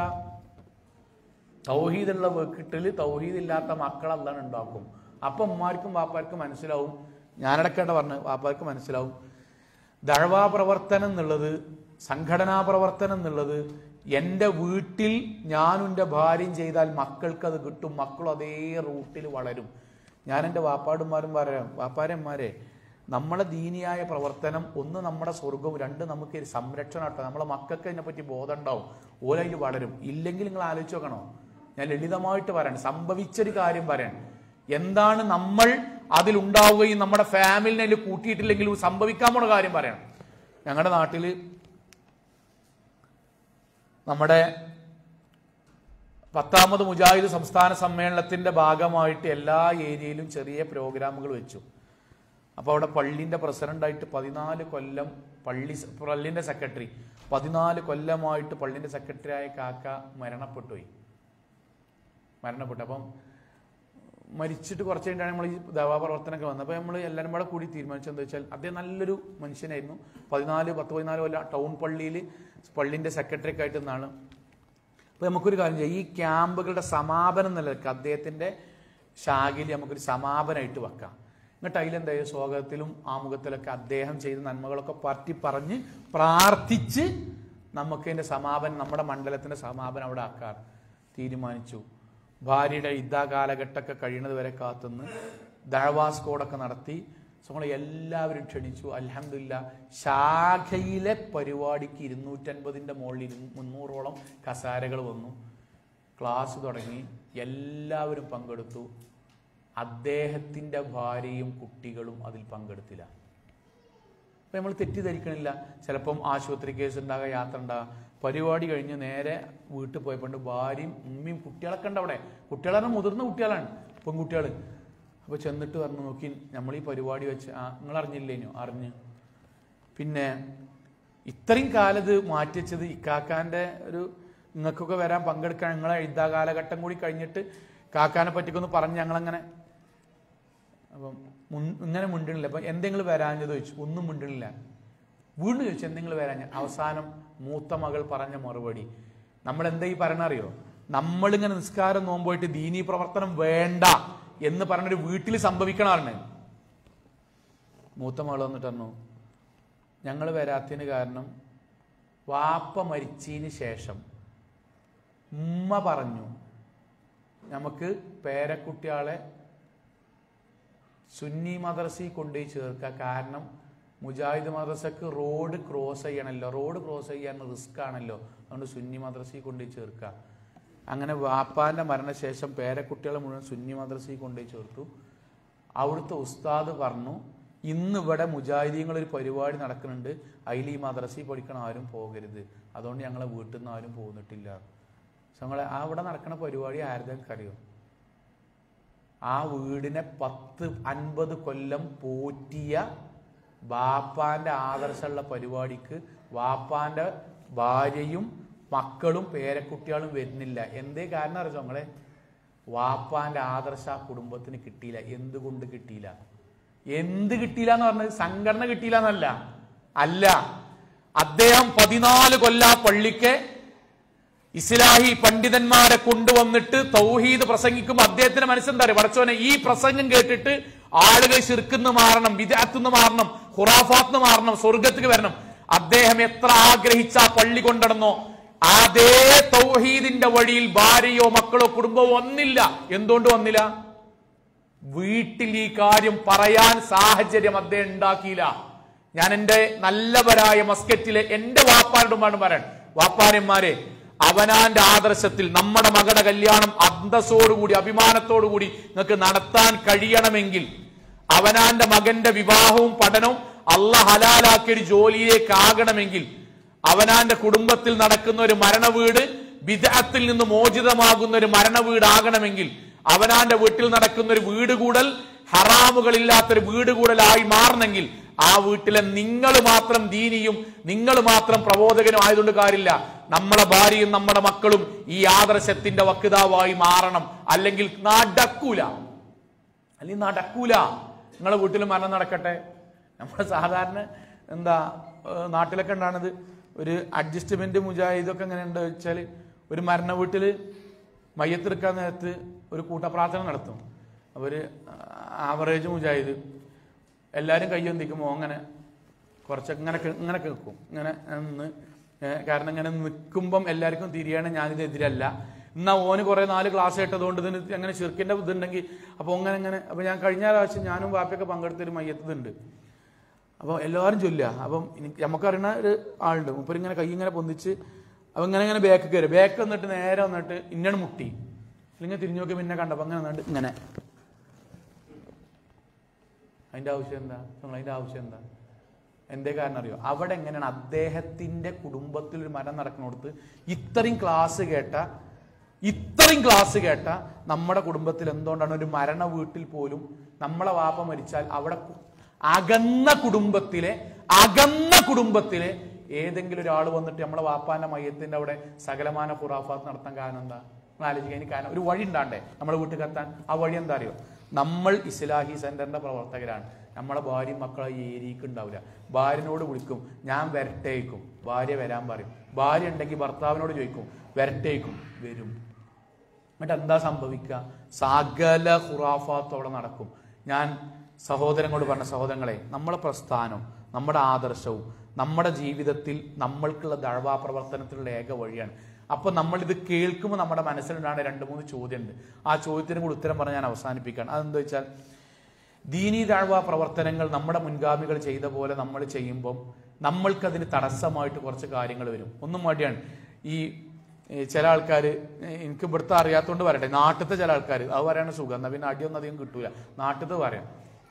തൗഹീദുള്ള വീട്ടിൽ തൗഹീദ് ഇല്ലാത്ത മക്കൾ അല്ലാണ് ഉണ്ടാക്കും അപ്പൊ ഉമ്മാർക്കും വാപ്പാർക്കും മനസ്സിലാവും ഞാനടക്കേണ്ട പറഞ്ഞു വാപ്പാർക്ക് മനസ്സിലാവും ദഴവാ പ്രവർത്തനം എന്നുള്ളത് സംഘടനാ പ്രവർത്തനം എന്നുള്ളത് എൻ്റെ വീട്ടിൽ ഞാനും എൻ്റെ ഭാര്യയും ചെയ്താൽ മക്കൾക്ക് അത് കിട്ടും മക്കളും അതേ റൂട്ടിൽ വളരും ഞാൻ എൻ്റെ വാപ്പാടുമാരും പറയാം വാപ്പാരന്മാരെ നമ്മളെ ദീനിയായ പ്രവർത്തനം ഒന്ന് നമ്മുടെ സ്വർഗവും രണ്ട് നമുക്ക് ഒരു സംരക്ഷണം ആട്ടോ നമ്മളെ മക്കൾക്ക് അതിനെപ്പറ്റി ബോധം ഉണ്ടാവും ഓലയിൽ വളരും ഇല്ലെങ്കിൽ നിങ്ങൾ ആലോചിച്ച് നോക്കണോ ഞാൻ ലളിതമായിട്ട് പറയാൻ സംഭവിച്ചൊരു കാര്യം പറയാൻ എന്താണ് നമ്മൾ അതിലുണ്ടാവുകയും നമ്മുടെ ഫാമിലിനെ അതിൽ കൂട്ടിയിട്ടില്ലെങ്കിൽ സംഭവിക്കാൻ പോണ കാര്യം പറയണം ഞങ്ങളുടെ നാട്ടിൽ നമ്മുടെ പത്താമത് മുജാഹിദ് സംസ്ഥാന സമ്മേളനത്തിന്റെ ഭാഗമായിട്ട് എല്ലാ ഏരിയയിലും ചെറിയ പ്രോഗ്രാമുകൾ വെച്ചു അപ്പോൾ അവിടെ പള്ളിന്റെ പ്രസിഡന്റായിട്ട് പതിനാല് കൊല്ലം പള്ളി പള്ളിന്റെ സെക്രട്ടറി പതിനാല് കൊല്ലമായിട്ട് പള്ളിന്റെ സെക്രട്ടറി ആയ കാക്ക മരണപ്പെട്ടുപോയി മരണപ്പെട്ടു അപ്പം മരിച്ചിട്ട് കുറച്ച് കഴിഞ്ഞാണ് നമ്മൾ ഈ ദവാപ്രവർത്തനമൊക്കെ വന്നത് അപ്പോൾ നമ്മൾ എല്ലാവരും കൂടെ കൂടി തീരുമാനിച്ചത് എന്താ വെച്ചാൽ അദ്ദേഹം നല്ലൊരു മനുഷ്യനായിരുന്നു പതിനാല് പത്ത് പതിനാല് കൊല്ലം ടൗൺ പള്ളിയിൽ പള്ളിൻ്റെ സെക്രട്ടറി ഒക്കെ ആയിട്ട് നിന്നാണ് അപ്പോൾ നമുക്കൊരു കാര്യം ചെയ്യാം ഈ ക്യാമ്പുകളുടെ സമാപനം നിലനിൽക്കുക അദ്ദേഹത്തിൻ്റെ ശാഖയിൽ നമുക്കൊരു സമാപനമായിട്ട് വെക്കാം എന്നിട്ട് അതിലെന്തായാലും സ്വാഗതത്തിലും ആമുഖത്തിലൊക്കെ അദ്ദേഹം ചെയ്ത നന്മകളൊക്കെ പറ്റി പറഞ്ഞ് പ്രാർത്ഥിച്ച് നമുക്ക് അതിൻ്റെ സമാപനം നമ്മുടെ മണ്ഡലത്തിൻ്റെ സമാപനം അവിടെ ആക്കാൻ തീരുമാനിച്ചു ഭാര്യയുടെ യുദ്ധ കാലഘട്ടമൊക്കെ കഴിയുന്നത് വരെ കാത്തുനിന്ന് ദഴവാസ് കോഡൊക്കെ നടത്തി നമ്മളെ എല്ലാവരും ക്ഷണിച്ചു അലഹമില്ല ശാഖയിലെ പരിപാടിക്ക് ഇരുന്നൂറ്റൻപതിൻ്റെ മുകളിൽ ഇരു മുന്നൂറോളം കസാരകൾ വന്നു ക്ലാസ് തുടങ്ങി എല്ലാവരും പങ്കെടുത്തു അദ്ദേഹത്തിൻ്റെ ഭാര്യയും കുട്ടികളും അതിൽ പങ്കെടുത്തില്ല അപ്പം നമ്മൾ തെറ്റിദ്ധരിക്കണില്ല ചിലപ്പം ആശുപത്രി കേസ് ഉണ്ടാകുക യാത്ര ഉണ്ടാകുക പരിപാടി കഴിഞ്ഞ് നേരെ വീട്ടിൽ പോയപ്പോണ്ട് ഭാര്യയും ഉമ്മയും കുട്ടികളൊക്കെ ഉണ്ട് അവിടെ കുട്ടികൾ പറഞ്ഞാൽ മുതിർന്ന കുട്ടികളാണ് പെൺകുട്ടികൾ അപ്പോൾ ചെന്നിട്ട് പറഞ്ഞു നോക്കി നമ്മൾ ഈ പരിപാടി വെച്ച് ആ നിങ്ങൾ അറിഞ്ഞില്ലേനോ അറിഞ്ഞ് പിന്നെ ഇത്രയും കാലത് മാറ്റിവെച്ചത് ഇക്കാക്കാൻ്റെ ഒരു നിങ്ങൾക്കൊക്കെ വരാൻ പങ്കെടുക്കാൻ നിങ്ങളെ എഴുതാ കാലഘട്ടം കൂടി കഴിഞ്ഞിട്ട് കാക്കാനെ പറ്റിക്കൊന്ന് പറഞ്ഞ് ഞങ്ങളങ്ങനെ അപ്പം മുൻ ഇങ്ങനെ മിണ്ടണില്ല അപ്പം എന്തെങ്കിലും വരാഞ്ഞത് ചോദിച്ചു ഒന്നും മിണ്ടണില്ല വീണ്ടും ചോദിച്ചു എന്തെങ്കിലും വരാഞ്ഞ അവസാനം മൂത്ത മകൾ പറഞ്ഞ മറുപടി നമ്മൾ എന്താ ഈ പറയണ അറിയോ നമ്മളിങ്ങനെ നിസ്കാരം നോമ്പോയിട്ട് ദീനീ പ്രവർത്തനം വേണ്ട എന്ന് പറഞ്ഞൊരു വീട്ടിൽ സംഭവിക്കണമാണ് മൂത്ത മകൾ വന്നിട്ട് പറഞ്ഞു ഞങ്ങൾ വരാത്തതിന് കാരണം വാപ്പ മരിച്ചതിന് ശേഷം ഉമ്മ പറഞ്ഞു നമുക്ക് പേരക്കുട്ടികളെ സുന്നി മദ്രസയിൽ കൊണ്ടുപോയി ചേർക്കുക കാരണം മുജാഹിദ് മദ്രസക്ക് റോഡ് ക്രോസ് ചെയ്യണമല്ലോ റോഡ് ക്രോസ് ചെയ്യാൻ റിസ്ക് ആണല്ലോ അതുകൊണ്ട് സുന്നി മദ്രസയിൽ കൊണ്ടുപോയി ചേർക്കുക അങ്ങനെ വാപ്പാന്റെ മരണശേഷം പേരക്കുട്ടികളെ മുഴുവൻ സുന്നി മദ്രസയിൽ കൊണ്ടുപോയി ചേർത്തു അവിടുത്തെ ഉസ്താദ് പറഞ്ഞു ഇന്ന് ഇവിടെ മുജാഹിദീങ്ങൾ ഒരു പരിപാടി നടക്കുന്നുണ്ട് അതിൽ ഈ മദ്രസയിൽ പഠിക്കണ ആരും പോകരുത് അതുകൊണ്ട് ഞങ്ങളെ വീട്ടിൽ നിന്ന് ആരും പോന്നിട്ടില്ല ഞങ്ങളെ അവിടെ നടക്കുന്ന പരിപാടി ആരുടെയൊക്കെ അറിയോ ആ വീടിനെ പത്ത് അൻപത് കൊല്ലം പോറ്റിയ വാപ്പാന്റെ ആദർശമുള്ള പരിപാടിക്ക് വാപ്പാന്റെ ഭാര്യയും മക്കളും പേരക്കുട്ടികളും വരുന്നില്ല എന്തേ കാരണം അറിയോ ഞങ്ങളെ വാപ്പാന്റെ ആദർശ ആ കുടുംബത്തിന് കിട്ടിയില്ല എന്തുകൊണ്ട് കിട്ടിയില്ല എന്ത് കിട്ടിയില്ല എന്ന് പറഞ്ഞത് സംഘടന കിട്ടിയില്ല എന്നല്ല അല്ല അദ്ദേഹം പതിനാല് കൊല്ല പള്ളിക്ക് ഇസ്ലാഹി പണ്ഡിതന്മാരെ കൊണ്ടുവന്നിട്ട് തൗഹീദ് പ്രസംഗിക്കുമ്പോൾ അദ്ദേഹത്തിന്റെ മനസ്സെന്താ പറയുക പടച്ചോനെ ഈ പ്രസംഗം കേട്ടിട്ട് ആളുകൾ ശിർക്കുന്ന് മാറണം വിദാത്തുനിന്ന് മാറണം ഖുറാഫാത്ത് മാറണം സ്വർഗത്തേക്ക് വരണം അദ്ദേഹം എത്ര ആഗ്രഹിച്ച ആ പള്ളി കൊണ്ടിടന്നോ അതേ തൗഹീദിന്റെ വഴിയിൽ ഭാര്യയോ മക്കളോ കുടുംബമോ വന്നില്ല എന്തുകൊണ്ട് വന്നില്ല വീട്ടിൽ ഈ കാര്യം പറയാൻ സാഹചര്യം അദ്ദേഹം ഉണ്ടാക്കിയില്ല ഞാൻ എന്റെ നല്ലവരായ മസ്കറ്റിലെ എന്റെ വാപ്പാരുടെ ഉമ്മാടും പറയാൻ വാപ്പാരന്മാരെ അവനാന്റെ ആദർശത്തിൽ നമ്മുടെ മകളുടെ കല്യാണം അന്തസ്സോടുകൂടി അഭിമാനത്തോടുകൂടി നിങ്ങൾക്ക് നടത്താൻ കഴിയണമെങ്കിൽ അവനാന്റെ മകന്റെ വിവാഹവും പഠനവും അള്ള ഹലാലാക്കിയ ഒരു ജോലിയിലേക്ക് ആകണമെങ്കിൽ അവനാന്റെ കുടുംബത്തിൽ നടക്കുന്ന ഒരു മരണവീട് വിദഗ്ധത്തിൽ നിന്ന് മോചിതമാകുന്ന ഒരു മരണവീടാകണമെങ്കിൽ അവനാന്റെ വീട്ടിൽ നടക്കുന്ന ഒരു വീട് കൂടൽ ഹറാമുകളില്ലാത്തൊരു വീട് കൂടലായി മാറണമെങ്കിൽ ആ വീട്ടിലെ നിങ്ങൾ മാത്രം ദീനിയും നിങ്ങൾ മാത്രം പ്രബോധകനും ആയതുകൊണ്ട് കാര്യമില്ല നമ്മളെ ഭാര്യയും നമ്മുടെ മക്കളും ഈ ആദർശത്തിന്റെ വക്താവായി മാറണം അല്ലെങ്കിൽ നടക്കൂല അല്ലെങ്കിൽ നടക്കൂല നിങ്ങളെ വീട്ടിൽ മരണം നടക്കട്ടെ നമ്മുടെ സാധാരണ എന്താ ഏഹ് നാട്ടിലൊക്കെ ഉണ്ടാണത് ഒരു അഡ്ജസ്റ്റ്മെന്റ് മുജാഹിദൊക്കെ എങ്ങനെ ഉണ്ട് വെച്ചാൽ ഒരു മരണ വീട്ടിൽ മയ്യത്തെടുക്കാൻ നേരത്ത് ഒരു കൂട്ടപ്രാർത്ഥന നടത്തും അപ്പോൾ ഒരു ആവറേജ് മുജാഹിദ് എല്ലാവരും കയ്യൊന്നിക്കുമ്പോൾ അങ്ങനെ കുറച്ചൊക്കെ ഇങ്ങനെ കെ- ഇങ്ങനെ കേൾക്കും ഇങ്ങനെ നിന്ന് ഏഹ് കാരണം ഇങ്ങനെ നിൽക്കുമ്പം എല്ലാവർക്കും തിരിയാണ് ഞാനിതെതിരല്ല എന്നാ ഓന് കുറെ നാല് ക്ലാസ് കേട്ടതുകൊണ്ട് ഇതിന് അങ്ങനെ ചെറുക്കിന്റെ ഇതുണ്ടെങ്കിൽ അപ്പോൾ അങ്ങനെ അങ്ങനെ അപ്പോൾ ഞാൻ കഴിഞ്ഞ പ്രാവശ്യം ഞാനും വാപ്പയൊക്കെ പങ്കെടുത്തൊരു മയ്യത്തുണ്ട് അപ്പോൾ എല്ലാവരും ചൊല്ലുക അപ്പം എനിക്ക് നമുക്കറിയുന്ന ഒരു ആളുണ്ട് മുപ്പര് ഇങ്ങനെ കൈ ഇങ്ങനെ പൊന്തിച്ച് അപ്പം ഇങ്ങനെ ഇങ്ങനെ ബാക്ക് കയറി ബാക്ക് വന്നിട്ട് നേരെ വന്നിട്ട് ഇന്നണ് മുട്ടി ഇല്ലെങ്കിൽ തിരിഞ്ഞു നോക്കി പിന്നെ കണ്ടപ്പോൾ അങ്ങനെ വന്നിട്ട് ഇങ്ങനെ അതിന്റെ ആവശ്യം എന്താ നിങ്ങൾ അതിന്റെ ആവശ്യം എന്താ എന്തേ കാരണം അറിയോ അവിടെ എങ്ങനെയാണ് അദ്ദേഹത്തിന്റെ കുടുംബത്തിൽ ഒരു മരണം നടക്കുന്നിടത്ത് ഇത്രയും ക്ലാസ് കേട്ട ഇത്രയും ക്ലാസ് കേട്ട നമ്മുടെ കുടുംബത്തിൽ എന്തുകൊണ്ടാണ് ഒരു മരണ വീട്ടിൽ പോലും നമ്മളെ വാപ്പ മരിച്ചാൽ അവിടെ കു- അകന്ന കുടുംബത്തിലെ അകന്ന കുടുംബത്തിലെ ഏതെങ്കിലും ഒരാൾ വന്നിട്ട് നമ്മളെ വാപ്പാന്റെ മയ്യത്തിന്റെ അവിടെ സകലമാന ഖുറാഫാത്ത് നടത്താൻ കാരണം എന്താ നിങ്ങൾ ആലോചിക്കാൻ എനിക്ക് കാരണം ഒരു വഴി ഉണ്ടാണ്ടേ നമ്മുടെ വീട്ടിൽ കത്താൻ ആ വഴി എന്താ അറിയോ നമ്മൾ ഇസ്ലാഹി സെന്ററിന്റെ പ്രവർത്തകരാണ് നമ്മളെ ഭാര്യയും മക്കളെ ഈ ഏരിയക്ക് ഉണ്ടാവില്ല ഭാര്യനോട് വിളിക്കും ഞാൻ വരട്ടേക്കും ഭാര്യ വരാൻ പറയും ഭാര്യ ഉണ്ടെങ്കിൽ ഭർത്താവിനോട് ചോദിക്കും വരട്ടേക്കും വരും എന്നിട്ട് എന്താ സംഭവിക്കുക സകല ഖുറാഫാത്ത് അവിടെ നടക്കും ഞാൻ സഹോദരങ്ങളോട് പറഞ്ഞ സഹോദരങ്ങളെ നമ്മളെ പ്രസ്ഥാനം നമ്മുടെ ആദർശവും നമ്മുടെ ജീവിതത്തിൽ നമ്മൾക്കുള്ള ദഴവാ പ്രവർത്തനത്തിലുള്ള ഏക വഴിയാണ് അപ്പൊ നമ്മൾ ഇത് കേൾക്കുമ്പോൾ നമ്മുടെ മനസ്സിലുണ്ടാകുന്ന രണ്ട് മൂന്ന് ചോദ്യമുണ്ട് ആ ചോദ്യത്തിന് കൂടി ഉത്തരം പറഞ്ഞ് ഞാൻ അവസാനിപ്പിക്കുകയാണ് അതെന്താ വെച്ചാൽ ദീനി താഴ്വ പ്രവർത്തനങ്ങൾ നമ്മുടെ മുൻഗാമികൾ ചെയ്ത പോലെ നമ്മൾ ചെയ്യുമ്പം നമ്മൾക്കതിന് തടസ്സമായിട്ട് കുറച്ച് കാര്യങ്ങൾ വരും ഒന്നും മടിയാണ് ഈ ഈ ചില ആൾക്കാർ എനിക്ക് ഇവിടുത്തെ അറിയാത്തതുകൊണ്ട് പറയട്ടെ നാട്ടിലത്തെ ചില ആൾക്കാർ അത് പറയാണ് സുഖം എന്നാ പിന്നെ അടിയൊന്നും അധികം കിട്ടൂല നാട്ടിലത്തെ പറയാം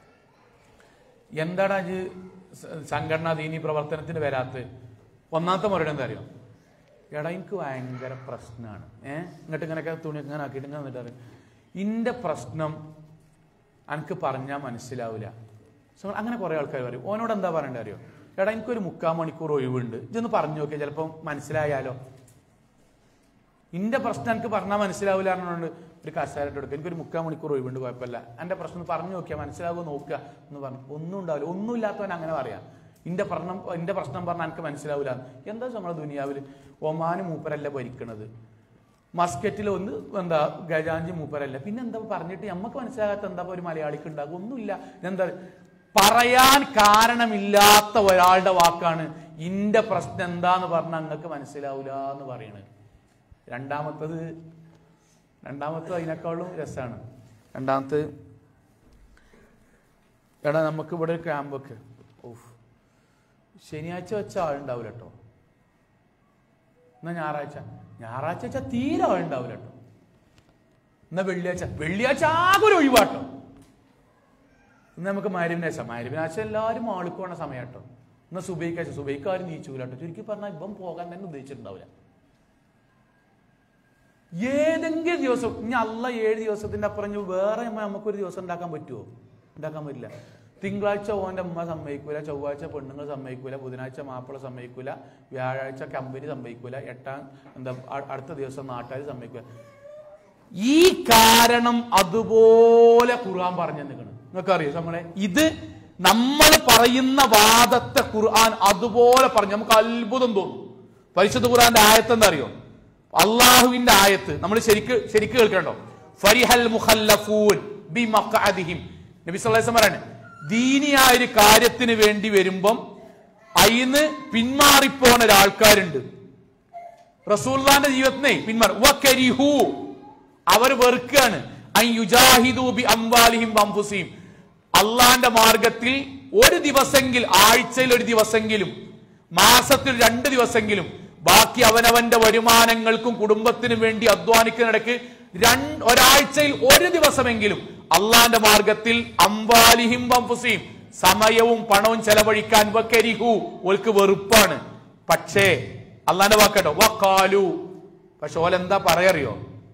എന്താണ് അത് സംഘടനാ ദീനി പ്രവർത്തനത്തിന് വരാത്ത ഒന്നാമത്തെ മറുപടി എന്താ അറിയോ എടാ എനിക്ക് ഭയങ്കര പ്രശ്നമാണ് ഏഹ് ഇങ്ങോട്ട് ഇങ്ങനെയൊക്കെ തുണി ഇങ്ങനെ ആക്കിയിട്ട് ഇങ്ങനെ വന്നിട്ട് പറയും ഇന്റെ പ്രശ്നം എനിക്ക് പറഞ്ഞാൽ മനസ്സിലാവില്ല സോ അങ്ങനെ കുറെ ആൾക്കാർ പറയും ഓനോട് എന്താ പറയണ്ടേ അറിയോ എടാ എനിക്കൊരു മുക്കാൽ മണിക്കൂർ ഒഴിവുണ്ട് ഇതൊന്ന് പറഞ്ഞു നോക്കിയാൽ ചിലപ്പോൾ മനസ്സിലായാലോ ഇന്റെ പ്രശ്നം എനിക്ക് പറഞ്ഞാൽ മനസ്സിലാവില്ല പറഞ്ഞുകൊണ്ട് ഒരു കസാരട്ട് എടുക്കുക എനിക്കൊരു മുക്കാൽ മണിക്കൂർ ഒഴിവുണ്ട് കുഴപ്പമില്ല എന്റെ പ്രശ്നം ഒന്ന് പറഞ്ഞു നോക്കിയാൽ മനസ്സിലാവുമോ നോക്കുക എന്ന് പറഞ്ഞു ഒന്നും ഉണ്ടാവില്ല ഒന്നും ഇല്ലാത്തവൻ അങ്ങനെ പറയാം ഇന്റെ പ്രശ്നം എന്റെ പ്രശ്നം പറഞ്ഞാൽ എനിക്ക് മനസ്സിലാവില്ല എന്താ നമ്മളെ ദുനിയാവിൽ ഒമാന് മൂപ്പരല്ല ഭരിക്കണത് മസ്കറ്റിൽ ഒന്ന് എന്താ ഗജാഞ്ചി മൂപ്പരല്ല പിന്നെ എന്താ പറഞ്ഞിട്ട് നമുക്ക് മനസ്സിലാകാത്ത എന്താ ഇപ്പൊ ഒരു മലയാളിക്ക് ഉണ്ടാകും ഒന്നുമില്ല എന്താ പറയാൻ കാരണമില്ലാത്ത ഒരാളുടെ വാക്കാണ് ഇന്റെ പ്രശ്നം എന്താന്ന് പറഞ്ഞാൽ നിങ്ങൾക്ക് മനസ്സിലാവില്ല എന്ന് പറയണത് രണ്ടാമത്തത് രണ്ടാമത്തത് അതിനേക്കാളും രസമാണ് രണ്ടാമത്തെ എടാ നമുക്ക് ഇവിടെ ഒരു ക്യാമ്പ് ഒക്കെ ഓഫ് ശനിയാഴ്ച വെച്ച ആളുണ്ടാവില്ല കേട്ടോ എന്നാ ഞായറാഴ്ച ഞായറാഴ്ച വെച്ചാൽ തീരെ ആളുണ്ടാവില്ല കേട്ടോ എന്നാ വെള്ളിയാഴ്ച വെള്ളിയാഴ്ച ആകെ ഒരു ഒഴിവാട്ടോ ഇന്ന് നമുക്ക് മരുവിനാശ മരുവിനാശ എല്ലാവരും മാളിക്ക് പോണ സമയം കേട്ടോ എന്നാ സുബൈക്കാഴ്ച സുബൈക്ക് ആരും നീച്ചൂല കേട്ടോ ചുരുക്കി പറഞ്ഞാൽ ഇപ്പം പോകാൻ തന്നെ ഉദ്ദേശിച്ചിട്ടുണ്ടാവില്ല ഏതെങ്കിലും ദിവസം ഇനി അല്ല ഏഴ് ദിവസത്തിന്റെ അപ്പുറം ഇനി വേറെ നമ്മ- നമുക്കൊരു ദിവസം ഉണ്ടാക്കാൻ പറ്റുമോ ഉണ്ടാക്കാൻ പറ്റില്ല തിങ്കളാഴ്ച ഓന്റെ അമ്മ സമ്മതിക്കൂല ചൊവ്വാഴ്ച പെണ്ണുങ്ങൾ സമ്മതിക്കൂല ബുധനാഴ്ച മാപ്പിള സമ്മതിക്കൂല വ്യാഴാഴ്ച കമ്പനി സമ്മതിക്കൂല എട്ടാം എന്താ അ- അടുത്ത ദിവസം നാട്ടുകാർ സമ്മതിക്കൂല ഈ കാരണം അതുപോലെ ഖുർആൻ പറഞ്ഞു നിൽക്കണം നിങ്ങൾക്കറിയോ നമ്മളെ ഇത് നമ്മൾ പറയുന്ന വാദത്തെ ഖുർആൻ അതുപോലെ പറഞ്ഞു നമുക്ക് അത്ഭുതം തോന്നും പരിശുദ്ധ ഖുർആന്റെ ആയത്ത് എന്താ അറിയോ അള്ളാഹുവിന്റെ ആയത്ത് നമ്മൾ ശരിക്ക് ശരിക്ക് കേൾക്കണ്ടോ ഫരിഹൽ മുഖല്ലഫൂൻ ബി മഖഅദിഹിം നബി സല്ലല്ലാഹു അലൈഹി വസല്ലം പറയാണ് ദീനിയായ ഒരു കാര്യത്തിന് വേണ്ടി വരുമ്പം അയിന്ന് പിന്മാറിപ്പോണ ഒരാൾക്കാരുണ്ട് റസൂൽദാന്റെ ജീവിതത്തിനെ പിന്മാറി വകരിഹു അവർ വെറുക്കുകയാണ് അൻ യുജാഹിദു ബി അംവാലിഹിം വംഫുസിഹിം അള്ളാന്റെ മാർഗത്തിൽ ഒരു ദിവസെങ്കിൽ ആഴ്ചയിൽ ഒരു ദിവസെങ്കിലും മാസത്തിൽ രണ്ട് ദിവസെങ്കിലും ബാക്കി അവനവന്റെ വരുമാനങ്ങൾക്കും കുടുംബത്തിനും വേണ്ടി അധ്വാനിക്കുന്നിടയ്ക്ക് രണ്ട് ഒരാഴ്ചയിൽ ഒരു ദിവസമെങ്കിലും അള്ളാന്റെ മാർഗത്തിൽ അംവാലിഹിം വംഫുസിഹിം സമയവും പണവും ചെലവഴിക്കാൻ വക്കരിഹു ഓൽക്ക് വെറുപ്പാണ് പക്ഷേ അള്ളാന്റെ വാക്കട്ടോ വക്കാലു പക്ഷെ ഓലെന്താ പറയറിയോ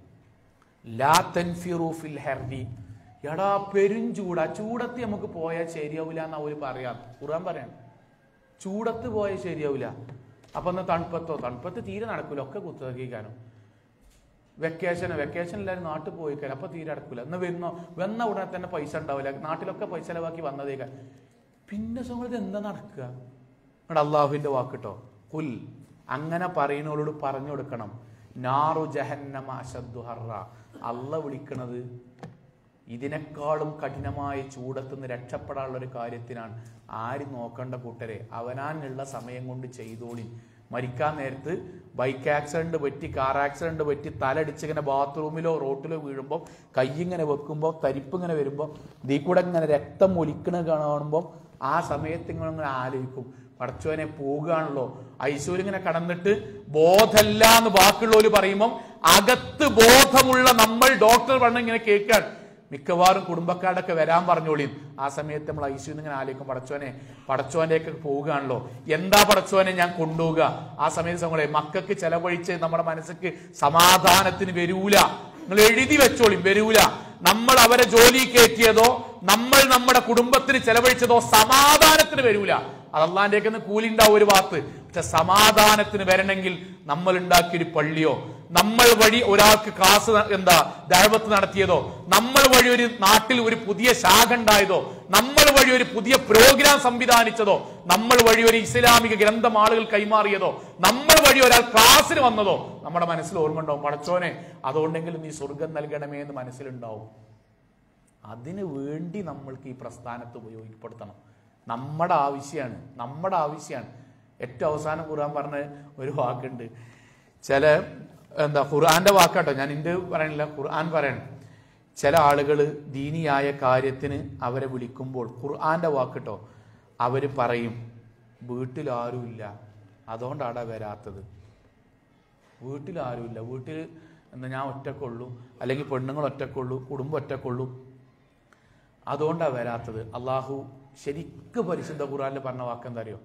ലാ തൻഫിറു ഫിൽ ഹർദി എടാ പെരുംചൂടാ ചൂടത്ത് നമുക്ക് പോയാൽ ശരിയാവില്ല എന്നാ അവര് പറയാം ഖുർആൻ പറയാൻ ചൂടത്ത് പോയാൽ ശരിയാവില്ല അപ്പൊ എന്നാ തണുപ്പത്തോ തണുപ്പത്ത് തീരെ നടക്കൂല ഒക്കെ കുത്തകീക്കാനും വെക്കേഷൻ വെക്കേഷൻ എല്ലാവരും നാട്ടിൽ പോയിക്കാൻ അപ്പൊ തീരെ നടക്കൂല എന്നാ വരുന്നോ വന്ന ഉടനെ തന്നെ പൈസ ഉണ്ടാവില്ല നാട്ടിലൊക്കെ പൈസ ചെലവാക്കി വന്നതേക്കാൻ പിന്നെ സമയത്ത് എന്താ നടക്കുക നിങ്ങളുടെ അള്ളാഹുവിന്റെ വാക്കിട്ടോ കുൽ അങ്ങനെ പറയുന്നവരോട് പറഞ്ഞു കൊടുക്കണം നാറു ജഹന്നമ അശദ്ദു ഹർറ അല്ല വിളിക്കണത് ഇതിനേക്കാളും കഠിനമായ ചൂടത്തുനിന്ന് രക്ഷപ്പെടാനുള്ള ഒരു കാര്യത്തിനാണ് ആരും നോക്കേണ്ട കൂട്ടരെ അവനാനുള്ള സമയം കൊണ്ട് ചെയ്തോളി മരിക്കാൻ നേരത്ത് ബൈക്ക് ആക്സിഡന്റ് പറ്റി കാർ ആക്സിഡന്റ് പറ്റി തലടിച്ച് ഇങ്ങനെ ബാത്റൂമിലോ റോട്ടിലോ വീഴുമ്പോൾ കൈ ഇങ്ങനെ വെക്കുമ്പോൾ തരിപ്പ് ഇങ്ങനെ വരുമ്പോൾ ഇതിൽ കൂടെ ഇങ്ങനെ രക്തം ഒലിക്കണ കാണുമ്പോൾ ആ സമയത്ത് ഇങ്ങനെ ഇങ്ങനെ ആലോചിക്കും പടച്ചോനെ പോകുകയാണല്ലോ ഐശ്വര്യം ഇങ്ങനെ കടന്നിട്ട് ബോധമല്ല എന്ന് ബാക്കിയുള്ളവർ പറയുമ്പോൾ അകത്ത് ബോധമുള്ള നമ്മൾ ഡോക്ടർ പറഞ്ഞ ഇങ്ങനെ കേൾക്കാൻ മിക്കവാറും കുടുംബക്കാരൊക്കെ വരാൻ പറഞ്ഞോളിയും ആ സമയത്ത് നമ്മൾ ഐശ്വര്യം ഇങ്ങനെ ആലോചിക്കും പടച്ചോനെ പടച്ചോന്റെയൊക്കെ പോവുകയാണല്ലോ എന്താ പടച്ചോനെ ഞാൻ കൊണ്ടുപോവുക ആ സമയത്ത് നമ്മളെ മക്കൾക്ക് ചെലവഴിച്ച് നമ്മുടെ മനസ്സിക്ക് സമാധാനത്തിന് വരൂല നിങ്ങൾ എഴുതി വെച്ചോളിയും വരൂല നമ്മൾ അവരെ ജോലി കയറ്റിയതോ നമ്മൾ നമ്മുടെ കുടുംബത്തിന് ചെലവഴിച്ചതോ സമാധാനത്തിന് വരൂല അത് അള്ളാന്റെ കൂലി ഉണ്ടാവും ഒരു ഭാഗത്ത് പക്ഷെ സമാധാനത്തിന് വരണമെങ്കിൽ നമ്മൾ ഉണ്ടാക്കിയ ഒരു പള്ളിയോ നമ്മൾ വഴി ഒരാൾക്ക് ക്ലാസ് ന- എന്താ ദഴവത്ത് നടത്തിയതോ നമ്മൾ വഴി ഒരു നാട്ടിൽ ഒരു പുതിയ ശാഖ ഉണ്ടായതോ നമ്മൾ വഴി ഒരു പുതിയ പ്രോഗ്രാം സംവിധാനിച്ചതോ നമ്മൾ വഴി ഒരു ഇസ്ലാമിക ഗ്രന്ഥം ആളുകൾ കൈമാറിയതോ നമ്മൾ വഴി ഒരാൾ ക്ലാസ്സിന് വന്നതോ നമ്മുടെ മനസ്സിൽ ഓർമ്മ ഉണ്ടാവും പടച്ചോനെ അതുകൊണ്ടെങ്കിലും നീ സ്വർഗം നൽകണമേ എന്ന് മനസ്സിലുണ്ടാവും അതിനു വേണ്ടി നമ്മൾക്ക് ഈ പ്രസ്ഥാനത്ത് ഉപയോഗപ്പെടുത്തണം നമ്മുടെ ആവശ്യമാണ് നമ്മുടെ ആവശ്യമാണ് ഏറ്റവും അവസാനം ഖുർആൻ പറഞ്ഞ ഒരു വാക്കുണ്ട് ചില എന്താ ഖുർആന്റെ വാക്കാട്ടോ ഞാൻ ഇന്റെ പറയണില്ല ഖുർആൻ പറയണം ചില ആളുകൾ ദീനിയായ കാര്യത്തിന് അവരെ വിളിക്കുമ്പോൾ ഖുർആന്റെ വാക്കിട്ടോ അവര് പറയും വീട്ടിൽ ആരുമില്ല അതുകൊണ്ടാടാ വരാത്തത് വീട്ടിൽ ആരുമില്ല വീട്ടിൽ എന്താ ഞാൻ ഒറ്റക്കുള്ളൂ അല്ലെങ്കിൽ പെണ്ണുങ്ങൾ ഒറ്റക്കുള്ളൂ കുടുംബം ഒറ്റക്കുള്ളൂ അതുകൊണ്ടാണ് വരാത്തത് അള്ളാഹു ശരിക്ക് പരിശുദ്ധ ഖുറാനിൽ പറഞ്ഞ വാക്കെന്താ അറിയോ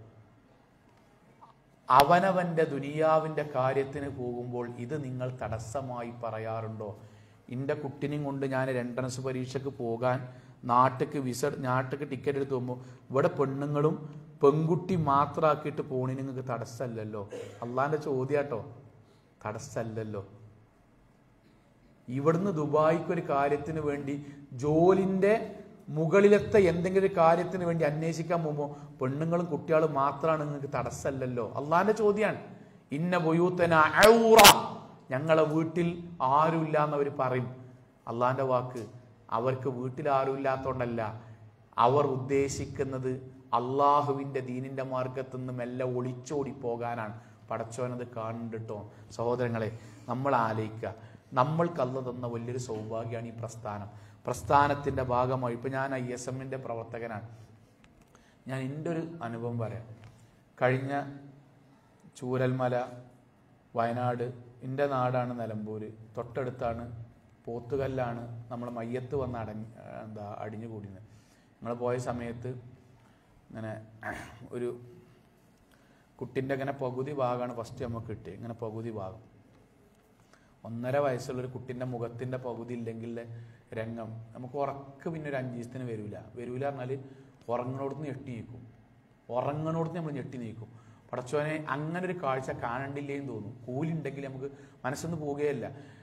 അവനവന്റെ ദുനിയാവിന്റെ കാര്യത്തിന് പോകുമ്പോൾ ഇത് നിങ്ങൾ തടസ്സമായി പറയാറുണ്ടോ എൻ്റെ കുട്ടിനെയും കൊണ്ട് ഞാൻ എൻട്രൻസ് പരീക്ഷയ്ക്ക് പോകാൻ നാട്ടിക്ക് വിസ നാട്ടിക്ക് ടിക്കറ്റ് എടുത്ത് പോകുമ്പോൾ ഇവിടെ പെണ്ണുങ്ങളും പെൺകുട്ടി മാത്രമാക്കിയിട്ട് പോണിന് നിങ്ങൾക്ക് തടസ്സമല്ലല്ലോ അള്ളാന്റെ ചോദ്യാട്ടോ തടസ്സമല്ലല്ലോ ഇവിടുന്ന് ദുബായിക്ക് ഒരു കാര്യത്തിന് വേണ്ടി ജോലിന്റെ മുകളിലത്തെ എന്തെങ്കിലും ഒരു കാര്യത്തിന് വേണ്ടി അന്വേഷിക്കാൻ പോകുമ്പോൾ പെണ്ണുങ്ങളും കുട്ടികളും മാത്രമാണ് നിങ്ങൾക്ക് തടസ്സമല്ലല്ലോ അള്ളാന്റെ ചോദ്യമാണ് ഇന്ന ബുയൂത്തന ഔറ ഞങ്ങളെ വീട്ടിൽ ആരുമില്ല എന്നവർ പറയും അള്ളാന്റെ വാക്ക് അവർക്ക് വീട്ടിൽ ആരുമില്ലാത്തോണ്ടല്ല അവർ ഉദ്ദേശിക്കുന്നത് അള്ളാഹുവിന്റെ ദീനിന്റെ മാർഗത്തു നിന്ന് മെല്ലെ ഒളിച്ചോടി പോകാനാണ് പടച്ചോനത് കാണുന്നുണ്ട് സഹോദരങ്ങളെ നമ്മൾ ആലോചിക്കുക നമ്മൾക്ക് അല്ല തന്ന വലിയൊരു സൗഭാഗ്യമാണ് ഈ പ്രസ്ഥാനം പ്രസ്ഥാനത്തിന്റെ ഭാഗമായി ഇപ്പൊ ഞാൻ ഐ എസ് എമ്മിന്റെ പ്രവർത്തകനാണ് ഞാൻ എൻ്റെ ഒരു അനുഭവം പറയാം കഴിഞ്ഞ ചൂരൽമല വയനാട് എൻ്റെ നാടാണ് നിലമ്പൂര് തൊട്ടടുത്താണ് പോത്തുകല്ലാണ് നമ്മൾ മയ്യത്ത് വന്ന് അടഞ്ഞ് എന്താ അടിഞ്ഞു കൂടിയത് നമ്മൾ പോയ സമയത്ത് ഇങ്ങനെ ഒരു കുട്ടിൻ്റെ ഇങ്ങനെ പകുതി ഭാഗമാണ് ഫസ്റ്റ് നമുക്ക് കിട്ടിയത് ഇങ്ങനെ പകുതി ഭാഗം ഒന്നര വയസ്സുള്ള ഒരു കുട്ടിൻ്റെ മുഖത്തിൻ്റെ പകുതി ഇല്ലെങ്കിൽ രംഗം നമുക്ക് ഉറക്ക് പിന്നെ ഒരു അഞ്ച് ദിവസത്തിന് വരൂല വരൂല പറഞ്ഞാൽ ഉറങ്ങണോടത്ത് ഞെട്ടി നീക്കും ഉറങ്ങണോടത്ത് നമ്മൾ ഞെട്ടി നീക്കും പടച്ചോനെ അങ്ങനെ ഒരു കാഴ്ച കാണണ്ടില്ലേന്ന് തോന്നും കൂലി ഉണ്ടെങ്കിൽ നമുക്ക് മനസ്സൊന്നും പോവുകയല്ല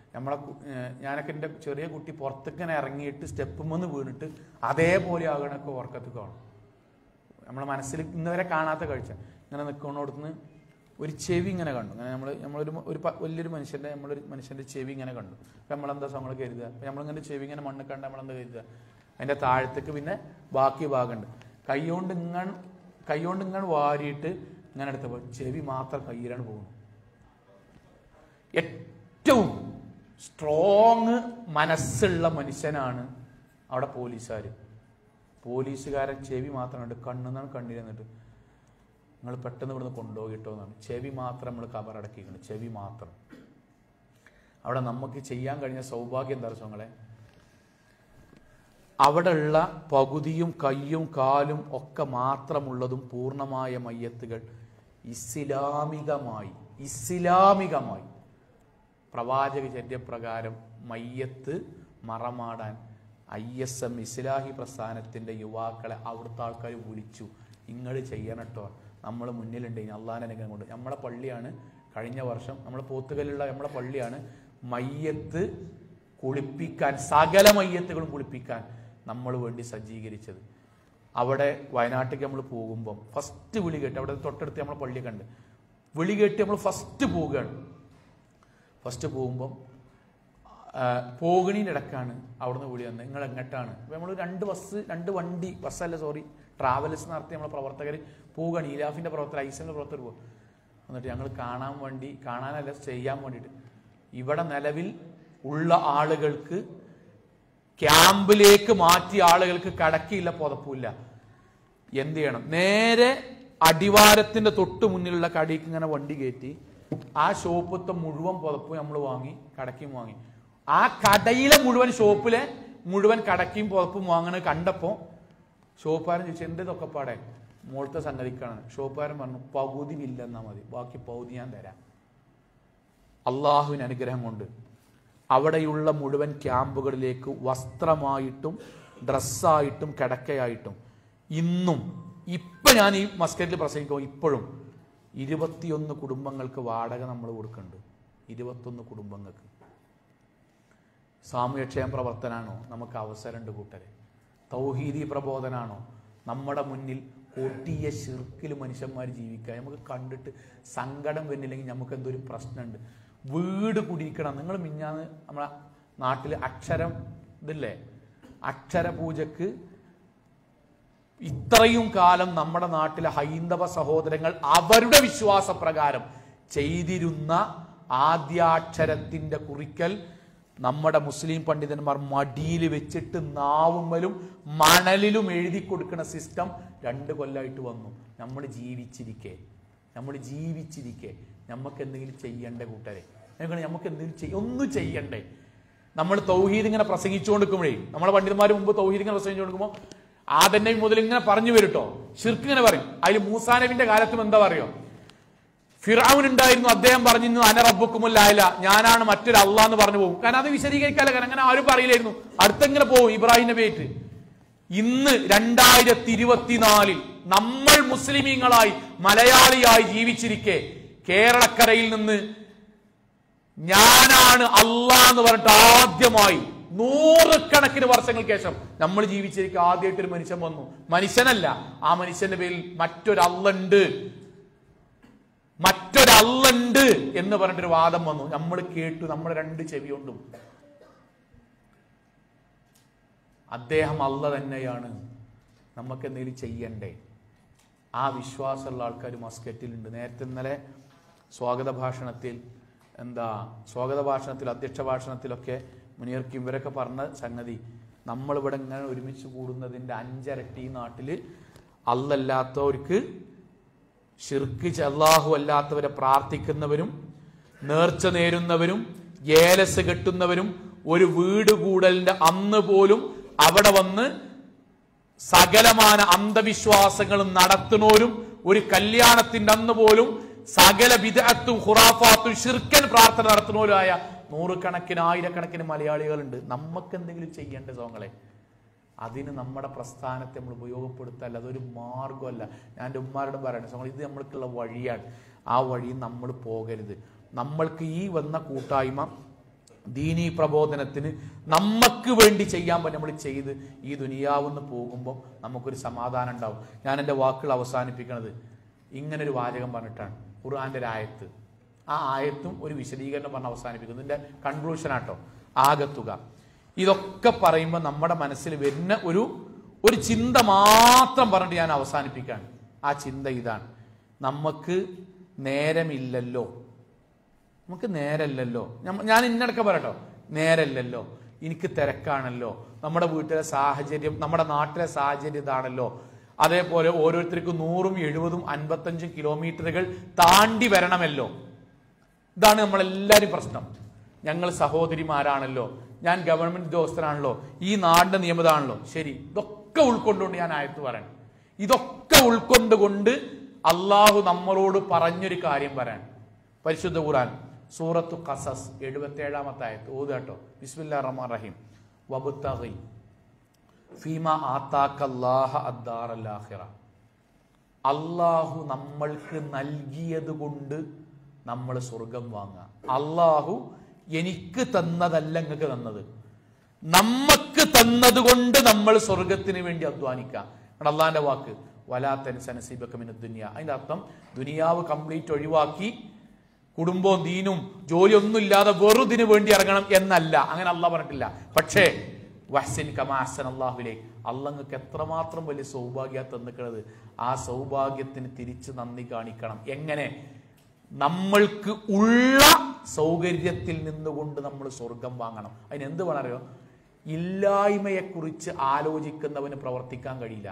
നമ്മളെ കു- ഏഹ് ഞാനൊക്കെ എൻ്റെ ചെറിയ കുട്ടി പുറത്തേക്ക് ഇങ്ങനെ ഇറങ്ങിയിട്ട് സ്റ്റെപ്പുമെന്ന് വീണിട്ട് അതേപോലെ ആകണൊക്കെ ഉറക്കത്ത് കാണും നമ്മളെ മനസ്സിൽ ഇന്ന് വരെ കാണാത്ത കാഴ്ച ഇങ്ങനെ നിൽക്കണോടത്തുനിന്ന് ഒരു ചെവി ഇങ്ങനെ കണ്ടു അങ്ങനെ നമ്മൾ നമ്മളൊരു മ- ഒരു പ- വലിയൊരു മനുഷ്യൻ്റെ നമ്മളൊരു മനുഷ്യൻ്റെ ചെവി ഇങ്ങനെ കണ്ടു അപ്പം നമ്മളെന്താ നമ്മൾ കരുതുക അപ്പം നമ്മളിങ്ങനെ ചെവി ഇങ്ങനെ മണ്ണ് കണ്ട് നമ്മളെന്താ കരുതുക അതിൻ്റെ താഴത്തേക്ക് പിന്നെ ബാക്കി ഭാഗമുണ്ട് കൈകൊണ്ട് ഇങ്ങനെ കൈകൊണ്ട് ഇങ്ങനെ വാരിയിട്ട് ഇങ്ങനെ എടുത്തപ്പോൾ ചെവി മാത്രം കയ്യിലാണ് പോകുന്നു ഏറ്റവും സ്ട്രോങ് മനസ്സുള്ള മനുഷ്യനാണ് അവിടെ പോലീസുകാർ പോലീസുകാരൻ ചെവി മാത്രം കണ്ട് കണ്ണെന്നാണ് കണ്ണിരുന്നിട്ട് നിങ്ങൾ പെട്ടെന്ന് ഇവിടുന്ന് കൊണ്ടുപോയിട്ടോ എന്നാണ് ചെവി മാത്രം നമ്മൾ കബറടക്കിയിട്ടുണ്ട് ചെവി മാത്രം അവിടെ നമുക്ക് ചെയ്യാൻ കഴിഞ്ഞ സൗഭാഗ്യം എന്താ നിങ്ങളെ അവിടെയുള്ള പകുതിയും കയ്യും കാലും ഒക്കെ മാത്രമുള്ളതും പൂർണ്ണമായ മയ്യത്തുകൾ ഇസ്ലാമികമായി ഇസ്ലാമികമായി പ്രവാചക ചര്യപ്രകാരം മയ്യത്ത് മറമാടാൻ ഐ എസ് എം ഇസ്ലാഹി പ്രസ്ഥാനത്തിന്റെ യുവാക്കളെ അവിടുത്തെ ആൾക്കാർ വിളിച്ചു നിങ്ങൾ ചെയ്യണം കേട്ടോ നമ്മൾ മുന്നിലുണ്ട് ഇനി അള്ളാഹാൻ അനുഗ്രഹം കൊണ്ട് നമ്മളെ പള്ളിയാണ് കഴിഞ്ഞ വർഷം നമ്മളെ പോത്തുകലുള്ള നമ്മളെ പള്ളിയാണ് മയ്യത്ത് കുളിപ്പിക്കാൻ സകല മയ്യത്തുകളും കുളിപ്പിക്കാൻ നമ്മൾ വേണ്ടി സജ്ജീകരിച്ചത് അവിടെ വയനാട്ടിലേക്ക് നമ്മൾ പോകുമ്പം ഫസ്റ്റ് വിളി കേട്ട് അവിടെ തൊട്ടടുത്ത് നമ്മളെ പള്ളി കണ്ട് വിളി കേട്ട് നമ്മൾ ഫസ്റ്റ് പോവുകയാണ് ഫസ്റ്റ് പോകുമ്പം പോകണീൻ്റെ ഇടക്കാണ് അവിടുന്ന് വിളി വന്നത് നിങ്ങൾ എങ്ങോട്ടാണ് അപ്പോൾ നമ്മൾ രണ്ട് ബസ് രണ്ട് വണ്ടി ബസ്സല്ല സോറി ട്രാവൽസ് നടത്തി നമ്മളെ പ്രവർത്തകർ പോവുകയാണ് ഈലാഫിൻ്റെ പ്രവർത്തകർ ഐസമിൻ്റെ പ്രവർത്തകർ പോകും എന്നിട്ട് ഞങ്ങൾ കാണാൻ വേണ്ടി കാണാനല്ല ചെയ്യാൻ വേണ്ടിയിട്ട് ഇവിടെ നിലവിൽ ഉള്ള ആളുകൾക്ക് ക്യാമ്പിലേക്ക് മാറ്റിയ ആളുകൾക്ക് കടക്കിയില്ല പുതപ്പില്ല എന്ത് ചെയ്യണം നേരെ അടിവാരത്തിന്റെ തൊട്ട് മുന്നിലുള്ള കടിക്ക് ഇങ്ങനെ വണ്ടി കയറ്റി ആ ഷോപ്പത്തെ മുഴുവൻ പുതപ്പ് നമ്മൾ വാങ്ങി കടക്കും വാങ്ങി ആ കടയിലെ മുഴുവൻ ഷോപ്പിലെ മുഴുവൻ കടക്കും പുതപ്പും വാങ്ങണത് കണ്ടപ്പോ ഷോപ്പുകാരൻ ചോദിച്ചു എന്ത് ഇതൊക്കെ പാടെ മുകളത്തെ സംഗതിക്കാണ് ഷോപ്പുകാരൻ പറഞ്ഞു പകുതി ബില്ലെന്നാ മതി ബാക്കി പകുതി ഞാൻ തരാം അള്ളാഹുവിന് അനുഗ്രഹം കൊണ്ട് അവിടെയുള്ള മുഴുവൻ ക്യാമ്പുകളിലേക്ക് വസ്ത്രമായിട്ടും ഡ്രസ്സായിട്ടും കിടക്കയായിട്ടും ഇന്നും ഇപ്പൊ ഞാൻ ഈ മസ്കറ്റിൽ പ്രസംഗിക്കുമ്പോൾ ഇപ്പോഴും ഇരുപത്തിയൊന്ന് കുടുംബങ്ങൾക്ക് വാടക നമ്മൾ കൊടുക്കുന്നുണ്ട് ഇരുപത്തൊന്ന് കുടുംബങ്ങൾക്ക് സാമൂഹ്യക്ഷേമ പ്രവർത്തനാണോ നമുക്ക് അവസരമുണ്ട് കൂട്ടരെ തൗഹീദി പ്രബോധനാണോ നമ്മുടെ മുന്നിൽ കൊട്ടിയ ശിർക്കിൽ മനുഷ്യന്മാർ ജീവിക്കുക നമുക്ക് കണ്ടിട്ട് സങ്കടം വരുന്നില്ലെങ്കിൽ നമുക്ക് എന്തൊരു പ്രശ്നമുണ്ട് വീട് കുടിക്കണം നിങ്ങൾ മിഞ്ഞാന്ന് നമ്മളെ നാട്ടിൽ അക്ഷരം ഇതില്ലേ അക്ഷര പൂജക്ക് ഇത്രയും കാലം നമ്മുടെ നാട്ടിലെ ഹൈന്ദവ സഹോദരങ്ങൾ അവരുടെ വിശ്വാസപ്രകാരം ചെയ്തിരുന്ന ആദ്യാക്ഷരത്തിന്റെ കുറിക്കൽ നമ്മുടെ മുസ്ലിം പണ്ഡിതന്മാർ മടിയിൽ വെച്ചിട്ട് നാവുമ്മലും മണലിലും എഴുതി കൊടുക്കുന്ന സിസ്റ്റം രണ്ട് കൊല്ലമായിട്ട് വന്നു നമ്മൾ ജീവിച്ചിരിക്കെ നമ്മൾ ജീവിച്ചിരിക്കെ നമുക്ക് എന്തെങ്കിലും ചെയ്യണ്ടേ കൂട്ടരെ ഞങ്ങൾ നമുക്ക് എന്തെങ്കിലും ചെയ്യ ഒന്നും ചെയ്യണ്ടേ നമ്മൾ തൗഹീദ് ഇങ്ങനെ പ്രസംഗിച്ചുകൊണ്ടിരിക്കുമ്പോഴേ നമ്മളെ പണ്ഡിതന്മാർ മുമ്പ് തൗഹീദ് ഇങ്ങനെ പ്രസംഗിച്ചുകൊണ്ടിരിക്കുമ്പോൾ ആദൻ നബി മുതൽ ഇങ്ങനെ പറഞ്ഞു വരും ഷിർക്ക് ഇങ്ങനെ പറയും അതിൽ മൂസാ നബിന്റെ കാലത്തും എന്താ പറയോ ഫിറാവുൻ ഉണ്ടായിരുന്നു അദ്ദേഹം പറഞ്ഞിരുന്നു അന റബ്ബുക്കുമുല്ലായില്ല ഞാനാണ് മറ്റൊരു അള്ളാഹ് എന്ന് പറഞ്ഞു പോകും കാരണം അത് വിശദീകരിക്കാല്ല കാരണം അങ്ങനെ ആരും പറയില്ലായിരുന്നു അടുത്തെങ്ങനെ പോകും ഇബ്രാഹിം നബിയായിട്ട് ഇന്ന് രണ്ടായിരത്തി ഇരുപത്തിനാലിൽ നമ്മൾ മുസ്ലിമീങ്ങളായി മലയാളിയായി ജീവിച്ചിരിക്കെ കേരളക്കരയിൽ നിന്ന് ഞാനാണ് അള്ളാഹ് എന്ന് പറഞ്ഞിട്ട് ആദ്യമായി നൂറുകണക്കിന് വർഷങ്ങൾക്ക് ശേഷം നമ്മൾ ജീവിച്ചിരിക്കുക ആദ്യമായിട്ട് ഒരു മനുഷ്യൻ വന്നു മനുഷ്യനല്ല ആ മനുഷ്യന്റെ പേരിൽ മറ്റൊരു അള്ളുണ്ട് മറ്റൊരല്ലുണ്ട് എന്ന് പറഞ്ഞിട്ടൊരു വാദം വന്നു നമ്മൾ കേട്ടു നമ്മുടെ രണ്ട് ചെവി കൊണ്ടും അദ്ദേഹം അല്ല തന്നെയാണ് നമുക്ക് എന്തെങ്കിലും ചെയ്യണ്ടേ ആ വിശ്വാസമുള്ള ആൾക്കാർ മസ്കറ്റിലുണ്ട് നേരത്തെ ഇന്നലെ സ്വാഗത ഭാഷണത്തിൽ എന്താ സ്വാഗത ഭാഷണത്തിൽ അധ്യക്ഷ ഭാഷണത്തിലൊക്കെ മുനിയർക്ക് ഇവരൊക്കെ പറഞ്ഞ സംഗതി നമ്മളിവിടെ ഇങ്ങനെ ഒരുമിച്ച് കൂടുന്നതിൻ്റെ അഞ്ചരട്ടി ഈ നാട്ടിൽ അല്ലല്ലാത്തവർക്ക് ഷിർക്ക് അല്ലാഹു അല്ലാത്തവരെ പ്രാർത്ഥിക്കുന്നവരും നേർച്ച നേരുന്നവരും ഏലസ് കെട്ടുന്നവരും ഒരു വീട് കൂടലിന്റെ അന്ന് പോലും അവിടെ വന്ന് സകലമാന അന്ധവിശ്വാസങ്ങളും നടത്തുന്നവരും ഒരു കല്യാണത്തിന്റെ അന്ന് പോലും സകല വിദഗ്ധത്തും ഹുറാഫാത്തും ഷിർക്കൻ പ്രാർത്ഥന നടത്തുന്നവരുമായ നൂറുകണക്കിന് ആയിരക്കണക്കിന് മലയാളികളുണ്ട് നമുക്ക് എന്തെങ്കിലും ചെയ്യേണ്ട സോങ്ങളെ അതിന് നമ്മുടെ പ്രസ്ഥാനത്തെ നമ്മൾ ഉപയോഗപ്പെടുത്താല്ല അതൊരു മാർഗമല്ല ഞാൻ എൻ്റെ ഉമ്മാരോടും പറയണേ സോങ്ങൾ ഇത് നമ്മൾക്കുള്ള വഴിയാണ് ആ വഴി നമ്മൾ പോകരുത് നമ്മൾക്ക് ഈ വന്ന കൂട്ടായ്മ ദീനീ പ്രബോധനത്തിന് നമുക്ക് വേണ്ടി ചെയ്യാൻ പറ്റും നമ്മൾ ചെയ്ത് ഈ ദുനിയാവുന്ന് പോകുമ്പോൾ നമുക്കൊരു സമാധാനം ഉണ്ടാവും ഞാൻ എൻ്റെ വാക്കുകൾ അവസാനിപ്പിക്കുന്നത് ഇങ്ങനൊരു വാചകം പറഞ്ഞിട്ടാണ് ഖുർആന്റെ ഒരു ആയത്ത് ആ ആയത്തും ഒരു വിശദീകരണം പറഞ്ഞ് അവസാനിപ്പിക്കുന്നു ഇതിന്റെ കൺക്ലൂഷൻ ആട്ടോ ആകത്തുക ഇതൊക്കെ പറയുമ്പോൾ നമ്മുടെ മനസ്സിൽ വരുന്ന ഒരു ഒരു ചിന്ത മാത്രം പറഞ്ഞിട്ട് ഞാൻ അവസാനിപ്പിക്കുകയാണ് ആ ചിന്ത ഇതാണ് നമുക്ക് നേരമില്ലല്ലോ നമുക്ക് നേരല്ലല്ലോ ഞമ്മ- ഞാൻ ഇന്നടക്കം പറയട്ടോ നേരല്ലല്ലോ എനിക്ക് തിരക്കാണല്ലോ നമ്മുടെ വീട്ടിലെ സാഹചര്യം നമ്മുടെ നാട്ടിലെ സാഹചര്യം ഇതാണല്ലോ അതേപോലെ ഓരോരുത്തർക്കും നൂറും എഴുപതും അൻപത്തഞ്ചും കിലോമീറ്ററുകൾ താണ്ടി വരണമല്ലോ ഇതാണ് നമ്മളെല്ലാവരും പ്രശ്നം ഞങ്ങൾ സഹോദരിമാരാണല്ലോ ഞാൻ ഗവൺമെന്റ് ഉദ്യോഗസ്ഥനാണല്ലോ ഈ നാടിന്റെ നിയമതാണല്ലോ ശരി ഇതൊക്കെ ഉൾക്കൊണ്ടുകൊണ്ട് ഞാൻ ആയത്ത് പറയണം ഇതൊക്കെ ഉൾക്കൊണ്ടുകൊണ്ട് അള്ളാഹു നമ്മളോട് പറഞ്ഞൊരു കാര്യം പറയാൻ പരിശുദ്ധ ഖുർആൻ സൂറത്തു ഖസസ് എഴുപത്തി ഏഴാമത്തെ ആയത്ത് ഓത് കേട്ടോ ബിസ്മില്ലാ റഹ്മാൻ റഹീം വബുത്തഗി ഫീമ ആത്താക്കല്ലാഹ അദ്ദാറല്ലാഹിറ അള്ളാഹു നമ്മൾക്ക് നൽകിയത് കൊണ്ട് നമ്മൾ സ്വർഗം വാങ്ങുക അള്ളാഹു എനിക്ക് തന്നതല്ല നിങ്ങൾക്ക് തന്നത് നമ്മക്ക് തന്നത് കൊണ്ട് നമ്മൾ സ്വർഗത്തിന് വേണ്ടി അധ്വാനിക്കാം കാരണം അള്ളാന്റെ വാക്ക് വലാത്തനസനസീബക്കമിന് ദുനിയ അതിന്റെ അർത്ഥം ദുനിയാവ് കംപ്ലീറ്റ് ഒഴിവാക്കി കുടുംബവും ദീനും ജോലിയൊന്നും ഇല്ലാതെ വെറുതിന് വേണ്ടി ഇറങ്ങണം എന്നല്ല അങ്ങനെ അള്ളാഹ് പറഞ്ഞിട്ടില്ല പക്ഷേ വഹ്സിൻ കമാസൻ അള്ളാഹുലേ അള്ളങ്ങൾക്ക് എത്രമാത്രം വലിയ സൗഭാഗ്യ തന്നിക്കണത് ആ സൗഭാഗ്യത്തിന് തിരിച്ച് നന്ദി കാണിക്കണം എങ്ങനെ നമ്മൾക്ക് ഉള്ള സൗകര്യത്തിൽ നിന്നുകൊണ്ട് നമ്മൾ സ്വർഗം വാങ്ങണം അതിന് എന്ത് വേണം അറിയോ ഇല്ലായ്മയെക്കുറിച്ച് ആലോചിക്കുന്നവന് പ്രവർത്തിക്കാൻ കഴിയില്ല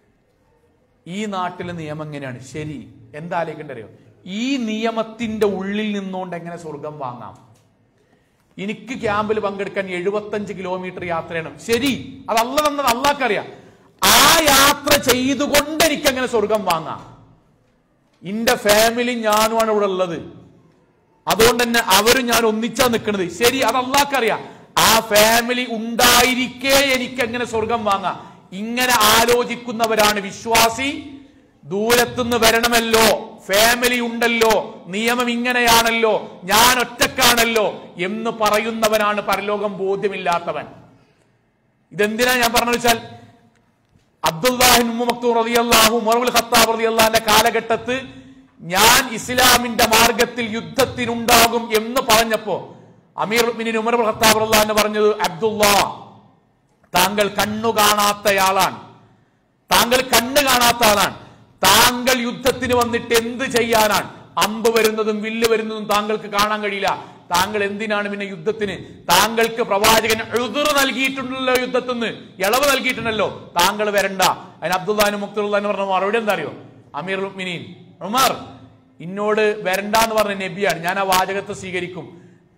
ഈ നാട്ടിലെ നിയമം എങ്ങനെയാണ് ശരി എന്താ ആലോചിക്കേണ്ട അറിയോ ഈ നിയമത്തിന്റെ ഉള്ളിൽ നിന്നുകൊണ്ട് എങ്ങനെ സ്വർഗം വാങ്ങാം എനിക്ക് ക്യാമ്പിൽ പങ്കെടുക്കാൻ എഴുപത്തഞ്ച് കിലോമീറ്റർ യാത്ര ചെയ്യണം ശരി അത് അല്ല തന്നത് അള്ളാക്കറിയാം ആ യാത്ര ചെയ്തുകൊണ്ട് എനിക്ക് എങ്ങനെ സ്വർഗം വാങ്ങാം ഇന്റെ ഫാമിലി ഞാനുമാണ് ഇവിടെ ഉള്ളത് അതുകൊണ്ട് തന്നെ അവരും ഞാൻ ഒന്നിച്ചാ നിൽക്കുന്നത് ശരി അത് അള്ളാക്കറിയാം ആ ഫാമിലി ഉണ്ടായിരിക്കെ എനിക്ക് എങ്ങനെ സ്വർഗം വാങ്ങാം ഇങ്ങനെ ആലോചിക്കുന്നവരാണ് വിശ്വാസി ദൂരത്തുനിന്ന് വരണമല്ലോ ഫാമിലി ഉണ്ടല്ലോ നിയമം ഇങ്ങനെയാണല്ലോ ഞാൻ ഒറ്റക്കാണല്ലോ എന്ന് പറയുന്നവനാണ് പരലോകം ബോധ്യമില്ലാത്തവൻ ഇതെന്തിനാ ഞാൻ പറഞ്ഞു വെച്ചാൽ അബ്ദുല്ലാഹിൻ മക്തൂർ റളിയല്ലാഹു ഉമറുൽ ഖത്താബ് റളിയല്ലാഹുവിന്റെ കാലഘട്ടത്ത് ഞാൻ ഇസ്ലാമിന്റെ മാർഗത്തിൽ യുദ്ധത്തിനുണ്ടാകും എന്ന് പറഞ്ഞപ്പോ അമീർ മിനിൻ ഉമർ ഖത്താബ് റളിയല്ലാഹു പറഞ്ഞത് അബ്ദുല്ലാ താങ്കൾ കണ്ണു കാണാത്തയാളാണ് താങ്കൾ കണ്ണ് കാണാത്ത ആളാണ് താങ്കൾ യുദ്ധത്തിന് വന്നിട്ട് എന്ത് ചെയ്യാനാണ് അമ്പ് വരുന്നതും വില്ല് വരുന്നതും താങ്കൾക്ക് കാണാൻ കഴിയില്ല താങ്കൾ എന്തിനാണ് പിന്നെ യുദ്ധത്തിന് താങ്കൾക്ക് പ്രവാചകൻ എഴുതുറ നൽകിയിട്ടുണ്ടല്ലോ യുദ്ധത്തിന് ഇളവ് നൽകിയിട്ടുണ്ടല്ലോ താങ്കൾ വരണ്ട അതിന് അബ്ദുല്ലാനും മുക്തുല്ലാന്ന് പറഞ്ഞ മറുപടി എന്താ അറിയോ അമീർ മിനീൻ ഉമർ ഇന്നോട് വരണ്ട എന്ന് പറഞ്ഞ നബിയാണ് ഞാൻ ആ വാചകത്തെ സ്വീകരിക്കും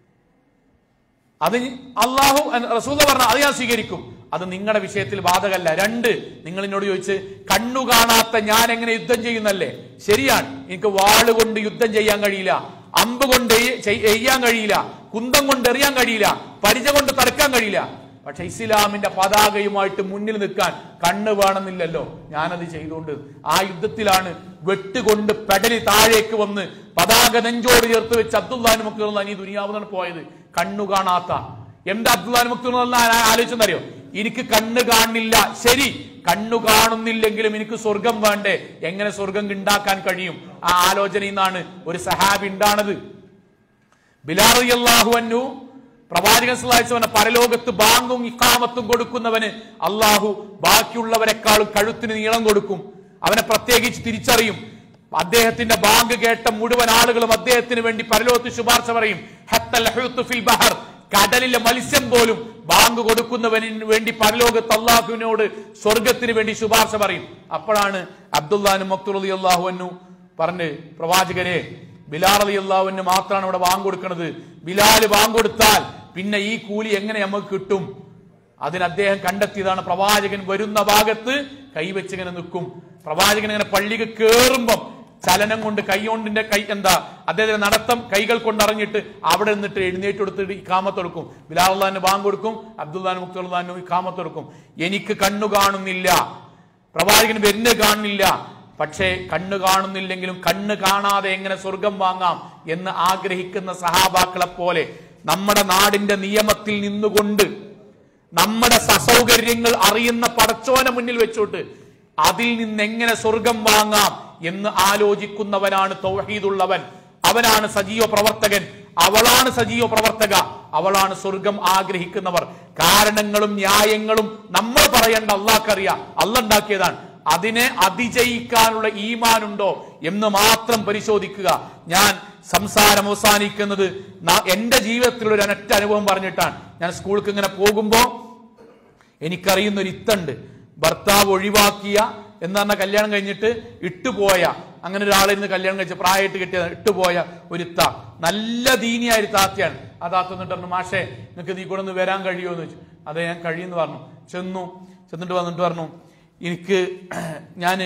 അത് അള്ളാഹു റസൂല പറഞ്ഞ അത് ഞാൻ സ്വീകരിക്കും അത് നിങ്ങളുടെ വിഷയത്തിൽ ബാധകല്ല രണ്ട് നിങ്ങൾ എന്നോട് ചോദിച്ച് കണ്ണു കാണാത്ത ഞാൻ എങ്ങനെ യുദ്ധം ചെയ്യുന്നല്ലേ ശരിയാണ് എനിക്ക് വാള് കൊണ്ട് യുദ്ധം ചെയ്യാൻ കഴിയില്ല അമ്പ് കൊണ്ട് എയ്യ- ചെയ്- എയ്യാൻ കഴിയില്ല കുന്തം കൊണ്ട് എറിയാൻ കഴിയില്ല പരിച കൊണ്ട് തടുക്കാൻ കഴിയില്ല പക്ഷെ ഇസ്ലാമിന്റെ പതാകയുമായിട്ട് മുന്നിൽ നിൽക്കാൻ കണ്ണ് വേണമെന്നില്ലല്ലോ ഞാനത് ചെയ്തുകൊണ്ട് ആ യുദ്ധത്തിലാണ് വെട്ടുകൊണ്ട് പെടലി താഴേക്ക് വന്ന് പതാക നെഞ്ചോട് ചേർത്ത് വെച്ച് അബ്ദുല്ലാൻ മുക്തുള്ള ഈ ദുനിയാവുന്നാണ് പോയത് കണ്ണു കാണാത്ത എന്താ അബ്ദുല്ലാൻ മുക്തുള്ള ആലോചിച്ചെന്നറിയോ എനിക്ക് കണ്ണ് കാണില്ല ശരി കണ്ണു കാണുന്നില്ലെങ്കിലും എനിക്ക് സ്വർഗം വേണ്ടേ എങ്ങനെ സ്വർഗം ഉണ്ടാക്കാൻ കഴിയും ആ ആലോചനയിൽ നിന്നാണ് ഒരു സഹാബി ഉണ്ടാണത് ബിലാറിയല്ലാഹു അന്നു പ്രവാചകൻ സ്വലാഹിച്ചു പറഞ്ഞ പരലോകത്ത് ബാങ്കും ഇക്കാമത്തും കൊടുക്കുന്നവന് അള്ളാഹു ബാക്കിയുള്ളവരെക്കാളും കഴുത്തിന് നീളം കൊടുക്കും അവനെ പ്രത്യേകിച്ച് തിരിച്ചറിയും അദ്ദേഹത്തിന്റെ ബാങ്ക് കേട്ട മുഴുവൻ ആളുകളും അദ്ദേഹത്തിന് വേണ്ടി പരലോകത്ത് ശുപാർശ പറയും ഹത്തൽ ഹുത്ത് ഫിൽ ബഹർ കടലിലെ മത്സ്യം പോലും ബാങ്ക് കൊടുക്കുന്നവന് വേണ്ടി പരലോകത്ത് അള്ളാഹുവിനോട് സ്വർഗത്തിന് വേണ്ടി ശുപാർശ പറയും അപ്പോഴാണ് അബ്ദുല്ലാനും മക്തുറലി അള്ളാഹുവന്നു പറഞ്ഞ് പ്രവാചകരെ ബിലാൽ അലി അള്ളാഹുവിന് മാത്രമാണ് ഇവിടെ ബാങ്ക് കൊടുക്കുന്നത് ബിലാൽ ബാങ്ക് കൊടുത്താൽ പിന്നെ ഈ കൂലി എങ്ങനെ നമുക്ക് കിട്ടും അതിന് അദ്ദേഹം കണ്ടെത്തിയതാണ് പ്രവാചകൻ വരുന്ന ഭാഗത്ത് കൈവച്ച് ഇങ്ങനെ നിൽക്കും പ്രവാചകൻ ഇങ്ങനെ പള്ളിക്ക് കേറുമ്പം ചലനം കൊണ്ട് കൈകൊണ്ടിന്റെ കൈ എന്താ അദ്ദേഹത്തിന്റെ നടത്തം കൈകൾ കൊണ്ട് അറിഞ്ഞിട്ട് അവിടെ നിന്നിട്ട് എഴുന്നേറ്റ് കൊടുത്തിട്ട് ഈ കാമത്തൊടുക്കും ബിലാഹുല്ലാന് ബാങ്ക് കൊടുക്കും അബ്ദുല്ലാൻ മുക്തുല്ലാനു ഈ കാമത്തൊടുക്കും എനിക്ക് കണ്ണു കാണുന്നില്ല പ്രവാചകൻ വരുന്നത് കാണുന്നില്ല പക്ഷേ കണ്ണ് കാണുന്നില്ലെങ്കിലും കണ്ണ് കാണാതെ എങ്ങനെ സ്വർഗം വാങ്ങാം എന്ന് ആഗ്രഹിക്കുന്ന സഹാബാക്കളെ പോലെ നമ്മുടെ നാടിന്റെ നിയമത്തിൽ നിന്നുകൊണ്ട് നമ്മുടെ സസൗകര്യങ്ങൾ അറിയുന്ന പടച്ചോനെ മുന്നിൽ വെച്ചോട്ട് അതിൽ നിന്ന് എങ്ങനെ സ്വർഗം വാങ്ങാം എന്ന് ആലോചിക്കുന്നവനാണ് തൗഹീദുള്ളവൻ അവനാണ് സജീവ പ്രവർത്തകൻ അവളാണ് സജീവ പ്രവർത്തക അവളാണ് സ്വർഗം ആഗ്രഹിക്കുന്നവർ കാരണങ്ങളും ന്യായങ്ങളും നമ്മൾ പറയേണ്ട അള്ളാഹ്ക്കറിയാം അല്ല ഉണ്ടാക്കിയതാണ് അതിനെ അതിജയിക്കാനുള്ള ഈമാനുണ്ടോ എന്ന് മാത്രം പരിശോധിക്കുക ഞാൻ സംസാരം അവസാനിക്കുന്നത് ന- എന്റെ ജീവിതത്തിലുള്ള ഒരു അനറ്റ അനുഭവം പറഞ്ഞിട്ടാണ് ഞാൻ സ്കൂൾക്ക് ഇങ്ങനെ പോകുമ്പോ എനിക്കറിയുന്ന ഒരു ഇത്തുണ്ട് ഭർത്താവ് ഒഴിവാക്കിയ എന്ന് പറഞ്ഞ കല്യാണം കഴിഞ്ഞിട്ട് ഇട്ടുപോയ അങ്ങനെ ഒരാളിരുന്ന് കല്യാണം കഴിച്ച പ്രായമായിട്ട് കിട്ടിയ ഇട്ടുപോയ ഒരു ഇത്ത നല്ല ദീനിയായ ഒരു താത്തയാണ് ആ താത്ത എന്നിട്ട് പറഞ്ഞു മാഷേ നിങ്ങൾക്ക് നീ കൂടെ ഒന്ന് വരാൻ കഴിയുമോ എന്ന് ചോദിച്ചു അതെ ഞാൻ കഴിയുമെന്ന് പറഞ്ഞു ചെന്നു ചെന്നിട്ട് വന്നിട്ട് പറഞ്ഞു എനിക്ക് ഞാൻ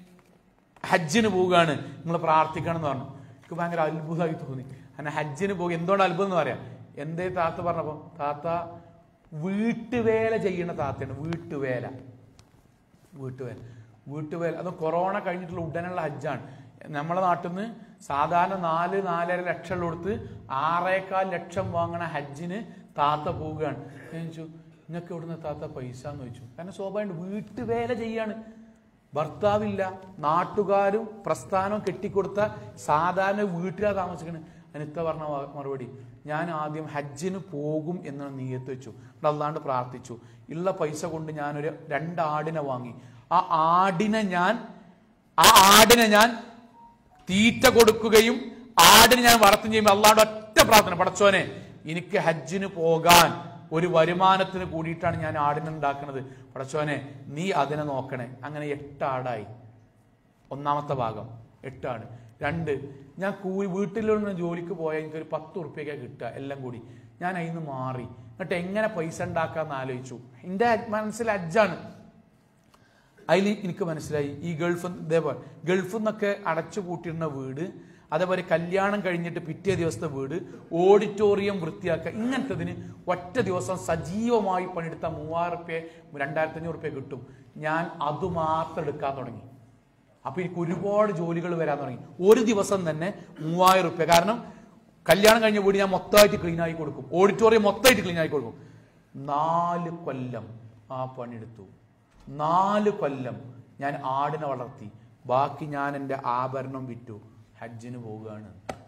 ഹജ്ജിന് പോവുകയാണ് നിങ്ങൾ പ്രാർത്ഥിക്കണം എന്ന് പറഞ്ഞു എനിക്ക് ഭയങ്കര അത്ഭുതമായി തോന്നി അങ്ങനെ ഹജ്ജിന് പോകുക എന്തുകൊണ്ട് അത്ഭുതം എന്ന് പറയാം എന്തേ താത്ത പറഞ്ഞപ്പോ താത്ത വീട്ടുവേല ചെയ്യുന്ന താത്തയാണ് വീട്ടുവേല വീട്ടുവേല വീട്ടുവേല അത് കൊറോണ കഴിഞ്ഞിട്ടുള്ള ഉടനുള്ള ഹജ്ജാണ് നമ്മളെ നാട്ടിൽ നിന്ന് സാധാരണ നാല് നാലര ലക്ഷം കൊടുത്ത് ആറേക്കാൽ ലക്ഷം വാങ്ങണ ഹജ്ജിന് താത്ത പോവുകയാണ് ഞാൻ ചോദിച്ചു നിങ്ങൾക്ക് എവിടുന്ന് താത്ത പൈസ എന്ന് ചോദിച്ചു കാരണം സ്വാഭാവികം വീട്ടുവേല ചെയ്യാണ് ഭർത്താവില്ല നാട്ടുകാരും പ്രസ്ഥാനവും കെട്ടിക്കൊടുത്ത സാധാരണ വീട്ടിലാണ് താമസിക്കുന്നത് അനിത്ത പറഞ്ഞ മ- മറുപടി ഞാൻ ആദ്യം ഹജ്ജിന് പോകും എന്ന് നീയത്ത് വെച്ചു എന്നിട്ട് അല്ലാണ്ട് പ്രാർത്ഥിച്ചു ഉള്ള പൈസ കൊണ്ട് ഞാനൊരു രണ്ട് ആടിനെ വാങ്ങി ആ ആടിനെ ഞാൻ ആ ആടിനെ ഞാൻ തീറ്റ കൊടുക്കുകയും ആടിന് ഞാൻ വളർത്തും ചെയ്യുമ്പോൾ അള്ളാഹുടെ ഒറ്റ പ്രാർത്ഥന പടച്ചോനെ എനിക്ക് ഹജ്ജിന് പോകാൻ ഒരു വരുമാനത്തിന് കൂടിയിട്ടാണ് ഞാൻ ആടിനെ ഉണ്ടാക്കുന്നത് പടച്ചോനെ നീ അതിനെ നോക്കണേ അങ്ങനെ എട്ട് ആടായി ഒന്നാമത്തെ ഭാഗം എട്ടാണ് രണ്ട് ഞാൻ കൂലി വീട്ടിലുള്ള ജോലിക്ക് പോയാൽ എനിക്കൊരു പത്ത് ഉറുപ്പ്യൊക്കെ കിട്ടുക എല്ലാം കൂടി ഞാൻ അതിൽ നിന്ന് മാറി എന്നിട്ട് എങ്ങനെ പൈസ ഉണ്ടാക്കാന്ന് ആലോചിച്ചു എൻ്റെ മനസ്സിൽ അജ്ജാണ് അതിൽ എനിക്ക് മനസ്സിലായി ഈ ഗൾഫ് ഇതേപോലെ ഗൾഫിൽ നിന്നൊക്കെ അടച്ചു പൂട്ടിയിരുന്ന വീട് അതേപോലെ കല്യാണം കഴിഞ്ഞിട്ട് പിറ്റേ ദിവസത്തെ വീട് ഓഡിറ്റോറിയം വൃത്തിയാക്കുക ഇങ്ങനത്തതിന് ഒറ്റ ദിവസം സജീവമായി പണിയെടുത്ത മൂവായിരം റുപ്യ രണ്ടായിരത്തി അഞ്ഞൂറ് റുപ്യ കിട്ടും ഞാൻ അതുമാത്രം എടുക്കാൻ തുടങ്ങി അപ്പൊ എനിക്ക് ഒരുപാട് ജോലികൾ വരാൻ തുടങ്ങി ഒരു ദിവസം തന്നെ മൂവായിരം റുപ്യ കാരണം കല്യാണം കഴിഞ്ഞ വീട് ഞാൻ മൊത്തമായിട്ട് ക്ലീൻ ആക്കി കൊടുക്കും ഓഡിറ്റോറിയം മൊത്തമായിട്ട് ക്ലീൻ ആക്കി കൊടുക്കും നാല് കൊല്ലം ആ പണിയെടുത്തു നാല് കൊല്ലം ഞാൻ ആടിനെ വളർത്തി ബാക്കി ഞാൻ എൻ്റെ ആഭരണം വിറ്റു ഹജ്ജിന് പോവുകയാണ്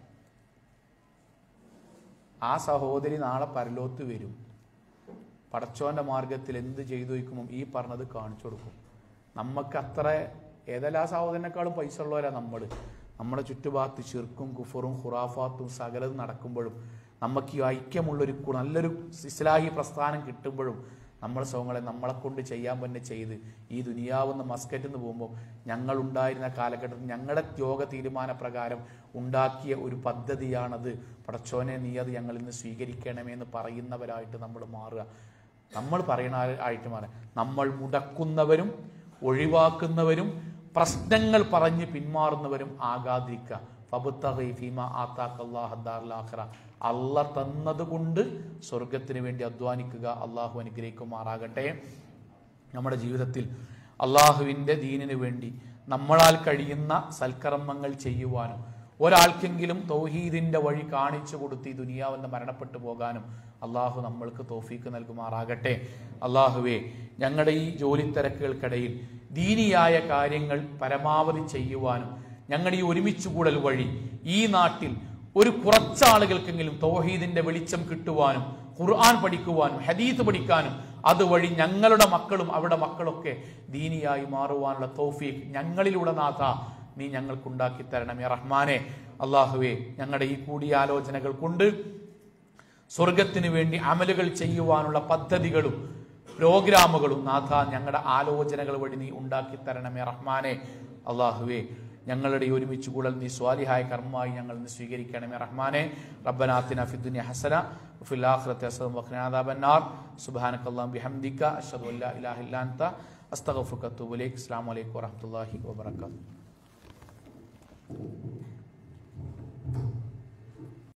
ആ സഹോദരി നാളെ പരലോത്ത് വരും പടച്ചോന്റെ മാർഗത്തിൽ എന്ത് ചെയ്തു വയ്ക്കുമ്പോൾ ഈ പറഞ്ഞത് കാണിച്ചു കൊടുക്കും നമുക്ക് അത്ര ഏതെല്ലാ സഹോദരനേക്കാളും പൈസ ഉള്ളവരാ നമ്മൾ നമ്മുടെ ചുറ്റുഭാഗത്ത് ചിർക്കും കുഫറും ഖുറാഫാത്തും സകലതും നടക്കുമ്പോഴും നമുക്ക് ഈ ഐക്യമുള്ളൊരു കു- നല്ലൊരു ഇസ്ലാഹി പ്രസ്ഥാനം കിട്ടുമ്പോഴും നമ്മൾ സൗങ്ങളെ നമ്മളെ കൊണ്ട് ചെയ്യാൻ തന്നെ ചെയ്ത് ഈ ദുനിയാവുന്ന മസ്കറ്റിൽ നിന്ന് പോകുമ്പോൾ ഞങ്ങൾ ഉണ്ടായിരുന്ന കാലഘട്ടത്തിൽ ഞങ്ങളുടെ യോഗ തീരുമാനപ്രകാരം ഉണ്ടാക്കിയ ഒരു പദ്ധതിയാണത് പടച്ചോനെ നീ അത് ഞങ്ങളിൽ നിന്ന് സ്വീകരിക്കണമേ എന്ന് പറയുന്നവരായിട്ട് നമ്മൾ മാറുക നമ്മൾ പറയുന്ന ആ- ആയിട്ട് മാറുക നമ്മൾ മുടക്കുന്നവരും ഒഴിവാക്കുന്നവരും പ്രശ്നങ്ങൾ പറഞ്ഞ് പിന്മാറുന്നവരും ആകാതിരിക്കുക ഫബുത്തഗി ഫീമ ആത്താഖ് അല്ലാഹ് ദാറുൽ ആഖിറ. അള്ള തന്നത് കൊണ്ട് സ്വർഗത്തിന് വേണ്ടി അധ്വാനിക്കുക അള്ളാഹു അനുഗ്രഹിക്കുമാറാകട്ടെ നമ്മുടെ ജീവിതത്തിൽ അള്ളാഹുവിൻ്റെ ദീനിന് വേണ്ടി നമ്മളാൽ കഴിയുന്ന സൽക്കർമ്മങ്ങൾ ചെയ്യുവാനും ഒരാൾക്കെങ്കിലും തൗഹീദിന്റെ വഴി കാണിച്ചു കൊടുത്ത് ഈ ദുനിയാവെന്ന് മരണപ്പെട്ടു പോകാനും അള്ളാഹു നമ്മൾക്ക് തോഫീക്ക് നൽകുമാറാകട്ടെ അള്ളാഹുവേ ഞങ്ങളുടെ ഈ ജോലി തിരക്കുകൾക്കിടയിൽ ദീനിയായ കാര്യങ്ങൾ പരമാവധി ചെയ്യുവാനും ഞങ്ങളുടെ ഈ ഒരുമിച്ച് കൂടൽ വഴി ഈ നാട്ടിൽ ഒരു കുറച്ചാളുകൾക്കെങ്കിലും തൗഹീദിന്റെ വെളിച്ചം കിട്ടുവാനും ഖുർആൻ പഠിക്കുവാനും ഹദീത്ത് പഠിക്കാനും അതുവഴി ഞങ്ങളുടെ മക്കളും അവിടെ മക്കളൊക്കെ ദീനിയായി മാറുവാനുള്ള തൗഫീഖ് ഞങ്ങളിലൂടെ നാഥ നീ ഞങ്ങൾക്കുണ്ടാക്കി തരണമേ റഹ്മാനെ അള്ളാഹുവേ ഞങ്ങളുടെ ഈ കൂടിയാലോചനകൾ കൊണ്ട് സ്വർഗത്തിന് വേണ്ടി അമലുകൾ ചെയ്യുവാനുള്ള പദ്ധതികളും പ്രോഗ്രാമുകളും നാഥ ഞങ്ങളുടെ ആലോചനകൾ വഴി നീ ഉണ്ടാക്കി തരണമേ റഹ്മാനെ അള്ളാഹുവേ ഞങ്ങളുടെ ഈ ഒരുമിച്ച് കൂടൽ നീ സ്വാലിഹായ കർമ്മമായി ഞങ്ങൾ ഇന്ന് സ്വീകരിക്കണമേ റഹ്മാനെ റബ്ബനാത്തിന ഫിദ്ദുനിയ ഹസന വഫിൽ ആഖിറതി ഹസന വഖിന അദാബന്നാർ സുബ്ഹാനകല്ലാഹു ബിഹംദിക അഷ്ഹദു അല്ലാ ഇലാഹ ഇല്ലാ അൻത അസ്തഗ്ഫിറുക വഅത്തുബു ഇലൈക് അസ്സലാമു അലൈക്കും വറഹ്മത്തുള്ളാഹി വബറകാതുഹു